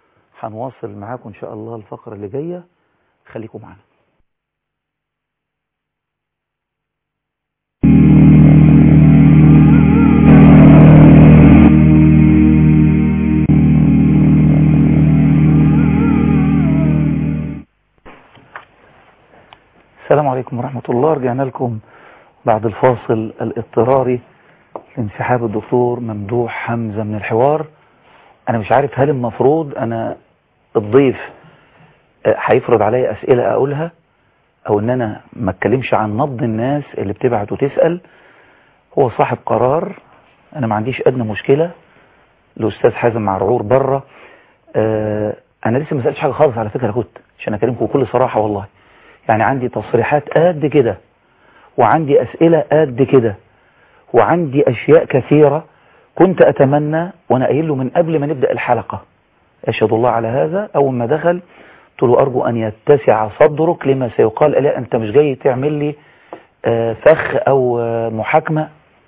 هنواصل معاكم ان شاء الله الفقره اللي جايه خليكم معانا السلام عليكم ورحمة الله رجعنا لكم بعد الفاصل الاضطراري لانسحاب الدكتور ممدوح حمزة من الحوار انا مش عارف هل المفروض انا الضيف آه، هيفرض عليا اسئلة اقولها او ان انا ما اتكلمش عن نبض الناس اللي بتبعت وتسأل هو صاحب قرار انا ما عنديش ادنى مشكلة الاستاذ حازم معرعور بره آه انا لسه ما سالتش حاجه خالص على فكره كنت عشان اكلمكم بكل صراحه والله يعني عندي تصريحات قد كده وعندي اسئله قد كده وعندي اشياء كثيره كنت اتمنى وانا قايل له من قبل ما نبدا الحلقه اشهد الله على هذا اول ما دخل قلت له ارجو ان يتسع صدرك لما سيقال لا انت مش جاي تعمل لي آه، فخ او آه، محاكمه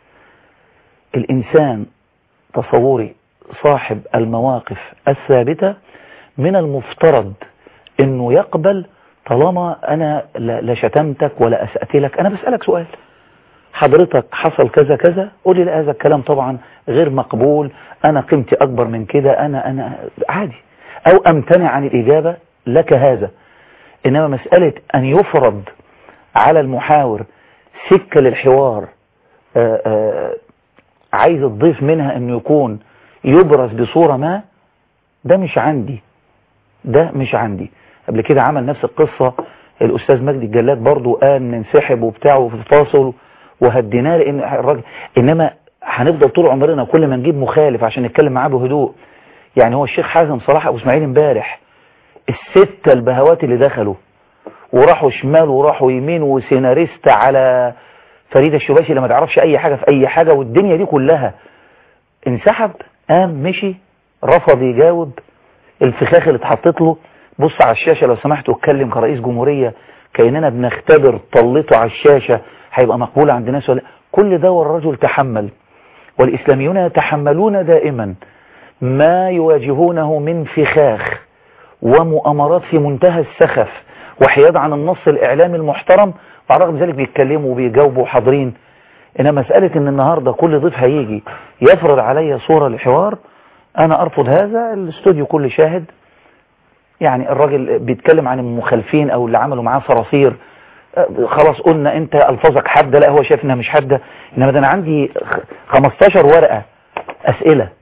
الانسان تصوري صاحب المواقف الثابتة من المفترض انه يقبل طالما انا لا لا شتمتك ولا اسأت لك انا بسألك سؤال حضرتك حصل كذا كذا قول لي لا هذا الكلام طبعا غير مقبول انا قيمتي اكبر من كده انا انا عادي او امتنع عن الاجابة لك هذا انما مسألة ان يفرض على المحاور سكة للحوار آآ آآ عايز الضيف منها انه يكون يبرز بصورة ما ده مش عندي ده مش عندي قبل كده عمل نفس القصة الأستاذ مجدي الجلاد برضو قال ننسحب وبتاع وفي الفاصل وهديناه لأن الراجل إنما هنفضل طول عمرنا كل ما نجيب مخالف عشان نتكلم معاه بهدوء يعني هو الشيخ حازم صلاح أبو إسماعيل امبارح الستة البهوات اللي دخلوا وراحوا شمال وراحوا يمين وسيناريست على فريدة الشباشي اللي ما تعرفش أي حاجة في أي حاجة والدنيا دي كلها انسحب قام مشي رفض يجاوب الفخاخ اللي اتحطت له بص على الشاشة لو سمحت واتكلم كرئيس جمهورية كأننا بنختبر طلته على الشاشة هيبقى مقبول عند الناس ولا كل ده والرجل تحمل والإسلاميون يتحملون دائما ما يواجهونه من فخاخ ومؤامرات في منتهى السخف وحياد عن النص الإعلامي المحترم وعلى الرغم من ذلك بيتكلموا وبيجاوبوا حاضرين إنما مسألة إن النهاردة كل ضيف هيجي يفرض علي صورة لحوار أنا أرفض هذا الاستوديو كل شاهد يعني الراجل بيتكلم عن المخالفين أو اللي عملوا معاه صراصير آه، خلاص قلنا أنت ألفاظك حادة لا هو شايف إنها مش حادة إنما ده أنا عندي خ- 15 ورقة أسئلة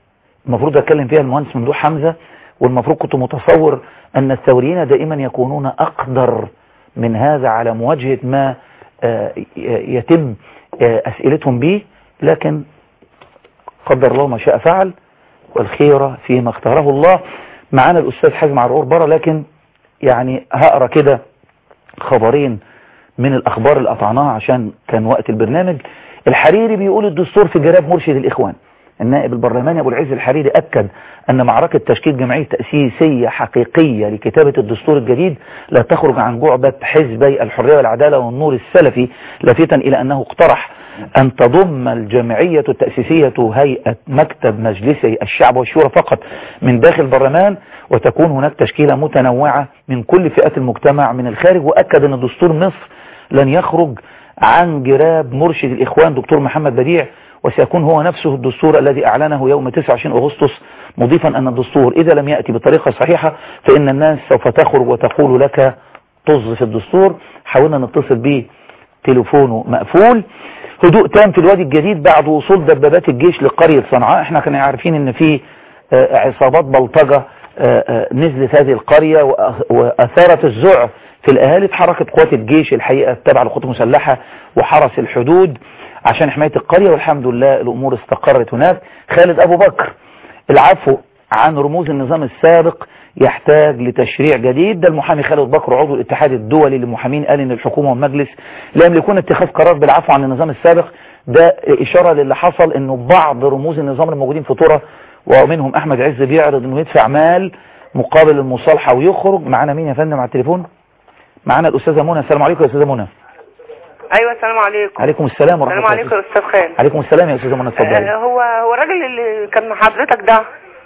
المفروض اتكلم فيها المهندس ممدوح حمزة والمفروض كنت متصور ان الثوريين دائما يكونون اقدر من هذا على مواجهة ما آه، ي- يتم آه، اسئلتهم به لكن قدر الله ما شاء فعل والخيرة فيما اختاره الله معانا الاستاذ حازم عرعور بره لكن يعني هقرا كده خبرين من الاخبار اللي قطعناها عشان كان وقت البرنامج الحريري بيقول الدستور في جراب مرشد الاخوان النائب البرلماني ابو العز الحريري اكد ان معركة تشكيل جمعية تأسيسية حقيقية لكتابة الدستور الجديد لا تخرج عن جعبة حزبي الحرية والعدالة والنور السلفي لافتا الى انه اقترح ان تضم الجمعية التأسيسية هيئة مكتب مجلسي الشعب والشورى فقط من داخل البرلمان وتكون هناك تشكيلة متنوعة من كل فئات المجتمع من الخارج واكد ان دستور مصر لن يخرج عن جراب مرشد الإخوان دكتور محمد بديع وسيكون هو نفسه الدستور الذي أعلنه يوم 29 أغسطس مضيفا أن الدستور إذا لم يأتي بطريقة صحيحة فإن الناس سوف تخرج وتقول لك طز في الدستور حاولنا نتصل به تليفونه مقفول هدوء تام في الوادي الجديد بعد وصول دبابات الجيش لقرية صنعاء احنا كنا عارفين ان في آه، عصابات بلطجة آه، آه، نزلت هذه القرية وأ- وأثارت الذعر في الأهالي اتحركت قوات الجيش الحقيقة التابعة للقوات المسلحة وحرس الحدود عشان حماية القرية والحمد لله الأمور استقرت هناك خالد أبو بكر العفو عن رموز النظام السابق يحتاج لتشريع جديد ده المحامي خالد بكر عضو الاتحاد الدولي للمحامين قال ان الحكومة والمجلس لا يملكون اتخاذ قرار بالعفو عن النظام السابق ده اشارة للي حصل انه بعض رموز النظام الموجودين في طرة ومنهم احمد عز بيعرض انه يدفع مال مقابل المصالحة ويخرج معانا مين يا فندم على التليفون معانا الاستاذة منى السلام عليكم يا استاذة منى ايوه السلام عليكم عليكم السلام ورحمة السلام الله عليكم يا استاذ خالد عليكم السلام يا استاذة منى اتفضلي آه، هو هو الراجل اللي كان مع حضرتك ده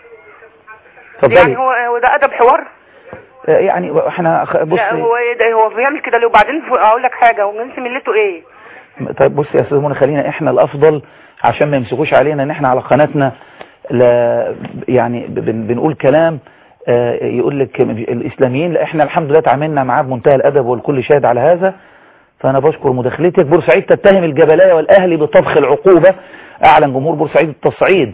اتفضلي يعني هو هو ده ادب حوار آه، يعني احنا خ- لا بصي هو ايه ده هو بيعمل كده ليه وبعدين ف- اقول لك حاجه هو جنس ملته ايه طيب بص يا استاذ منى خلينا احنا الافضل عشان ما يمسكوش علينا ان احنا على قناتنا لا يعني بن بنقول كلام آه، يقول لك الاسلاميين لا احنا الحمد لله تعاملنا معاه بمنتهى الادب والكل شاهد على هذا فانا بشكر مداخلتك بورسعيد تتهم الجبلايه والاهلي بطبخ العقوبه اعلن جمهور بورسعيد التصعيد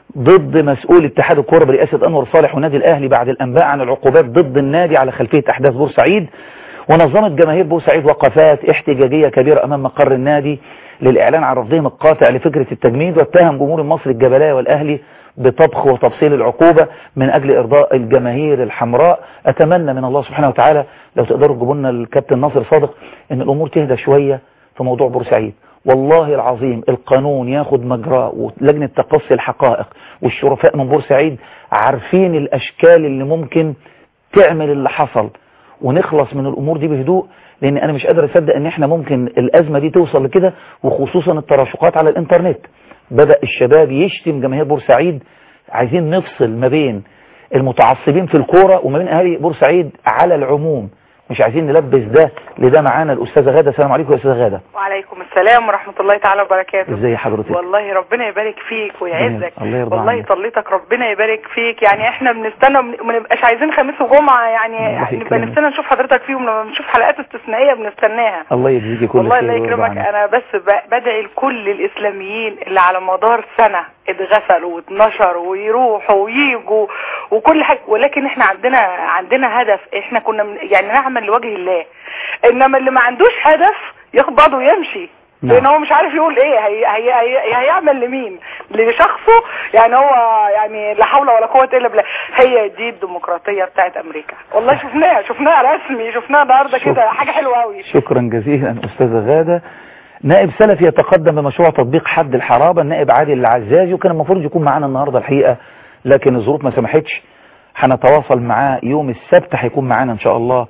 ضد مسؤول اتحاد الكوره برئاسه انور صالح ونادي الاهلي بعد الانباء عن العقوبات ضد النادي على خلفيه احداث بورسعيد ونظمت جماهير بورسعيد وقفات احتجاجية كبيرة أمام مقر النادي للإعلان عن رفضهم القاطع لفكرة التجميد واتهم جمهور المصري الجبلاية والأهلي بطبخ وتفصيل العقوبة من أجل إرضاء الجماهير الحمراء أتمنى من الله سبحانه وتعالى لو تقدروا تجيبوا لنا الكابتن ناصر صادق إن الأمور تهدى شوية في موضوع بورسعيد والله العظيم القانون ياخد مجراه ولجنة تقصي الحقائق والشرفاء من بورسعيد عارفين الأشكال اللي ممكن تعمل اللي حصل ونخلص من الامور دي بهدوء لان انا مش قادر اصدق ان احنا ممكن الازمة دي توصل لكده وخصوصا التراشقات على الانترنت بدأ الشباب يشتم جماهير بورسعيد عايزين نفصل ما بين المتعصبين في الكورة وما بين اهالي بورسعيد على العموم مش عايزين نلبس ده لده معانا الاستاذة غادة السلام عليكم يا استاذة غادة وعليكم السلام ورحمه الله تعالى وبركاته ازي حضرتك والله ربنا يبارك فيك ويعزك الله يرضى والله عنك. طلتك ربنا يبارك فيك يعني احنا بنستنى وما نبقاش عايزين خميس وجمعه يعني الله نبقى يكرمك. نفسنا نشوف حضرتك فيهم لما بنشوف حلقات استثنائيه بنستناها الله يجزيكي كل والله خير الله ويرضى يكرمك عنك. انا بس ب- بدعي لكل الاسلاميين اللي على مدار سنة اتغسلوا واتنشروا ويروحوا ويجوا وكل حاجة ولكن احنا عندنا عندنا هدف احنا كنا من يعني نعمل لوجه الله انما اللي ما عندوش هدف ياخد بعضه ويمشي نعم. لان هو مش عارف يقول ايه هي هي هي هيعمل لمين لشخصه يعني هو يعني لا حول ولا قوه الا بالله هي دي الديمقراطيه بتاعت امريكا والله شفناها شفناها رسمي شفناها النهارده كده حاجه حلوه قوي شكرا جزيلا أستاذة غادة نائب سلفي يتقدم بمشروع تطبيق حد الحرابة النائب عادل العزازي وكان المفروض يكون معانا النهاردة الحقيقة لكن الظروف ما سمحتش هنتواصل معاه يوم السبت هيكون معانا إن شاء الله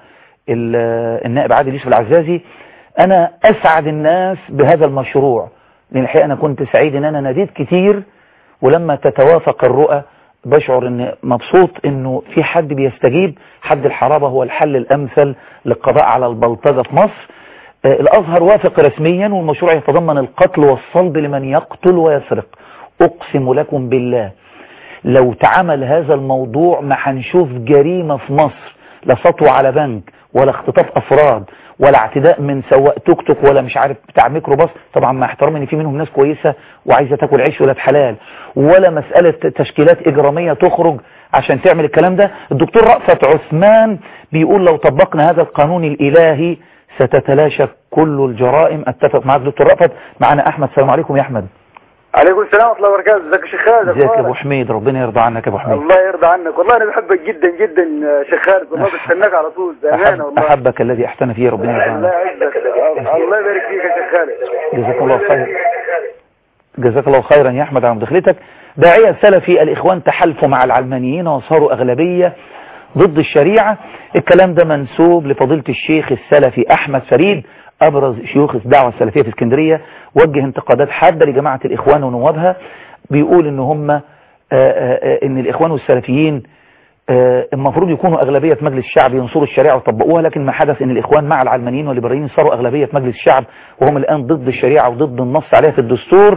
ال- النائب عادل يوسف العزازي أنا أسعد الناس بهذا المشروع لأن الحقيقة أنا كنت سعيد إن أنا ناديت كتير ولما تتوافق الرؤى بشعر ان مبسوط انه في حد بيستجيب حد الحرابة هو الحل الامثل للقضاء على البلطجة في مصر آه، الازهر وافق رسميا والمشروع يتضمن القتل والصلب لمن يقتل ويسرق اقسم لكم بالله لو تعمل هذا الموضوع ما هنشوف جريمة في مصر لا سطو على بنك ولا اختطاف افراد ولا اعتداء من سواق توك توك ولا مش عارف بتاع ميكروباص طبعا مع احترامي ان في منهم ناس كويسه وعايزه تاكل عيش ولاد حلال ولا مساله تشكيلات اجراميه تخرج عشان تعمل الكلام ده الدكتور رأفت عثمان بيقول لو طبقنا هذا القانون الالهي ستتلاشى كل الجرائم اتفق معاك دكتور رأفت معنا احمد السلام عليكم يا احمد عليكم السلام ورحمه الله وبركاته ازيك يا شيخ خالد ازيك يا ابو حميد ربنا يرضى عنك يا ابو حميد الله يرضى عنك والله انا بحبك جدا جدا يا شيخ خالد والله بستناك على طول بامانه أحب والله احبك الذي احسن فيه ربنا يرضى الله عنك يعزك الله يبارك فيك يا شيخ خالد جزاك الله خير جزاك الله خيرا يا احمد على مداخلتك داعية سلفي الاخوان تحالفوا مع العلمانيين وصاروا اغلبية ضد الشريعة الكلام ده منسوب لفضيلة الشيخ السلفي احمد فريد ابرز شيوخ الدعوة السلفية في اسكندرية وجه انتقادات حادة لجماعة الاخوان ونوابها بيقول ان هم آه، آه، آه، ان الاخوان والسلفيين آه، المفروض يكونوا أغلبية في مجلس الشعب ينصروا الشريعة ويطبقوها لكن ما حدث أن الإخوان مع العلمانيين والليبراليين صاروا أغلبية في مجلس الشعب وهم الآن ضد الشريعة وضد النص عليها في الدستور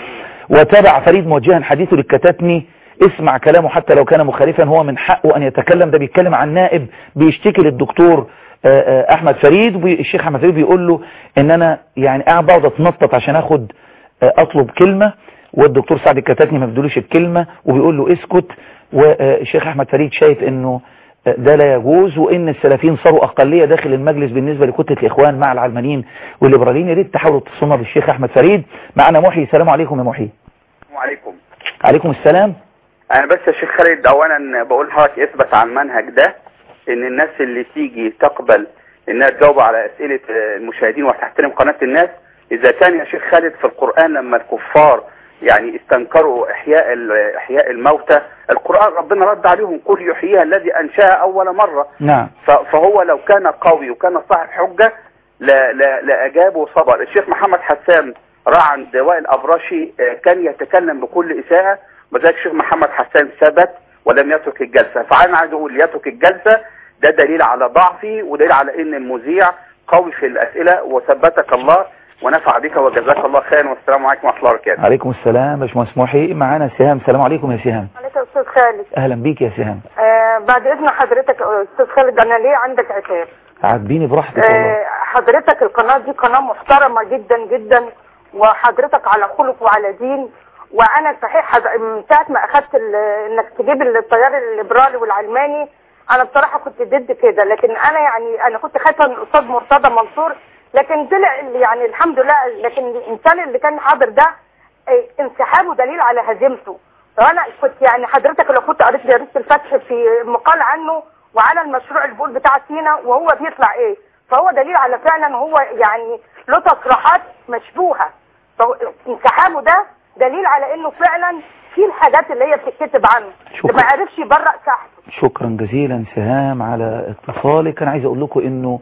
وتابع فريد موجها حديثه للكتاتني اسمع كلامه حتى لو كان مخالفا هو من حقه أن يتكلم ده بيتكلم عن نائب بيشتكي للدكتور آه، آه، أحمد فريد والشيخ أحمد فريد بيقول له إن أنا يعني قاعد بقعد أتنطط عشان أخد آه، أطلب كلمة والدكتور سعد الكتاتني ما بدلوش الكلمة وبيقول له اسكت والشيخ أحمد فريد شايف إنه ده لا يجوز وإن السلفيين صاروا أقلية داخل المجلس بالنسبة لكتلة الإخوان مع العلمانيين والليبراليين يا ريت تحاولوا تتصلوا بالشيخ أحمد فريد معنا محي السلام عليكم يا محي وعليكم عليكم السلام انا بس يا شيخ خالد اولا بقول لحضرتك اثبت على المنهج ده ان الناس اللي تيجي تقبل انها تجاوب على اسئله آه، المشاهدين وتحترم قناه الناس اذا كان يا شيخ خالد في القران لما الكفار يعني استنكروا احياء ال- احياء الموتى القران ربنا رد عليهم قل يحييها الذي انشاها اول مره نعم ف- فهو لو كان قوي وكان صاحب حجة لا لا لأجاب وصبر الشيخ محمد حسان راى عند وائل أبراشي آه، كان يتكلم بكل إساءة وذلك الشيخ محمد حسان ثبت ولم يترك الجلسة فأنا عايز أقول يترك الجلسة ده دليل على ضعفي ودليل على إن المذيع قوي في الأسئلة وثبتك الله ونفع بك وجزاك الله خيرا والسلام عليكم ورحمة الله وبركاته عليكم السلام باشمهندس محي معانا سهام السلام عليكم يا سهام عليك يا استاذ خالد أهلا بيك يا سهام آه بعد اذن حضرتك يا استاذ خالد انا ليه عندك عتاب عاتبيني براحتك والله آه حضرتك القناه دي قناه محترمه جدا جدا وحضرتك على خلق وعلى دين وانا صحيح حض- من ساعه ما اخدت ال- انك تجيب التيار الليبرالي والعلماني انا بصراحه كنت ضد كده لكن انا يعني انا كنت خايفه من الاستاذ مرتضى منصور لكن طلع اللي يعني الحمد لله لكن الانسان اللي كان حاضر ده آه، انسحابه دليل على هزيمته فانا كنت يعني حضرتك لو كنت قريت جريده الفتح في مقال عنه وعلى المشروع اللي بيقول بتاع سينا وهو بيطلع ايه فهو دليل على فعلا هو يعني له تصريحات مشبوهه فهو انسحابه ده دليل على انه فعلا في الحاجات اللي هي بتتكتب عنه شكرا. ما عرفش يبرأ صاحبه شكرا جزيلا سهام على اتصالك انا عايز اقول لكم انه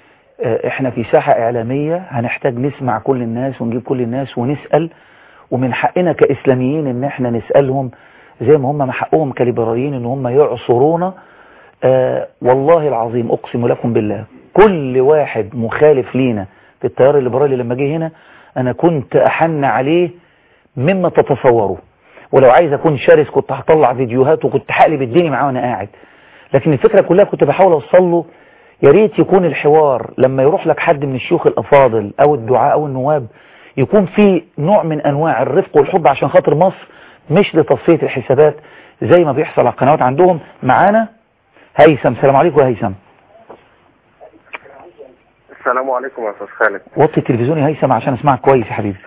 آه، احنا في ساحة اعلامية هنحتاج نسمع كل الناس ونجيب كل الناس ونسأل ومن حقنا كاسلاميين ان احنا نسألهم زي ما هم من حقهم كليبراليين ان هم يعصرونا آه والله العظيم اقسم لكم بالله كل واحد مخالف لينا في التيار الليبرالي لما جه هنا انا كنت احن عليه مما تتصوروا ولو عايز اكون شرس كنت هطلع فيديوهات وكنت هقلب الدنيا معاه وانا قاعد لكن الفكرة كلها كنت بحاول اوصل له يا ريت يكون الحوار لما يروح لك حد من الشيوخ الافاضل او الدعاء او النواب يكون في نوع من انواع الرفق والحب عشان خاطر مصر مش لتصفية الحسابات زي ما بيحصل على القنوات عندهم معانا هيثم السلام عليكم يا هيثم السلام عليكم يا استاذ خالد وطي التلفزيون يا هيثم عشان اسمعك كويس يا حبيبي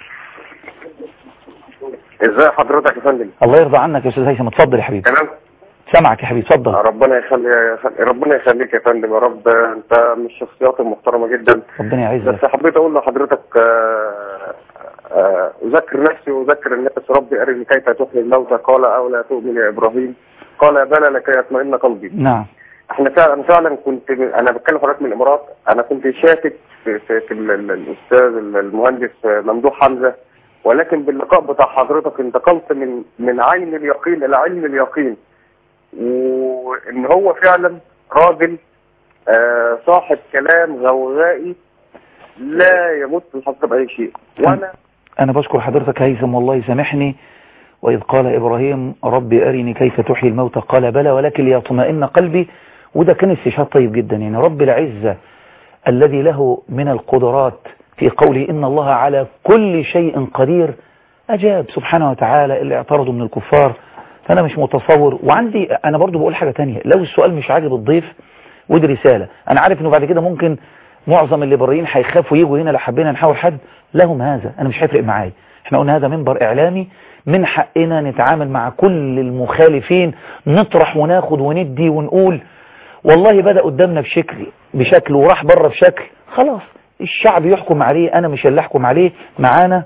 ازاي حضرتك يا فندم الله يرضى عنك يا استاذ هيثم اتفضل يا حبيبي تمام سامعك يا حبيبي اتفضل ربنا يخلي ربنا يخليك يا فندم يا رب انت من الشخصيات المحترمه جدا ربنا يعزك بس حبيت اقول لحضرتك آه، آه، اذكر نفسي واذكر الناس ربي ارني كيف تحيي الموتى قال او لا تؤمن يا ابراهيم قال بلى لكي يطمئن قلبي نعم احنا فعلا فعلا كنت انا بتكلم حضرتك من الامارات انا كنت شاكك في, في, في ال- ال- الاستاذ المهندس ممدوح حمزه ولكن باللقاء بتاع حضرتك انتقلت من من عين اليقين الى علم اليقين وان هو فعلا راجل آه، صاحب كلام غوغائي لا يمت الحق باي شيء وانا أنا بشكر حضرتك هيثم والله سامحني وإذ قال إبراهيم ربي أرني كيف تحيي الموتى قال بلى ولكن ليطمئن قلبي وده كان استشهاد طيب جدا يعني رب العزة الذي له من القدرات في قوله إن الله على كل شيء قدير أجاب سبحانه وتعالى اللي اعترضوا من الكفار فأنا مش متصور وعندي أنا برضو بقول حاجة تانية لو السؤال مش عاجب الضيف ودي رسالة أنا عارف إنه بعد كده ممكن معظم الليبراليين هيخافوا يجوا هنا لو حبينا نحاول حد لهم هذا أنا مش هيفرق معايا احنا قلنا هذا منبر إعلامي من حقنا نتعامل مع كل المخالفين نطرح وناخد وندي ونقول والله بدأ قدامنا بشكل بشكل وراح بره بشكل خلاص الشعب يحكم عليه أنا مش اللي أحكم عليه معانا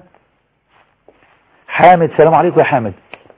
حامد سلام عليكم يا حامد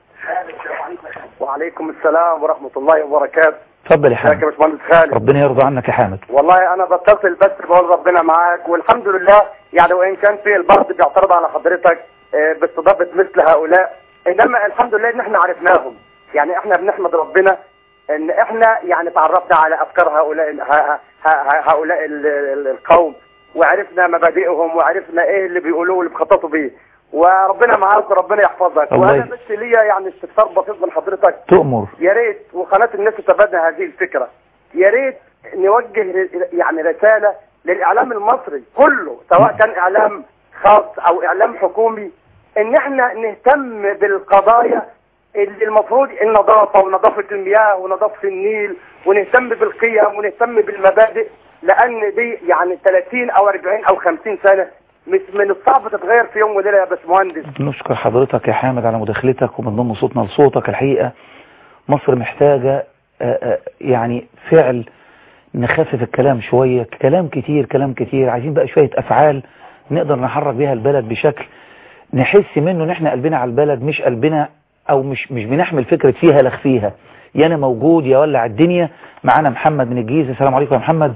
وعليكم السلام ورحمة الله وبركاته اتفضل يا ازيك يا حامد باشمهندس خالد ربنا يرضى عنك يا حامد والله انا بتصل بس بقول ربنا معاك والحمد لله يعني وان كان في البعض بيعترض على حضرتك آه، باستضافة مثل هؤلاء انما الحمد لله ان احنا عرفناهم يعني احنا بنحمد ربنا ان احنا يعني تعرفنا على افكار هؤلاء ه- ه- ه- هؤلاء ال- ال- القوم وعرفنا مبادئهم وعرفنا ايه اللي بيقولوه واللي بيخططوا بيه وربنا معاك وربنا يحفظك الله وانا ي- بس ليا يعني استفسار بسيط من حضرتك تؤمر يا ريت وقناة الناس تتبنى هذه الفكرة يا ريت نوجه ر- يعني رسالة للإعلام المصري كله سواء كان إعلام خاص أو إعلام حكومي إن إحنا نهتم بالقضايا اللي المفروض النظافة ونظافة المياه ونظافة النيل ونهتم بالقيم ونهتم بالمبادئ لأن دي يعني 30 أو 40 أو 50 سنة مش من الصعب تتغير في يوم وليلة يا باشمهندس نشكر حضرتك يا حامد على مداخلتك ومن ضمن صوتنا لصوتك الحقيقة مصر محتاجة آه، آه، يعني فعل نخفف الكلام شوية كلام كتير كلام كتير عايزين بقى شوية أفعال نقدر نحرك بيها البلد بشكل نحس منه ان احنا قلبنا على البلد مش قلبنا او مش مش بنحمل فكرة فيها لخ فيها يا انا موجود يا ولع الدنيا معانا محمد من الجيزة السلام عليكم يا محمد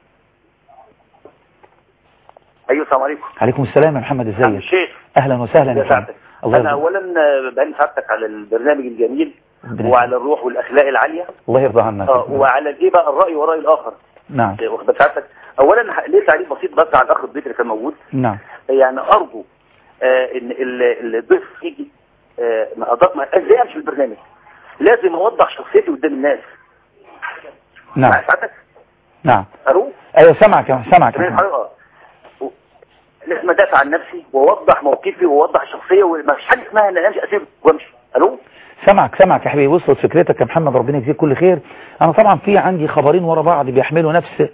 ايوه السلام عليكم عليكم السلام يا محمد عم ازيك الشيخ اهلا وسهلا يا يا محمد سعادتك الله انا يرضى اولا آه، بهني سعادتك على البرنامج الجميل ربنا وعلى الروح والاخلاق العاليه الله يرضى عنك اه وعلى الايه بقى الراي وراي الاخر نعم آه، واخد بال سعادتك اولا ح- ليه تعليق بسيط بس على الاخ الضيف اللي كان موجود نعم يعني ارجو آه ان ال- الضيف يجي آه ما أض- ما ازاي امشي البرنامج لازم اوضح شخصيتي قدام الناس نعم مع سعادتك نعم الو ايوه سامعك يا سامعك يا تمام محمد. حضرتك اه و- لازم ادافع عن نفسي واوضح موقفي واوضح الشخصيه وما فيش حاجه اسمها ان انا امشي اسيب وامشي الو سامعك سامعك يا حبيبي وصلت فكرتك يا محمد ربنا يجزيك كل خير انا طبعا في عندي خبرين ورا بعض بيحملوا نفس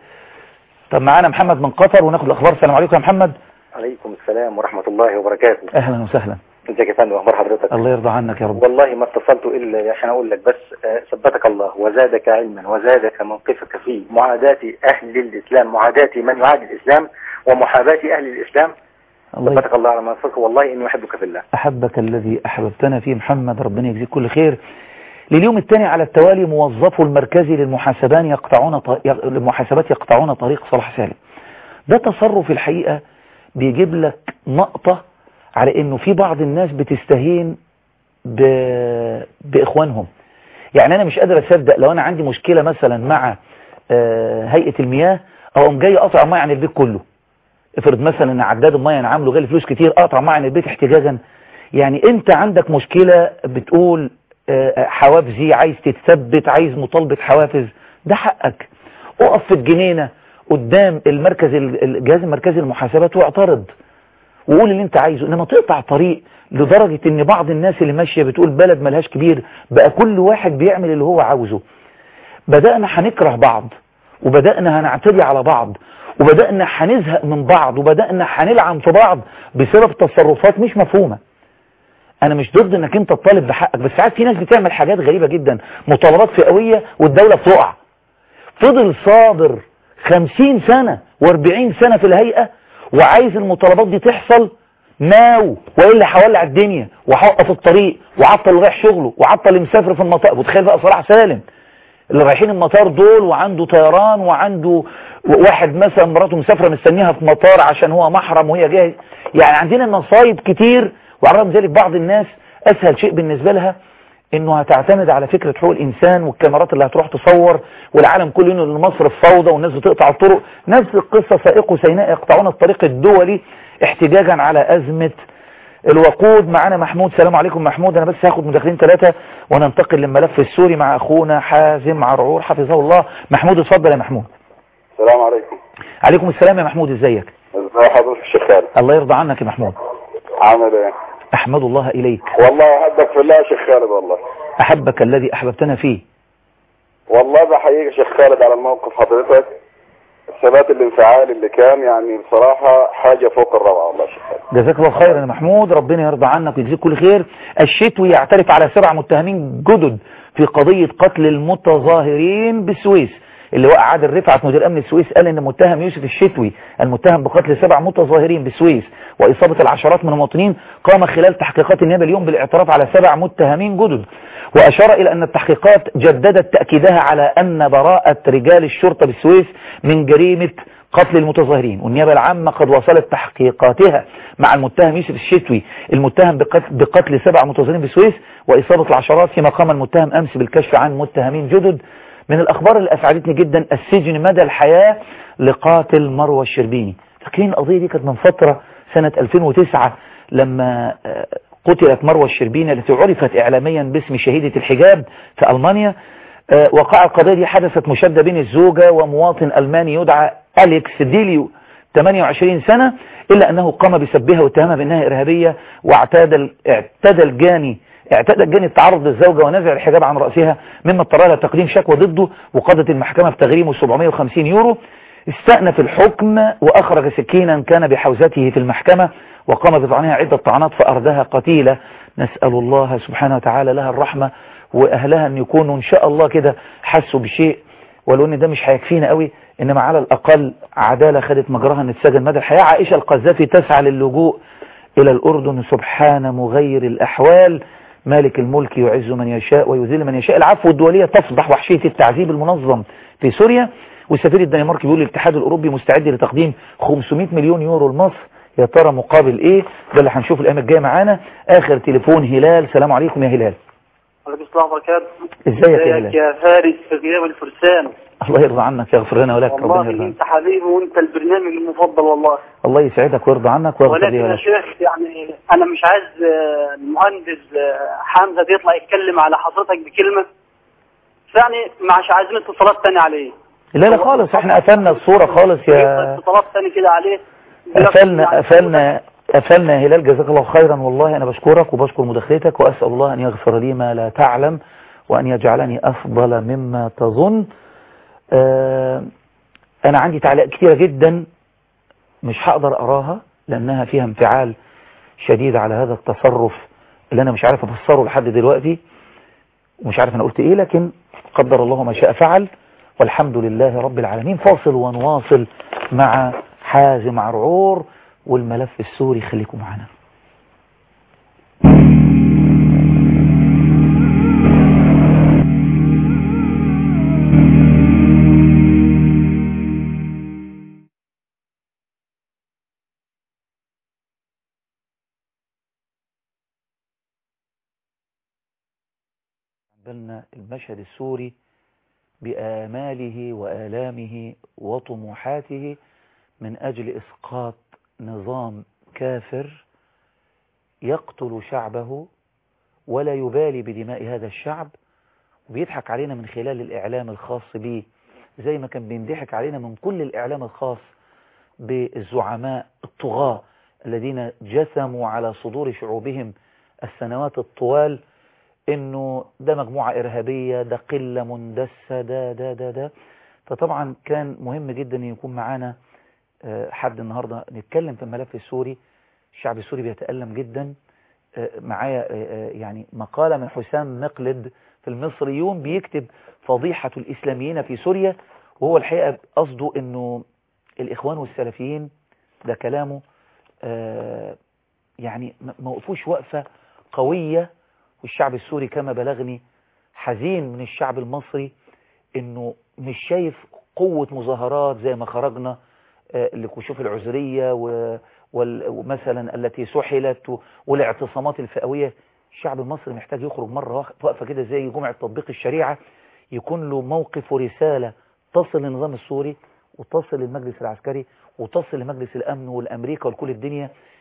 طب معانا محمد من قطر وناخد الاخبار السلام عليكم يا محمد عليكم السلام ورحمة الله وبركاته اهلا وسهلا ازيك يا فندم اخبار حضرتك الله يرضى عنك يا رب والله ما اتصلت الا عشان اقول لك بس آه، ثبتك الله وزادك علما وزادك موقفك في معاداة اهل الاسلام معاداة من يعادي الاسلام ومحاباة اهل الاسلام الله ثبتك الله على ما يصدق والله اني احبك في الله احبك الذي احببتنا فيه محمد ربنا يجزيك كل خير لليوم الثاني على التوالي موظفو المركزي للمحاسبان يقطعون ط... ي- المحاسبات يقطعون طريق صلاح سالم ده تصرف الحقيقة بيجيب لك نقطة على انه في بعض الناس بتستهين ب... باخوانهم يعني انا مش قادر اصدق لو انا عندي مشكلة مثلا مع آه، هيئة المياه اقوم جاي قاطع ميه عن البيت كله افرض مثلا ان عداد الميه انا عامله غالي فلوس كتير اقطع ميه عن البيت احتجاجا يعني انت عندك مشكلة بتقول آه، حوافزي عايز تتثبت عايز مطالبة حوافز ده حقك اقف في الجنينة قدام المركز الجهاز المركزي للمحاسبات واعترض وقول اللي انت عايزه انما تقطع طريق لدرجة ان بعض الناس اللي ماشية بتقول بلد ملهاش كبير بقى كل واحد بيعمل اللي هو عاوزه بدأنا هنكره بعض وبدأنا هنعتدي على بعض وبدأنا هنزهق من بعض وبدأنا هنلعن في بعض بسبب تصرفات مش مفهومة انا مش ضد انك انت تطالب بحقك بس ساعات في ناس بتعمل حاجات غريبة جدا مطالبات فئوية والدولة بتقع فضل صابر خمسين سنة واربعين سنة في الهيئة وعايز المطالبات دي تحصل ناو وإلا هولع الدنيا وهوقف الطريق وعطل اللي رايح شغله وعطل اللي مسافر في المطار وتخيل بقى صلاح سالم اللي رايحين المطار دول وعنده طيران وعنده واحد مثلا مراته مسافرة مستنيها في مطار عشان هو محرم وهي جاهز يعني عندنا مصايب كتير وعلى رغم ذلك بعض الناس اسهل شيء بالنسبة لها انه هتعتمد على فكرة حقوق الانسان والكاميرات اللي هتروح تصور والعالم كله انه مصر في فوضى والناس بتقطع الطرق نفس القصة سائقوا سيناء يقطعون الطريق الدولي احتجاجا على ازمة الوقود معانا محمود سلام عليكم محمود انا بس هاخد مداخلين ثلاثة وننتقل للملف السوري مع اخونا حازم عرعور حفظه الله محمود اتفضل يا محمود السلام عليكم عليكم السلام يا محمود ازيك ازي حضرتك الشيخ خالد الله يرضى عنك يا محمود عامل ايه احمد الله اليك والله احبك في الله يا شيخ خالد والله احبك الذي احببتنا فيه والله بحييك يا شيخ خالد على الموقف حضرتك الثبات الانفعالي اللي كان يعني بصراحة حاجة فوق الروعة والله يا شيخ خالد جزاك الله خيرا يا محمود ربنا يرضى عنك ويجزيك كل خير الشتوي يعترف على سبع متهمين جدد في قضية قتل المتظاهرين بالسويس اللي وقع عادل رفعت مدير امن السويس قال ان متهم يوسف الشتوي المتهم بقتل سبع متظاهرين بالسويس واصابة العشرات من المواطنين قام خلال تحقيقات النيابة اليوم بالاعتراف على سبع متهمين جدد واشار الى ان التحقيقات جددت تأكيدها على ان براءة رجال الشرطة بالسويس من جريمة قتل المتظاهرين والنيابة العامة قد وصلت تحقيقاتها مع المتهم يوسف الشتوي المتهم بقتل, بقتل سبع متظاهرين بالسويس وإصابة العشرات فيما قام المتهم أمس بالكشف عن متهمين جدد من الأخبار اللي أسعدتني جدا السجن مدى الحياة لقاتل مروى الشربيني فاكرين القضية دي كانت من فترة سنة 2009 لما قتلت مروى الشربيني التي عرفت إعلاميا باسم شهيدة الحجاب في ألمانيا وقع القضية دي حدثت مشادة بين الزوجة ومواطن ألماني يدعى أليكس ديليو 28 سنة إلا أنه قام بسبها واتهمها بأنها إرهابية واعتاد اعتدى الجاني اعتدى الجاني التعرض للزوجة ونزع الحجاب عن رأسها مما اضطر لها تقديم شكوى ضده وقضت المحكمة بتغريمه 750 يورو استأنف الحكم وأخرج سكينا كان بحوزته في المحكمة وقام بطعنها عدة طعنات فأردها قتيلة نسأل الله سبحانه وتعالى لها الرحمة وأهلها أن يكونوا إن شاء الله كده حسوا بشيء ولو ان ده مش هيكفينا قوي انما على الاقل عدالة خدت مجراها ان تسجل مدى الحياة عائشة القذافي تسعى للجوء الى الاردن سبحان مغير الاحوال مالك الملك يعز من يشاء ويذل من يشاء العفو الدولية تفضح وحشية التعذيب المنظم في سوريا والسفير الدنماركي بيقول الاتحاد الاوروبي مستعد لتقديم 500 مليون يورو لمصر يا ترى مقابل ايه ده اللي هنشوف الايام الجايه معانا اخر تليفون هلال سلام عليكم يا هلال عليكم السلام وبركاته ازيك يا هلال يا فارس في غياب الفرسان الله يرضى عنك يغفر لنا ولك ربنا والله يرضى عنك انت حبيبي وانت البرنامج المفضل والله الله يسعدك ويرضى عنك ويغفر ولكن لي يا ولك شيخ يعني انا مش عايز آه، المهندس آه، حمزه ده يطلع يتكلم على حضرتك بكلمه فيعني مش عايزين اتصالات تاني عليه لا لا خالص احنا قفلنا الصورة خالص يا اتصالات تاني كده عليه قفلنا قفلنا قفلنا يا هلال جزاك الله خيرا والله انا بشكرك وبشكر مداخلتك واسال الله ان يغفر لي ما لا تعلم وان يجعلني افضل مما تظن آه انا عندي تعليقات كتيرة جدا مش هقدر اراها لانها فيها انفعال شديد على هذا التصرف اللي انا مش عارف افسره لحد دلوقتي ومش عارف انا قلت ايه لكن قدر الله ما شاء فعل والحمد لله رب العالمين فاصل ونواصل مع حازم عرعور والملف السوري خليكم معنا بالنا المشهد السوري بآماله وآلامه وطموحاته من أجل إسقاط نظام كافر يقتل شعبه ولا يبالي بدماء هذا الشعب وبيضحك علينا من خلال الإعلام الخاص به زي ما كان بينضحك علينا من كل الإعلام الخاص بالزعماء الطغاة الذين جثموا على صدور شعوبهم السنوات الطوال انه ده مجموعة ارهابية ده قلة مندسة ده ده ده ده فطبعا كان مهم جدا ان يكون معانا آه، حد النهاردة نتكلم في الملف السوري الشعب السوري بيتألم جدا آه، معايا آه، يعني مقالة من حسام مقلد في المصريون بيكتب فضيحة الإسلاميين في سوريا وهو الحقيقة قصده انه الإخوان والسلفيين ده كلامه يعني ما وقفوش وقفة قوية والشعب السوري كما بلغني حزين من الشعب المصري انه مش شايف قوة مظاهرات زي ما خرجنا لكشوف العذرية ومثلا التي سحلت والاعتصامات الفئوية الشعب المصري محتاج يخرج مرة وقفة كده زي جمعة تطبيق الشريعة يكون له موقف ورسالة تصل للنظام السوري وتصل للمجلس العسكري وتصل لمجلس الأمن والأمريكا ولكل الدنيا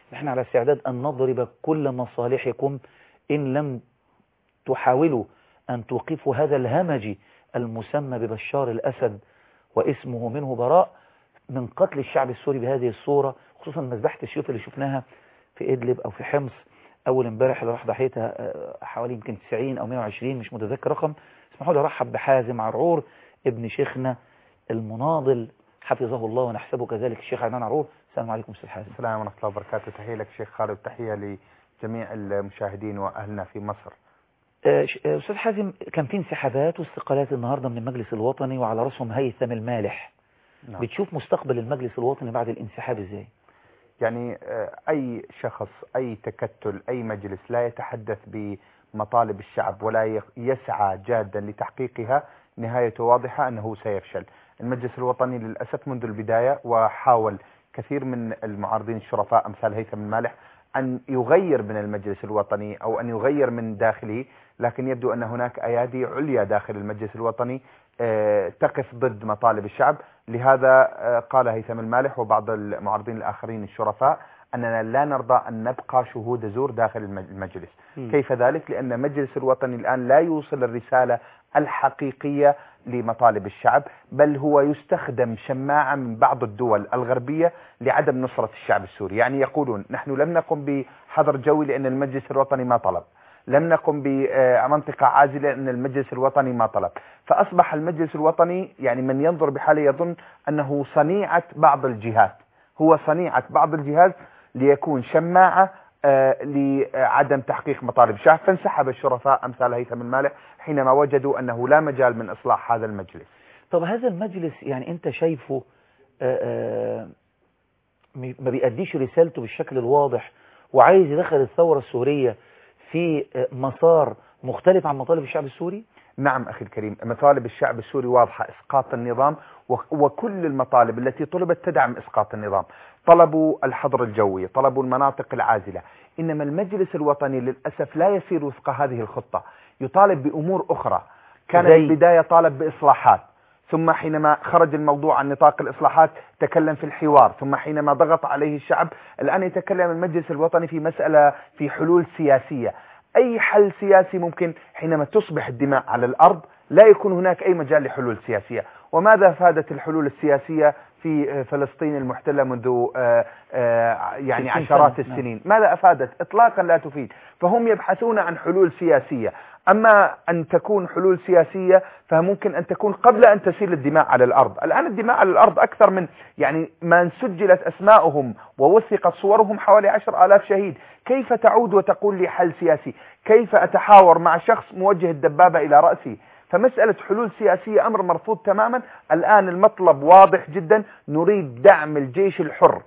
نحن على استعداد أن نضرب كل مصالحكم إن لم تحاولوا أن توقفوا هذا الهمج المسمى ببشار الأسد واسمه منه براء من قتل الشعب السوري بهذه الصورة خصوصا مذبحة السيوف اللي شفناها في إدلب أو في حمص أول امبارح اللي راح ضحيتها آه، حوالي يمكن 90 أو 120 مش متذكر رقم اسمحوا لي أرحب بحازم عرعور ابن شيخنا المناضل حفظه الله ونحسبه كذلك الشيخ عدنان عرعور السلام عليكم أستاذ حازم السلام ورحمة الله وبركاته تحية لك شيخ خالد تحية لجميع المشاهدين وأهلنا في مصر آه، ش- آه، أستاذ حازم كان في انسحابات واستقالات النهاردة من المجلس الوطني وعلى رأسهم هيثم المالح نعم. بتشوف مستقبل المجلس الوطني بعد الانسحاب ازاي يعني آه، أي شخص أي تكتل أي مجلس لا يتحدث بمطالب الشعب ولا يخ- يسعى جادا لتحقيقها نهايته واضحة أنه سيفشل المجلس الوطني للأسف منذ البداية وحاول كثير من المعارضين الشرفاء أمثال هيثم المالح أن يغير من المجلس الوطني أو أن يغير من داخله لكن يبدو أن هناك أيادي عليا داخل المجلس الوطني آه، تقف ضد مطالب الشعب لهذا آه، قال هيثم المالح وبعض المعارضين الآخرين الشرفاء أننا لا نرضى أن نبقى شهود زور داخل الم- المجلس مم. كيف ذلك؟ لأن المجلس الوطني الآن لا يوصل الرسالة الحقيقية لمطالب الشعب بل هو يستخدم شماعة من بعض الدول الغربية لعدم نصرة الشعب السوري يعني يقولون نحن لم نقم بحظر جوي لأن المجلس الوطني ما طلب لم نقم بمنطقة عازلة لأن المجلس الوطني ما طلب فأصبح المجلس الوطني يعني من ينظر بحاله يظن أنه صنيعة بعض الجهات هو صنيعة بعض الجهات ليكون شماعة آه، لعدم تحقيق مطالب الشعب فانسحب الشرفاء أمثال هيثم المالح حينما وجدوا أنه لا مجال من إصلاح هذا المجلس طب هذا المجلس يعني انت شايفه آه، آه، م- ما بيأديش رسالته بالشكل الواضح وعايز يدخل الثورة السورية في آه، مسار مختلف عن مطالب الشعب السوري نعم أخي الكريم مطالب الشعب السوري واضحة إسقاط النظام و- وكل المطالب التي طلبت تدعم إسقاط النظام طلبوا الحظر الجوي طلبوا المناطق العازلة إنما المجلس الوطني للأسف لا يسير وفق هذه الخطة يطالب بأمور أخرى كان زي؟ البداية طالب بإصلاحات ثم حينما خرج الموضوع عن نطاق الإصلاحات تكلم في الحوار ثم حينما ضغط عليه الشعب الآن يتكلم المجلس الوطني في مسألة في حلول سياسية أي حل سياسي ممكن حينما تصبح الدماء على الأرض لا يكون هناك أي مجال لحلول سياسية وماذا فادت الحلول السياسية في آه، فلسطين المحتلة منذ آه، آه، يعني 60 عشرات سنة، نعم. السنين ماذا أفادت إطلاقا لا تفيد فهم يبحثون عن حلول سياسية أما أن تكون حلول سياسية فممكن أن تكون قبل أن تسيل الدماء على الأرض الآن الدماء على الأرض أكثر من يعني من سجلت أسماؤهم ووثقت صورهم حوالي عشر آلاف شهيد كيف تعود وتقول لي حل سياسي كيف أتحاور مع شخص موجه الدبابة إلى رأسي فمسألة حلول سياسية أمر مرفوض تماما الآن المطلب واضح جدا نريد دعم الجيش الحر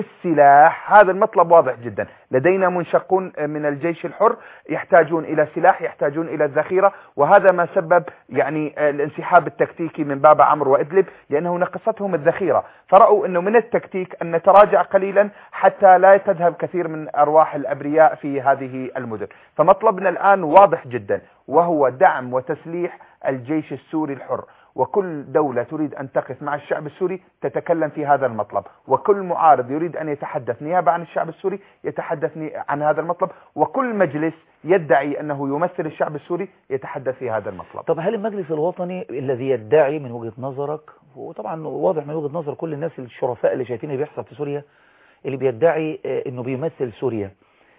بالسلاح هذا المطلب واضح جدا لدينا منشقون من الجيش الحر يحتاجون إلى سلاح يحتاجون إلى الذخيرة وهذا ما سبب يعني الانسحاب التكتيكي من باب عمرو وإدلب لأنه نقصتهم الذخيرة فرأوا أنه من التكتيك أن نتراجع قليلا حتى لا تذهب كثير من أرواح الأبرياء في هذه المدن فمطلبنا الآن واضح جدا وهو دعم وتسليح الجيش السوري الحر وكل دولة تريد أن تقف مع الشعب السوري تتكلم في هذا المطلب وكل معارض يريد أن يتحدث نيابة عن الشعب السوري يتحدث ني- عن هذا المطلب وكل مجلس يدعي أنه يمثل الشعب السوري يتحدث في هذا المطلب طب هل المجلس الوطني الذي يدعي من وجهة نظرك وطبعا واضح من وجهة نظر كل الناس الشرفاء اللي شايفين اللي بيحصل في سوريا اللي بيدعي آه، انه بيمثل سوريا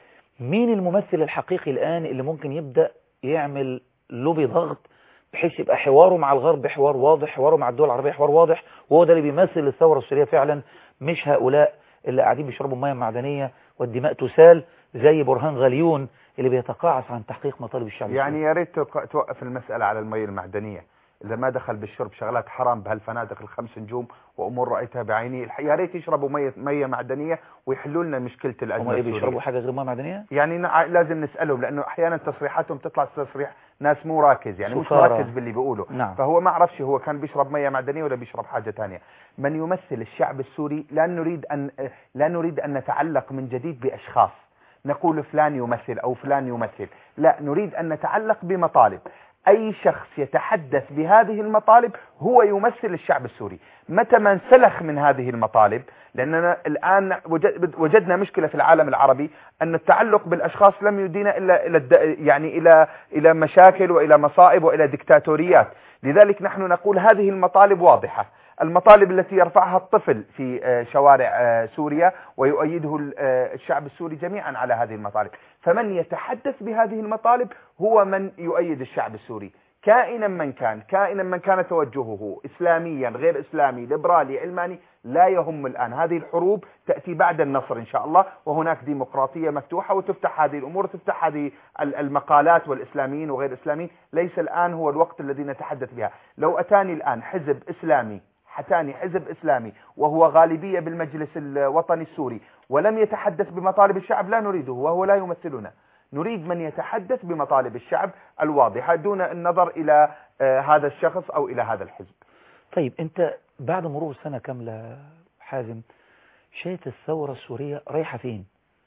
مين الممثل الحقيقي الآن اللي ممكن يبدأ يعمل لوبي ضغط بحيث يبقى حواره مع الغرب حوار واضح حواره مع الدول العربية حوار واضح وهو ده اللي بيمثل الثورة السورية فعلا مش هؤلاء اللي قاعدين بيشربوا مياه معدنية والدماء تسال زي برهان غليون اللي بيتقاعس عن تحقيق مطالب الشعب يعني يا ريت توق- توقف المسألة على المية المعدنية إذا ما دخل بالشرب شغلات حرام بهالفنادق الخمس نجوم وأمور رأيتها بعيني الح- يا ريت يشربوا مية مية معدنية ويحلوا لنا مشكلة هم الأزمة ايه السورية. بيشربوا حاجة غير مياه معدنية يعني نع- لازم نسألهم لأنه أحيانا تصريحاتهم تطلع تصريح ناس مو راكز يعني مش سفارة. مركز باللي بيقوله نعم. فهو ما عرفش هو كان بيشرب مية معدنية ولا بيشرب حاجة تانية من يمثل الشعب السوري لا نريد أن لا نريد أن نتعلق من جديد بأشخاص نقول فلان يمثل أو فلان يمثل لا نريد أن نتعلق بمطالب أي شخص يتحدث بهذه المطالب هو يمثل الشعب السوري متى ما انسلخ من هذه المطالب لأننا الآن وجد- وجدنا مشكلة في العالم العربي أن التعلق بالأشخاص لم يدينا إلا إلى الد- يعني إلى إلى مشاكل وإلى مصائب وإلى دكتاتوريات لذلك نحن نقول هذه المطالب واضحة المطالب التي يرفعها الطفل في آه، شوارع آه، سوريا ويؤيده ال- آه، الشعب السوري جميعا على هذه المطالب فمن يتحدث بهذه المطالب هو من يؤيد الشعب السوري كائنا من كان كائنا من كان توجهه إسلاميا غير إسلامي ليبرالي علماني لا يهم الآن هذه الحروب تأتي بعد النصر إن شاء الله وهناك ديمقراطية مفتوحة وتفتح هذه الأمور وتفتح هذه ال- المقالات والإسلاميين وغير إسلاميين ليس الآن هو الوقت الذي نتحدث بها لو أتاني الآن حزب إسلامي حتاني حزب إسلامي وهو غالبية بالمجلس الوطني السوري ولم يتحدث بمطالب الشعب لا نريده وهو لا يمثلنا نريد من يتحدث بمطالب الشعب الواضحة دون النظر إلى آه، هذا الشخص أو إلى هذا الحزب طيب انت بعد مرور سنة كاملة حازم شايف الثورة السورية رايحة فين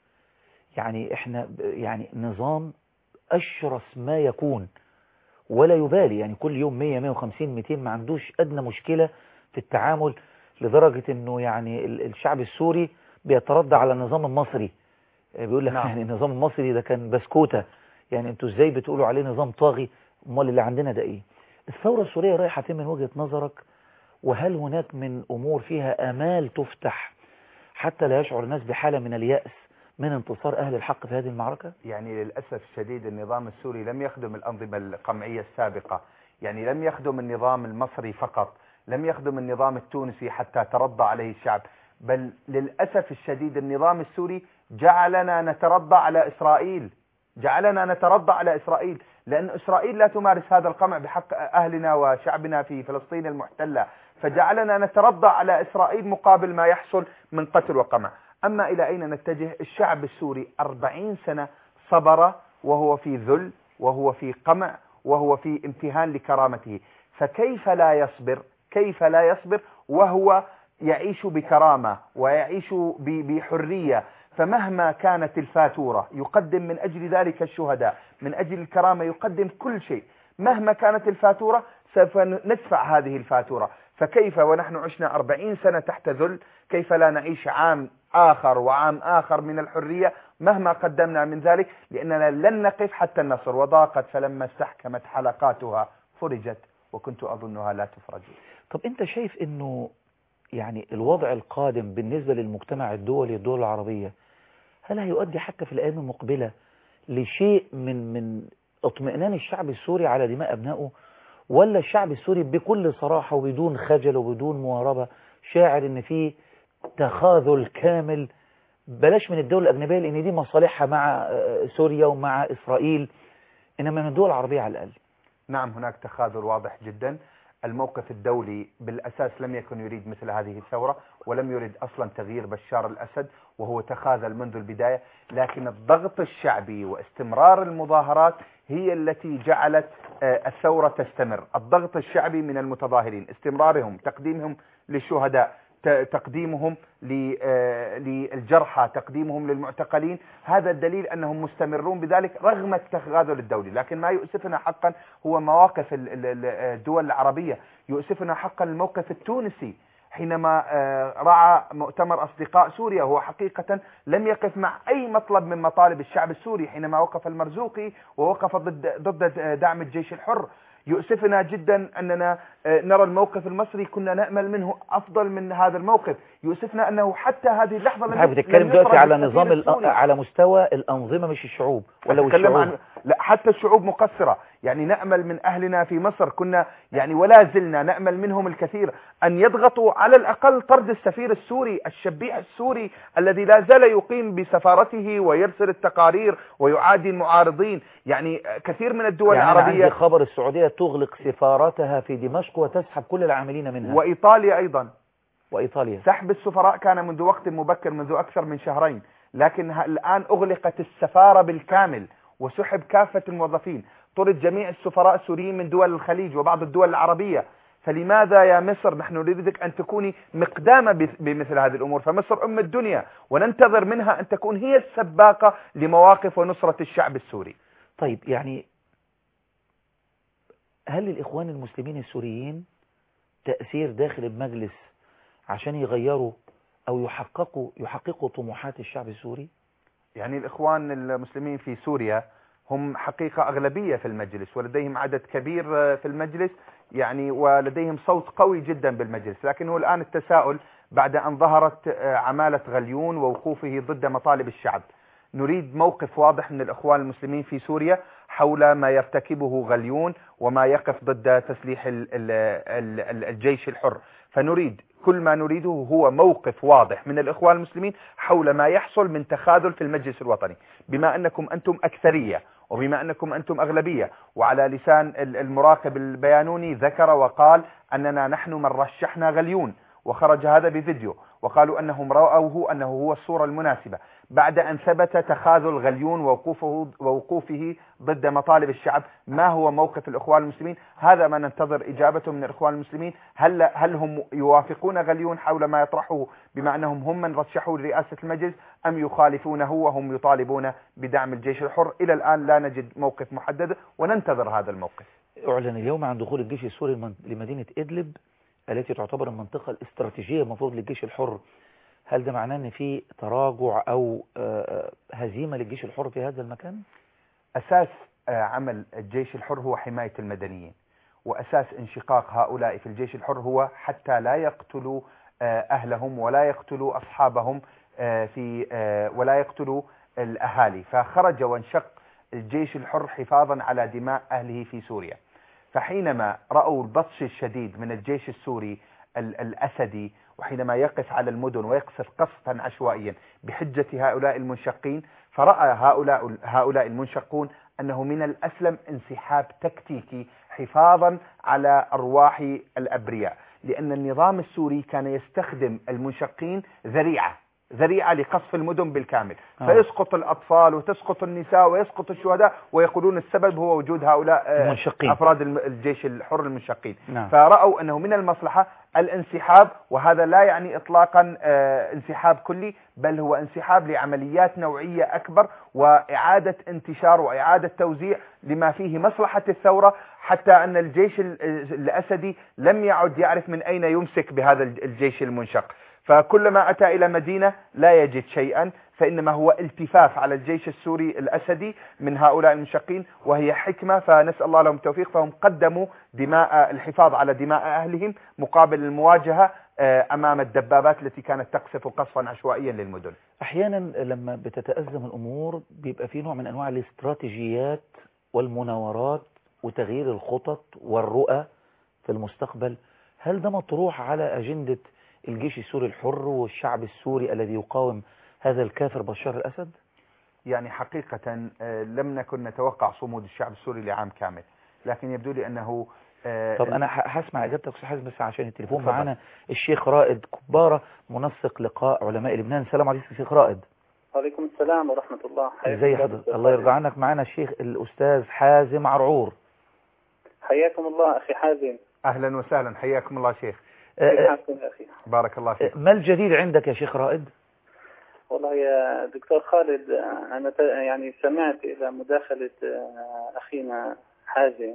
يعني احنا ب- يعني نظام اشرس ما يكون ولا يبالي يعني كل يوم 100 150 200 ما عندوش ادنى مشكلة في التعامل لدرجة انه يعني ال- الشعب السوري بيتردى على النظام المصري آه، بيقول لك نعم. يعني النظام المصري ده كان بسكوتة يعني انتوا ازاي بتقولوا عليه نظام طاغي امال اللي عندنا ده ايه الثورة السورية رايحة فين من وجهة نظرك وهل هناك من أمور فيها آمال تفتح حتى لا يشعر الناس بحالة من اليأس من انتصار أهل الحق في هذه المعركة يعني للأسف الشديد النظام السوري لم يخدم الأنظمة القمعية السابقة يعني لم يخدم النظام المصري فقط لم يخدم النظام التونسي حتى ترضى عليه الشعب بل للأسف الشديد النظام السوري جعلنا نترضى على إسرائيل جعلنا نترضى على إسرائيل لأن إسرائيل لا تمارس هذا القمع بحق أهلنا وشعبنا في فلسطين المحتلة فجعلنا نترضى على إسرائيل مقابل ما يحصل من قتل وقمع أما إلى أين نتجه الشعب السوري أربعين سنة صبر وهو في ذل وهو في قمع وهو في امتهان لكرامته فكيف لا يصبر كيف لا يصبر وهو يعيش بكرامة ويعيش ب- بحرية فمهما كانت الفاتورة يقدم من أجل ذلك الشهداء من أجل الكرامة يقدم كل شيء مهما كانت الفاتورة سوف ندفع هذه الفاتورة فكيف ونحن عشنا أربعين سنة تحت ذل كيف لا نعيش عام آخر وعام آخر من الحرية مهما قدمنا من ذلك لأننا لن نقف حتى النصر وضاقت فلما استحكمت حلقاتها فرجت وكنت أظنها لا تفرج طب أنت شايف أنه يعني الوضع القادم بالنسبة للمجتمع الدولي الدول العربية هل هيؤدي حتى في الأيام المقبلة لشيء من من اطمئنان الشعب السوري على دماء أبنائه ولا الشعب السوري بكل صراحة وبدون خجل وبدون مواربة شاعر ان في تخاذل كامل بلاش من الدول الأجنبية لأن دي مصالحها مع آه، سوريا ومع إسرائيل إنما من الدول العربية على الأقل نعم هناك تخاذل واضح جدا الموقف الدولي بالأساس لم يكن يريد مثل هذه الثورة ولم يريد أصلا تغيير بشار الأسد وهو تخاذل منذ البداية لكن الضغط الشعبي واستمرار المظاهرات هي التي جعلت آه، الثورة تستمر الضغط الشعبي من المتظاهرين استمرارهم تقديمهم للشهداء ت- تقديمهم ل- آه، للجرحى تقديمهم للمعتقلين هذا الدليل أنهم مستمرون بذلك رغم التخاذل الدولي لكن ما يؤسفنا حقا هو مواقف ال- ال- ال- الدول العربية يؤسفنا حقا الموقف التونسي حينما آه، رعى مؤتمر أصدقاء سوريا هو حقيقة لم يقف مع أي مطلب من مطالب الشعب السوري حينما وقف المرزوقي ووقف ضد ضد دعم الجيش الحر يؤسفنا جدا أننا آه، نرى الموقف المصري كنا نأمل منه أفضل من هذا الموقف يؤسفنا أنه حتى هذه اللحظة لم حضرتك لم بتتكلم يفرض دلوقتي على السفير نظام الأ- السوري. على مستوى الأنظمة مش الشعوب ولا أتكلم الشعوب عن لا حتى الشعوب مقصرة يعني نأمل من أهلنا في مصر كنا يعني ولا زلنا نأمل منهم الكثير أن يضغطوا على الأقل طرد السفير السوري الشبيح السوري الذي لا زال يقيم بسفارته ويرسل التقارير ويعادي المعارضين يعني كثير من الدول يعني أنا العربية عندي خبر السعودية تغلق سفارتها في دمشق وتسحب كل العاملين منها وإيطاليا أيضا وإيطاليا سحب السفراء كان منذ وقت مبكر منذ أكثر من شهرين لكن ه- الآن أغلقت السفارة بالكامل وسحب كافة الموظفين طرد جميع السفراء السوريين من دول الخليج وبعض الدول العربية فلماذا يا مصر نحن نريدك أن تكوني مقدامة بث- بمثل هذه الأمور فمصر أم الدنيا وننتظر منها أن تكون هي السباقة لمواقف ونصرة الشعب السوري طيب يعني هل للإخوان المسلمين السوريين تأثير داخل المجلس عشان يغيروا أو يحققوا يحققوا طموحات الشعب السوري يعني الإخوان المسلمين في سوريا هم حقيقة أغلبية في المجلس ولديهم عدد كبير في المجلس يعني ولديهم صوت قوي جدا بالمجلس لكن هو الآن التساؤل بعد أن ظهرت عمالة غليون ووقوفه ضد مطالب الشعب نريد موقف واضح من الإخوان المسلمين في سوريا حول ما يرتكبه غليون وما يقف ضد تسليح ال- ال- ال- الجيش الحر فنريد كل ما نريده هو موقف واضح من الإخوان المسلمين حول ما يحصل من تخاذل في المجلس الوطني بما أنكم أنتم أكثرية وبما أنكم أنتم أغلبية وعلى لسان ال- المراقب البيانوني ذكر وقال أننا نحن من رشحنا غليون وخرج هذا بفيديو وقالوا أنهم رأوه أنه هو الصورة المناسبة بعد أن ثبت تخاذل غليون ووقوفه, ووقوفه ضد مطالب الشعب ما هو موقف الإخوان المسلمين هذا ما ننتظر إجابته من الإخوان المسلمين هل, هل هم يوافقون غليون حول ما يطرحه بما أنهم هم من رشحوا لرئاسة المجلس أم يخالفونه وهم يطالبون بدعم الجيش الحر إلى الآن لا نجد موقف محدد وننتظر هذا الموقف أعلن اليوم عن دخول الجيش السوري المن- لمدينة إدلب التي تعتبر المنطقة الاستراتيجية المفروض للجيش الحر هل ده معناه ان في تراجع او آه، هزيمة للجيش الحر في هذا المكان أساس آه، عمل الجيش الحر هو حماية المدنيين وأساس انشقاق هؤلاء في الجيش الحر هو حتى لا يقتلوا آه، أهلهم ولا يقتلوا أصحابهم آه، في آه، ولا يقتلوا الأهالي فخرج وانشق الجيش الحر حفاظا على دماء أهله في سوريا فحينما رأوا البطش الشديد من الجيش السوري ال- الأسدي وحينما يقف على المدن ويقصف قصفا عشوائيا بحجة هؤلاء المنشقين فرأى هؤلاء هؤلاء المنشقون أنه من الأسلم انسحاب تكتيكي حفاظا على أرواح الأبرياء لأن النظام السوري كان يستخدم المنشقين ذريعة ذريعة لقصف المدن بالكامل آه. فيسقط الأطفال وتسقط النساء ويسقط الشهداء ويقولون السبب هو وجود هؤلاء آه، المنشقين. أفراد الم- الجيش الحر المنشقين نعم. فرأوا أنه من المصلحة الانسحاب وهذا لا يعني إطلاقا آه، انسحاب كلي بل هو انسحاب لعمليات نوعية أكبر وإعادة انتشار وإعادة توزيع لما فيه مصلحة الثورة حتى أن الجيش ال- الأسدي لم يعد يعرف من أين يمسك بهذا الج- الجيش المنشق فكلما أتى إلى مدينة لا يجد شيئا فإنما هو التفاف على الجيش السوري الأسدي من هؤلاء المنشقين وهي حكمة فنسأل الله لهم التوفيق فهم قدموا دماء الحفاظ على دماء أهلهم مقابل المواجهة آه، أمام الدبابات التي كانت تقصف قصفا عشوائيا للمدن احيانا لما بتتأزم الامور بيبقى في نوع من انواع الاستراتيجيات والمناورات وتغيير الخطط والرؤى في المستقبل هل ده مطروح على اجندة الجيش السوري الحر والشعب السوري الذي يقاوم هذا الكافر بشار الاسد يعني حقيقة آه، لم نكن نتوقع صمود الشعب السوري لعام كامل لكن يبدو لي أنه آه، طب انا ه- هسمع اجابتك استاذ حازم بس عشان التليفون اتفضل. معانا الشيخ رائد كبارة منسق لقاء علماء لبنان السلام عليكم الشيخ رائد وعليكم السلام ورحمة الله ازي حضرتك الله يرضى عنك معانا الشيخ الاستاذ حازم عرعور حياكم الله أخي حازم أهلا وسهلا حياكم الله شيخ آه، كيف آه، حالكم يا أخي بارك الله فيك ما الجديد عندك يا شيخ رائد والله يا دكتور خالد آه، أنا ت- يعني سمعت إلى مداخلة آه، أخينا حازم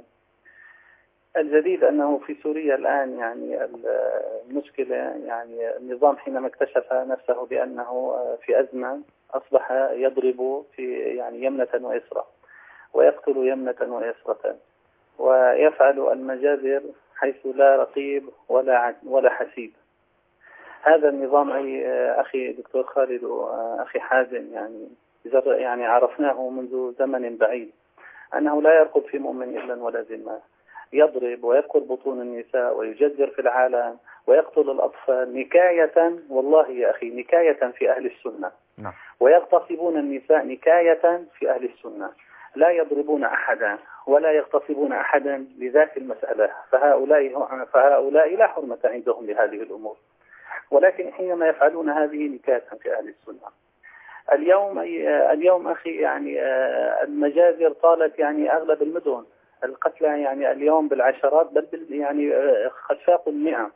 الجديد أنه في سوريا الآن يعني ال- المشكلة يعني النظام حينما اكتشف نفسه بأنه آه، في أزمة أصبح يضرب في يعني يمنة ويسرى ويقتل يمنة ويسرة ويفعل المجازر حيث لا رقيب ولا ع- ولا حسيب هذا النظام أي آه، أخي دكتور خالد وأخي حازم يعني جر- يعني عرفناه منذ زمن بعيد أنه لا يرقب في مؤمن إلا ولا ذمة يضرب ويبقر بطون النساء ويجزر في العالم ويقتل الأطفال نكاية والله يا أخي نكاية في أهل السنة نعم. ويغتصبون النساء نكاية في أهل السنة لا يضربون أحدا ولا يغتصبون أحدا لذات المسألة فهؤلاء فهؤلاء لا حرمة عندهم لهذه الأمور ولكن حينما يفعلون هذه نكاية في أهل السنة اليوم اليوم أخي يعني آه، المجازر طالت يعني أغلب المدن القتلى يعني اليوم بالعشرات بل بال- يعني آه، خفاق المئة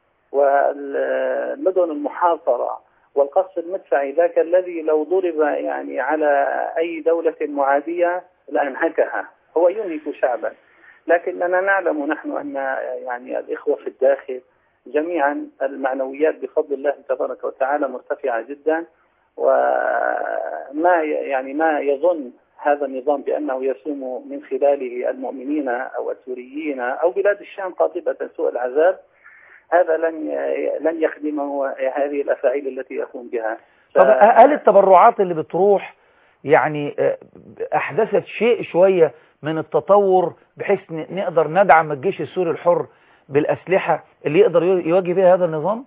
والمدن المحاصرة والقصف المدفعي ذاك الذي لو ضرب يعني على أي دولة معادية لأنهكها هو ينهك شعبا لكننا نعلم نحن أن يعني الإخوة في الداخل جميعا المعنويات بفضل الله تبارك وتعالى مرتفعة جدا وما ي- يعني ما يظن هذا النظام بأنه يسوم من خلاله المؤمنين أو السوريين أو بلاد الشام قاطبة سوء العذاب هذا لن ي- لن يخدمه هذه الأفاعيل التي يقوم بها طب هل التبرعات اللي بتروح يعني آه، أحدثت شيء شوية من التطور بحيث ن- نقدر ندعم الجيش السوري الحر بالأسلحة اللي يقدر يو- يواجه بها هذا النظام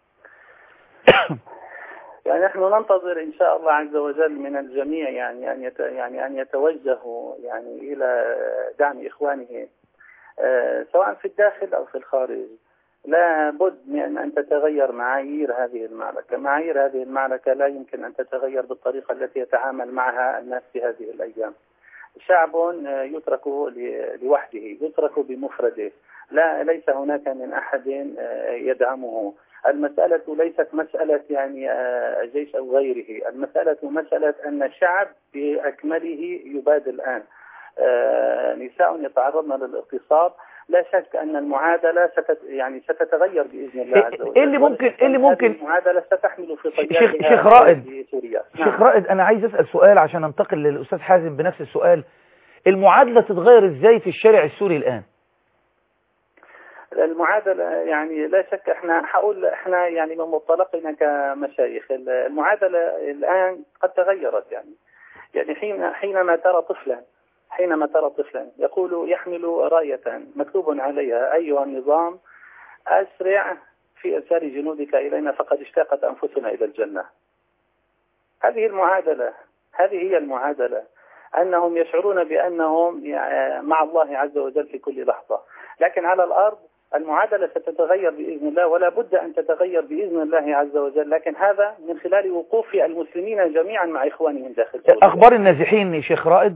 يعني نحن ننتظر إن شاء الله عز وجل من الجميع يعني أن يت يعني أن يتوجهوا يعني إلى دعم إخوانهم آه، سواء في الداخل أو في الخارج لا بد من أن تتغير معايير هذه المعركة معايير هذه المعركة لا يمكن أن تتغير بالطريقة التي يتعامل معها الناس في هذه الأيام شعب آه، يترك ل- لوحده يترك بمفرده لا ليس هناك من أحد آه، يدعمه المسألة ليست مسألة يعني آه، جيش أو غيره المسألة مسألة أن الشعب بأكمله يباد الآن آه، نساء يتعرضن للاغتصاب لا شك أن المعادلة ستت يعني ستتغير بإذن الله عز وجل إيه اللي ممكن إيه اللي ممكن هذه المعادلة ستحمل في شيخ طياتها شيخ رائد في سوريا شيخ رائد أنا عايز أسأل سؤال عشان ننتقل للأستاذ حازم بنفس السؤال المعادلة تتغير إزاي في الشارع السوري الآن المعادلة يعني لا شك احنا حقول احنا يعني من منطلقنا كمشايخ المعادلة الآن قد تغيرت يعني يعني حين حينما ترى طفلا حينما ترى طفلا يقول يحمل راية مكتوب عليها أيها النظام أسرع في إرسال جنودك إلينا فقد اشتاقت أنفسنا إلى الجنة هذه المعادلة هذه هي المعادلة أنهم يشعرون بأنهم يع- مع الله عز وجل في كل لحظة لكن على الأرض المعادلة ستتغير بإذن الله ولا بد أن تتغير بإذن الله عز وجل لكن هذا من خلال وقوف المسلمين جميعا مع إخوانهم داخل سوريا أخبار النازحين شيخ رائد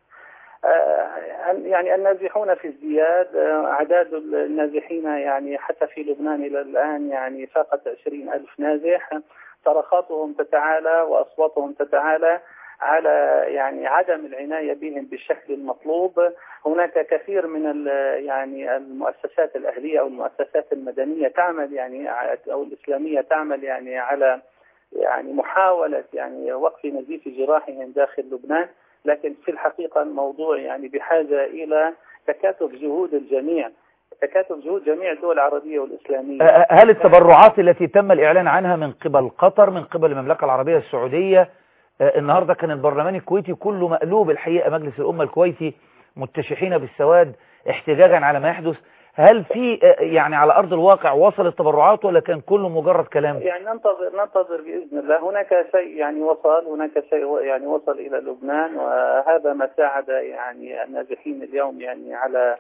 آه، يعني النازحون في ازدياد آه، أعداد النازحين يعني حتى في لبنان إلى الآن يعني فاقت عشرين ألف نازح صرخاتهم تتعالى وأصواتهم تتعالى على يعني عدم العناية بهم بالشكل المطلوب هناك كثير من ال- يعني المؤسسات الأهلية أو المؤسسات المدنية تعمل يعني أو الإسلامية تعمل يعني على يعني محاولة يعني وقف نزيف جراحهم داخل لبنان لكن في الحقيقة الموضوع يعني بحاجة إلى تكاتف جهود الجميع تكاتف جهود جميع الدول العربية والإسلامية أه، هل التبرعات التي تم الإعلان عنها من قبل قطر من قبل المملكة العربية السعودية أه، النهاردة كان البرلمان الكويتي كله مقلوب الحقيقة مجلس الأمة الكويتي متشحين بالسواد احتجاجا على ما يحدث هل في أه، يعني على أرض الواقع وصل التبرعات ولا كان كله مجرد كلام يعني ننتظر ننتظر باذن الله هناك شيء يعني وصل هناك شيء يعني وصل الى لبنان وهذا ما ساعد يعني النازحين اليوم يعني على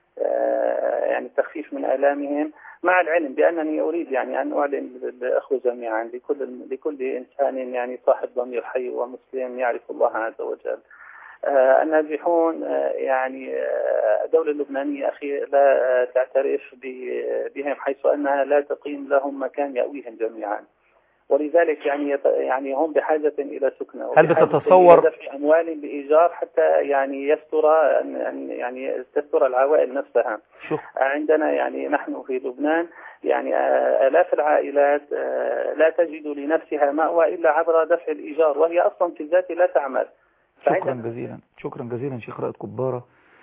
آه، يعني التخفيف من الامهم مع العلم بانني اريد يعني ان اعلن للاخوه جميعا لكل لكل انسان يعني صاحب ضمير حي ومسلم يعرف الله عز وجل آه، النازحون آه، يعني آه، الدولة اللبنانية أخي لا آه، تعترف ب- بهم حيث أنها لا تقيم لهم مكان يأويهم جميعا ولذلك يعني يت- يعني هم بحاجة إلى سكنة هل وبحاجة بتتصور- إلى دفع أموال بإيجار حتى يعني يستر أن أن يعني تستر العوائل نفسها شوف عندنا يعني نحن في لبنان يعني آه، آلاف العائلات آه، لا تجد لنفسها مأوى إلا عبر دفع الإيجار وهي أصلا في الذات لا تعمل شكرا جزيلا شكرا جزيلا شيخ رائد كبارة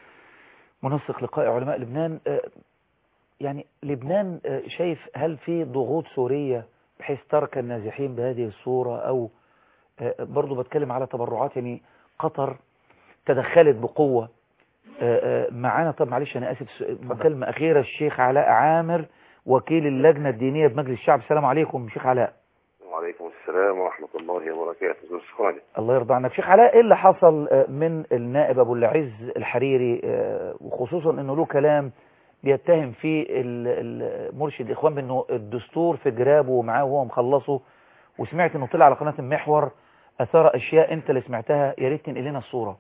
منسق لقاء علماء لبنان آه، يعني لبنان آه، شايف هل في ضغوط سورية بحيث ترك النازحين بهذه الصورة أو آه، برضو بتكلم على تبرعات يعني قطر تدخلت بقوة آه، آه، معانا طب معلش أنا آسف س- مكالمة أخيرة الشيخ علاء عامر وكيل اللجنة الدينية بمجلس الشعب السلام عليكم شيخ علاء وعليكم السلام ورحمة الله وبركاته أستاذ خالد الله يرضى عنك شيخ علاء ايه اللي حصل آه، من النائب ابو العز الحريري آه، وخصوصا انه له كلام بيتهم فيه ال- ال- مرشد الاخوان بانه الدستور في جرابه ومعاه وهو مخلصه وسمعت انه طلع على قناه المحور اثار اشياء انت اللي سمعتها يا ريت تنقل لنا الصوره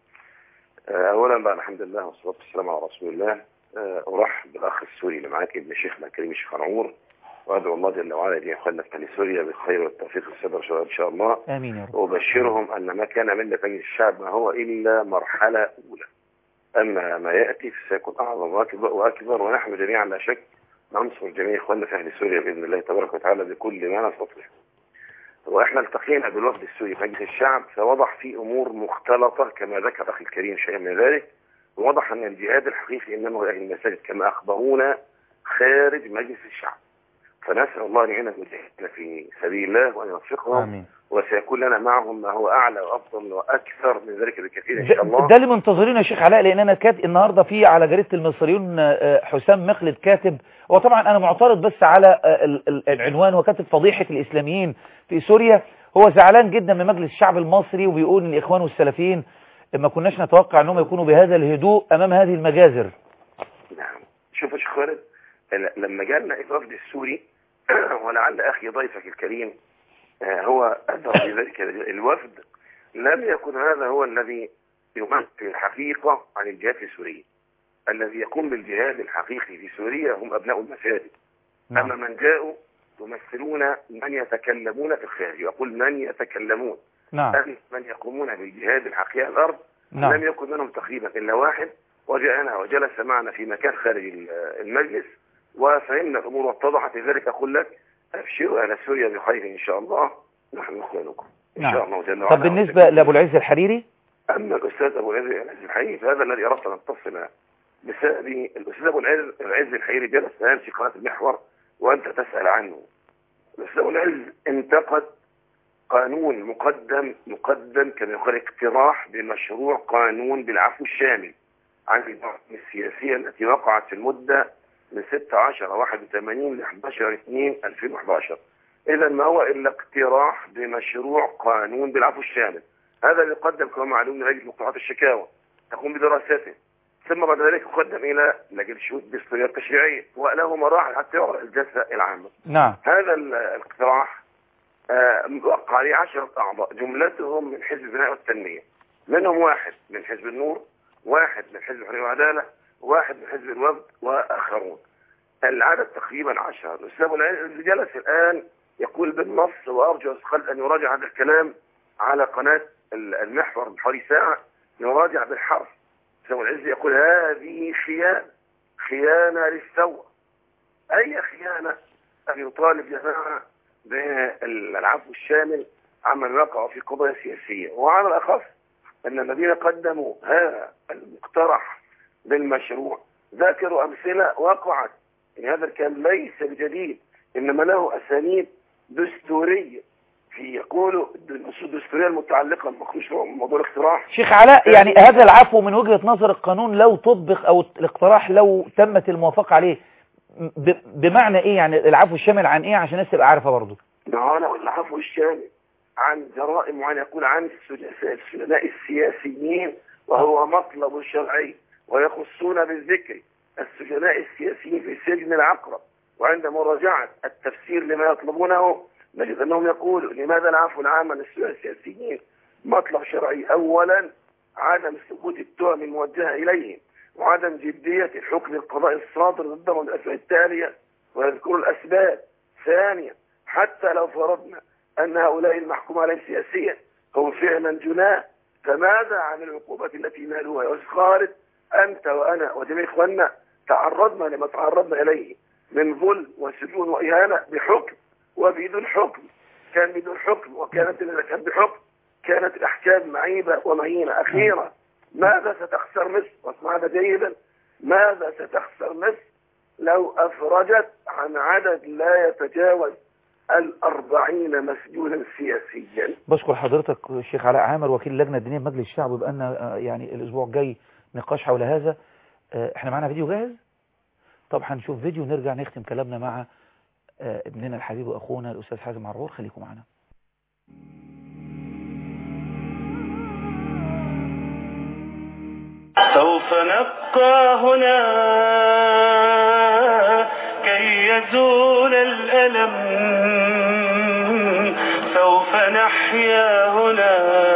آه، أولا بقى الحمد لله والصلاة والسلام على رسول الله آه، أرحب بالأخ السوري اللي معاك ابن شيخنا الكريم الشيخ نعور وأدعو الله جل وعلا أن يخلنا في أهل سوريا بالخير والتوفيق والسدر إن شاء الله امين يا رب وأبشرهم أن ما كان من مجلس الشعب ما هو إلا مرحلة أولى أما ما يأتي فسيكون أعظم وأكبر, وأكبر ونحن جميعا لا شك ننصر جميع إخواننا في أهل سوريا بإذن الله تبارك وتعالى بكل ما نستطيع وإحنا التقينا بالوفد السوري في مجلس الشعب فوضح فيه أمور مختلطة كما ذكر أخي الكريم شيئا من ذلك ووضح أن الجهاد الحقيقي إنما هو أهل المساجد كما أخبرونا خارج مجلس الشعب فنسأل الله أن يعين المجاهدين في سبيل الله وأن يوفقهم آمين وسيكون لنا معهم ما هو أعلى وأفضل وأكثر من ذلك بكثير إن شاء ده, الله ده اللي منتظرينه يا شيخ علاء لان انا كاتب النهارده في على جريده المصريون آه، حسام مخلد كاتب هو طبعا انا معترض بس على آه، ال- ال- العنوان وكاتب فضيحه الاسلاميين في سوريا هو زعلان جدا من مجلس الشعب المصري وبيقول ان الاخوان والسلفيين ما كناش نتوقع انهم يكونوا بهذا الهدوء امام هذه المجازر نعم شوف يا شيخ خالد ل- لما جالنا الوفد السوري ولعل أخي ضيفك الكريم آه، هو أدرى بذلك الوفد لم يكن هذا هو الذي يمثل الحقيقة عن الجهاد في سوريا الذي يقوم بالجهاد الحقيقي في سوريا هم أبناء المساجد أما من جاءوا يمثلون من يتكلمون في الخارج يقول من يتكلمون نعم أما من يقومون بالجهاد الحقيقي على الأرض نعم. لم يكن منهم تقريبا إلا واحد وجاءنا وجلس معنا في مكان خارج ال- المجلس وفهمنا الأمور واتضحت لذلك أقول لك أبشروا أهل سوريا بخير إن شاء الله نحن إخوانكم إن نعم. شاء الله جل وعلا طب بالنسبه لابو العز الحريري أما الأستاذ أبو العز العز الحقيقي فهذا الذي أردت أن أتصل بسبب الأستاذ أبو العز العز الحقيقي جلس الآن في قناة المحور وأنت تسأل عنه الأستاذ أبو العز انتقد قانون مقدم مقدم كما يقال اقتراح بمشروع قانون بالعفو الشامل عن النظام السياسية التي وقعت في المدة من 16 81 ل 11 2 2011 إذا ما هو إلا اقتراح بمشروع قانون بالعفو الشامل هذا اللي يقدم كما معلوم لجنة مقترحات الشكاوى تقوم بدراسته ثم بعد ذلك يقدم إلى لجنة الشهود بالصيغة التشريعية وله مراحل حتى يعرض الجلسة العامة نعم هذا ال- الاقتراح آه، وقع عليه عشرة أعضاء جملتهم من حزب البناء والتنمية منهم واحد من حزب النور واحد من حزب الحرية والعدالة واحد من حزب الوفد وآخرون العدد تقريبا عشرة الأستاذ أبو العز اللي جلس الآن يقول بالنص وأرجو أستاذ خالد أن يراجع هذا الكلام على قناة ال- المحور من حوالي ساعة يراجع بالحرف الأستاذ أبو العز يقول هذه خيانة خيانة للثورة أي خيانة أن يطالب جماعة بالعفو الشامل عمن وقعوا في قضايا سياسية وعلى الأخص أن الذين قدموا هذا المقترح بالمشروع ذكروا أمثلة وقعت يعني هذا الكلام ليس بجديد إنما له أسانيد دستورية في يقولوا النصوص الدستورية المتعلقة بمشروع موضوع الاقتراح شيخ علاء يعني هذا العفو من وجهة نظر القانون لو طبق او الاقتراح لو تمت الموافقة عليه ب- بمعنى ايه يعني العفو الشامل عن ايه عشان الناس تبقى عارفة برضه معانا والعفو الشامل عن جرائم معينة يكون عن السجناء السجناء السياسيين وهو مطلب شرعي ويخصون بالذكر السجناء السياسيين في سجن العقرب وعند مراجعة التفسير لما يطلبونه نجد أنهم يقولوا لماذا العفو العام عن السجناء السياسيين مطلب شرعي أولا عدم ثبوت التهم الموجهة إليهم وعدم جدية الحكم القضائي الصادر ضدهم من الأسباب التالية ويذكروا الأسباب ثانيا حتى لو فرضنا أن هؤلاء المحكوم عليهم سياسيا هم فعلا جناة فماذا عن العقوبة التي نالوها يا أستاذ خالد أنت وأنا وجميع إخواننا تعرضنا لما تعرضنا إليه من ظلم وسجون وإهانة بحكم وبدون حكم كان بدون حكم وكانت إذا كان بحكم كانت الأحكام معيبة ومهينة أخيرا ماذا ستخسر مصر واسمع هذا جيدا ماذا ستخسر مصر لو أفرجت عن عدد لا يتجاوز الأربعين مسجونا سياسيا بشكر حضرتك الشيخ علاء عامر وكيل اللجنة الدينية بمجلس الشعب ويبقى لنا آه، يعني الأسبوع الجاي نقاش حول هذا آه، احنا معانا فيديو جاهز طب هنشوف فيديو ونرجع نختم كلامنا مع آه، ابننا الحبيب وأخونا الأستاذ حازم عرور خليكم معنا سوف نبقى هنا كي يزول الألم سوف نحيا هنا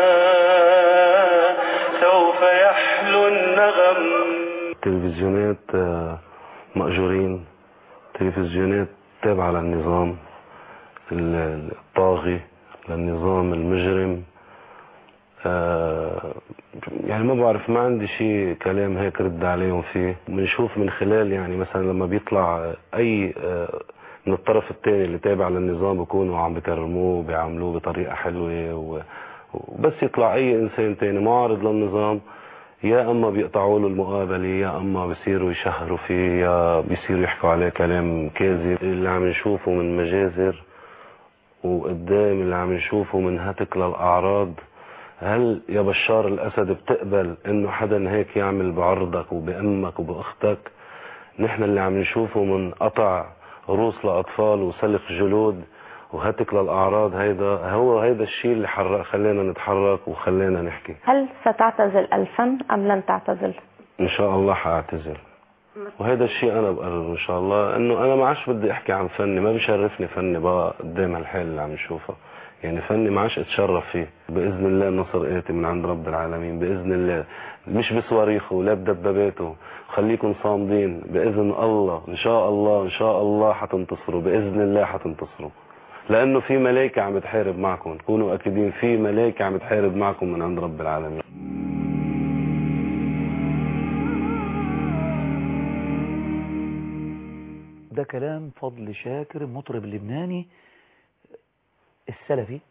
سوف يحلو النغم تلفزيونات آه، مأجورين تلفزيونات تابعة للنظام ال- الطاغي للنظام المجرم آه، يعني ما بعرف ما عندي شيء كلام هيك رد عليهم فيه بنشوف من خلال يعني مثلا لما بيطلع اي آه، من الطرف الثاني اللي تابع للنظام بيكونوا عم بكرموه بيعاملوه بطريقة حلوة و- وبس يطلع اي انسان تاني معارض للنظام يا اما بيقطعوا له المقابله يا اما بيصيروا يشهروا فيه يا بيصيروا يحكوا عليه كلام كاذب اللي عم نشوفه من مجازر وقدام اللي عم نشوفه من هتك للاعراض هل يا بشار الاسد بتقبل انه حدا هيك يعمل بعرضك وبامك وباختك نحن اللي عم نشوفه من قطع روس لاطفال وسلخ جلود وهتك للاعراض هيدا هو هيدا الشيء اللي حرق خلينا نتحرك وخلينا نحكي هل ستعتزل الفن أم لن تعتزل؟ ان شاء الله حاعتذر وهذا الشيء انا بقرر ان شاء الله انه انا ما عادش بدي احكي عن فني ما بيشرفني فني بقى قدام هالحال اللي عم نشوفها يعني فني ما عادش اتشرف فيه باذن الله النصر اتي من عند رب العالمين باذن الله مش بصواريخه ولا بدباباته خليكم صامدين باذن الله ان شاء الله ان شاء الله حتنتصروا باذن الله حتنتصروا لانه في ملائكه عم بتحارب معكم كونوا اكيدين في ملائكه عم بتحارب معكم من عند رب العالمين ده كلام فضل شاكر المطرب اللبناني السلفي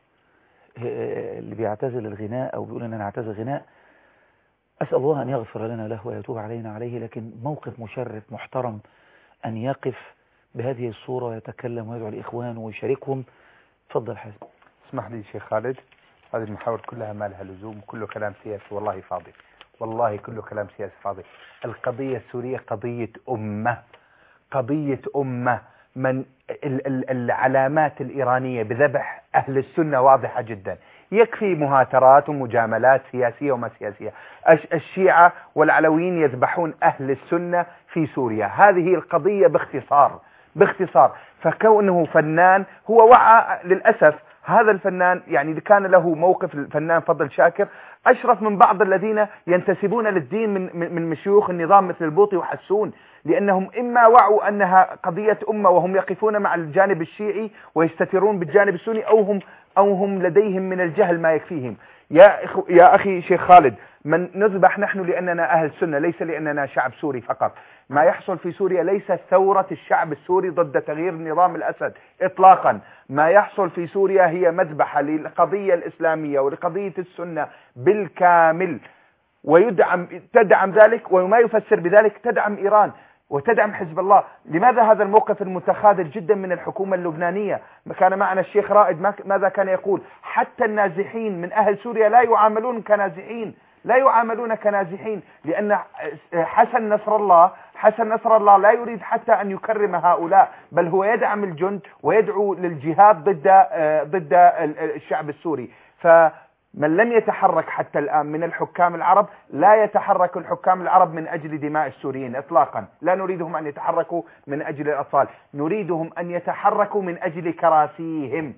آه، اللي بيعتزل الغناء او بيقول ان انا اعتزل الغناء اسال الله ان يغفر لنا له ويتوب علينا عليه لكن موقف مشرف محترم ان يقف بهذه الصورة ويتكلم ويدعو الاخوان ويشاركهم اتفضل حازم اسمح لي شيخ خالد هذه المحاور كلها ما لها لزوم كله كلام سياسي والله فاضي والله كله كلام سياسي فاضي القضية السورية قضية أمة قضية أمة من ال- ال- العلامات الإيرانية بذبح أهل السنة واضحة جدا يكفي مهاترات ومجاملات سياسية وما سياسية الش- الشيعة والعلويين يذبحون أهل السنة في سوريا هذه القضية باختصار باختصار فكونه فنان هو وعى للأسف هذا الفنان يعني اللي كان له موقف الفنان فضل شاكر أشرف من بعض الذين ينتسبون للدين من, من من شيوخ النظام مثل البوطي وحسون لأنهم إما وعوا أنها قضية أمة وهم يقفون مع الجانب الشيعي ويستترون بالجانب السني أو هم أو هم لديهم من الجهل ما يكفيهم يا إخو يا أخي شيخ خالد من نذبح نحن لأننا أهل سنة ليس لأننا شعب سوري فقط ما يحصل في سوريا ليس ثورة الشعب السوري ضد تغيير نظام الأسد إطلاقا ما يحصل في سوريا هي مذبحة للقضية الإسلامية ولقضية السنة بالكامل ويدعم تدعم ذلك وما يفسر بذلك تدعم إيران وتدعم حزب الله لماذا هذا الموقف المتخاذل جدا من الحكومة اللبنانية كان معنا الشيخ رائد ما- ماذا كان يقول حتى النازحين من أهل سوريا لا يعاملون كنازحين لا يعاملون كنازحين لأن حسن نصر الله حسن نصر الله لا يريد حتى أن يكرم هؤلاء بل هو يدعم الجند ويدعو للجهاد ضد آه، ضد ال- الشعب السوري فمن لم يتحرك حتى الآن من الحكام العرب لا يتحرك الحكام العرب من أجل دماء السوريين إطلاقا لا نريدهم أن يتحركوا من أجل الأطفال نريدهم أن يتحركوا من أجل كراسيهم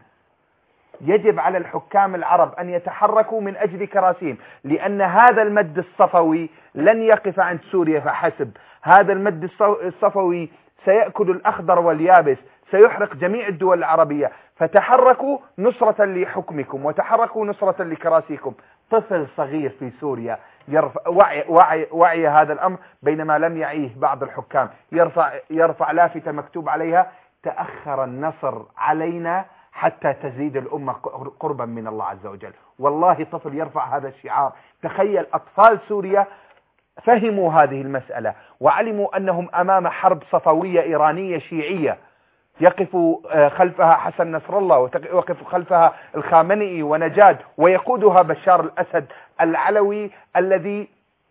يجب على الحكام العرب أن يتحركوا من أجل كراسيهم لأن هذا المد الصفوي لن يقف عند سوريا فحسب هذا المد الصو- الصفوي سيأكل الأخضر واليابس سيحرق جميع الدول العربية فتحركوا نصرة لحكمكم وتحركوا نصرة لكراسيكم طفل صغير في سوريا يرفع وعي, وعي, وعي هذا الأمر بينما لم يعيه بعض الحكام يرفع, يرفع لافتة مكتوب عليها تأخر النصر علينا حتى تزيد الأمة قربا من الله عز وجل والله طفل يرفع هذا الشعار تخيل أطفال سوريا فهموا هذه المسألة وعلموا أنهم أمام حرب صفوية إيرانية شيعية يقف آه، خلفها حسن نصر الله ويقف خلفها الخامنئي ونجاد ويقودها بشار الأسد العلوي الذي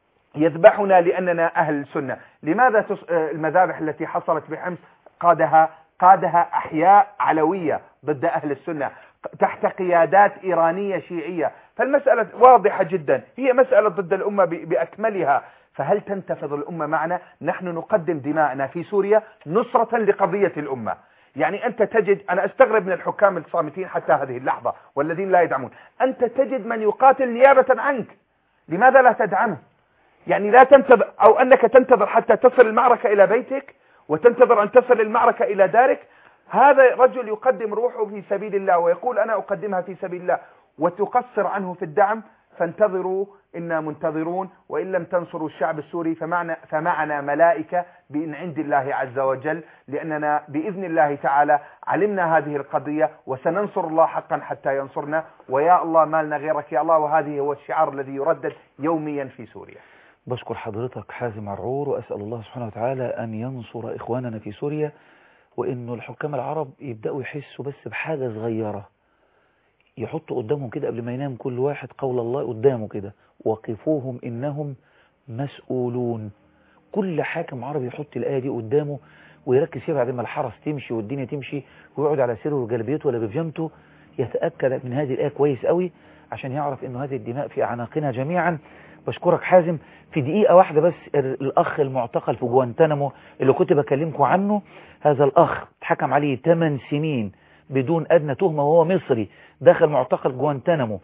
يذبحنا لأننا أهل السنة لماذا تص- آه، المذابح التي حصلت بحمص قادها قادها أحياء علوية ضد أهل السنة تحت قيادات إيرانية شيعية فالمسألة واضحة جدا هي مسألة ضد الأمة ب- بأكملها فهل تنتفض الأمة معنا نحن نقدم دماءنا في سوريا نصرة لقضية الأمة يعني أنت تجد أنا أستغرب من الحكام الصامتين حتى هذه اللحظة والذين لا يدعمون أنت تجد من يقاتل نيابة عنك لماذا لا تدعمه يعني لا تنتظر أو أنك تنتظر حتى تصل المعركة إلى بيتك وتنتظر أن تصل المعركة إلى دارك هذا رجل يقدم روحه في سبيل الله ويقول أنا أقدمها في سبيل الله وتقصر عنه في الدعم فانتظروا إنا منتظرون وإن لم تنصروا الشعب السوري فمعنا, فمعنا ملائكة بإن عند الله عز وجل لأننا بإذن الله تعالى علمنا هذه القضية وسننصر الله حقا حتى ينصرنا ويا الله ما لنا غيرك يا الله وهذه هو الشعار الذي يردد يوميا في سوريا بشكر حضرتك حازم عرعور وأسأل الله سبحانه وتعالى أن ينصر إخواننا في سوريا وإنه الحكام العرب يبدأوا يحسوا بس بحاجة صغيرة يحطوا قدامهم كده قبل ما ينام كل واحد قول الله قدامه كده وقفوهم إنهم مسؤولون كل حاكم عربي يحط الآية دي قدامه ويركز فيها بعد ما الحرس تمشي والدنيا تمشي ويقعد على سره وجلبيته ولا بفجمته يتأكد من هذه الآية كويس قوي عشان يعرف إنه هذه الدماء في أعناقنا جميعا بشكرك حازم في دقيقة واحدة بس الأخ المعتقل في جوانتانامو اللي كنت بكلمكم عنه هذا الأخ اتحكم عليه 8 سنين بدون أدنى تهمة وهو مصري دخل معتقل جوانتانامو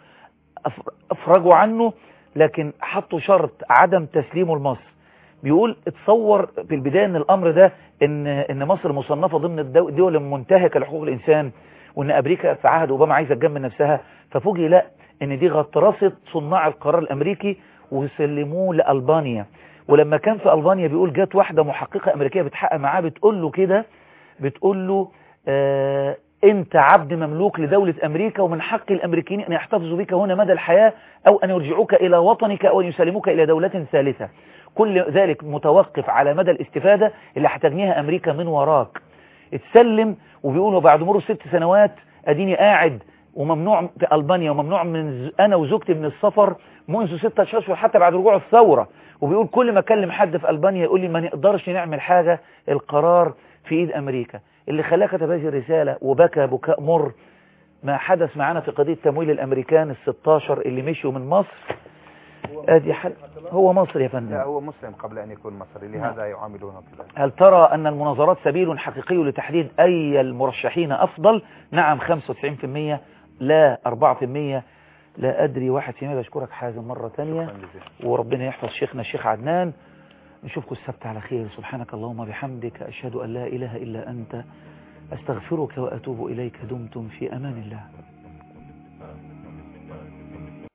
أفرجوا عنه لكن حطوا شرط عدم تسليمه لمصر بيقول اتصور في البداية ان الامر ده ان ان مصر مصنفة ضمن الدول المنتهكة لحقوق الانسان وان امريكا في عهد اوباما عايزة تجمل نفسها ففوجئ لا ان دي غطرسة صناع القرار الامريكي وسلموه لألبانيا ولما كان في ألبانيا بيقول جات واحدة محققة أمريكية بتحقق معاه بتقول له كده بتقول له آه انت عبد مملوك لدولة امريكا ومن حق الامريكيين ان يحتفظوا بك هنا مدى الحياة او ان يرجعوك الى وطنك او ان يسلموك الى دولة ثالثة كل ذلك متوقف على مدى الاستفادة اللي هتجنيها امريكا من وراك اتسلم وبيقولوا بعد مرور ست سنوات اديني قاعد وممنوع في ألبانيا وممنوع من أنا وزوجتي من السفر منذ ستة أشهر حتى بعد رجوع الثورة وبيقول كل ما أكلم حد في ألبانيا يقول لي ما نقدرش نعمل حاجة القرار في إيد أمريكا اللي خلاه كتب هذه الرسالة وبكى بكاء مر ما حدث معنا في قضية تمويل الأمريكان الستاشر اللي مشوا من مصر ادي حل هو مصري يا فندم لا هو مسلم قبل أن يكون مصري لهذا يعاملونه كذلك هل ترى أن المناظرات سبيل حقيقي لتحديد أي المرشحين أفضل نعم 95% لا 4% لا أدري 1% بشكرك حازم مرة تانية وربنا يحفظ شيخنا الشيخ عدنان نشوفكم السبت على خير سبحانك اللهم بحمدك أشهد أن لا إله إلا أنت أستغفرك وأتوب إليك دمتم في أمان الله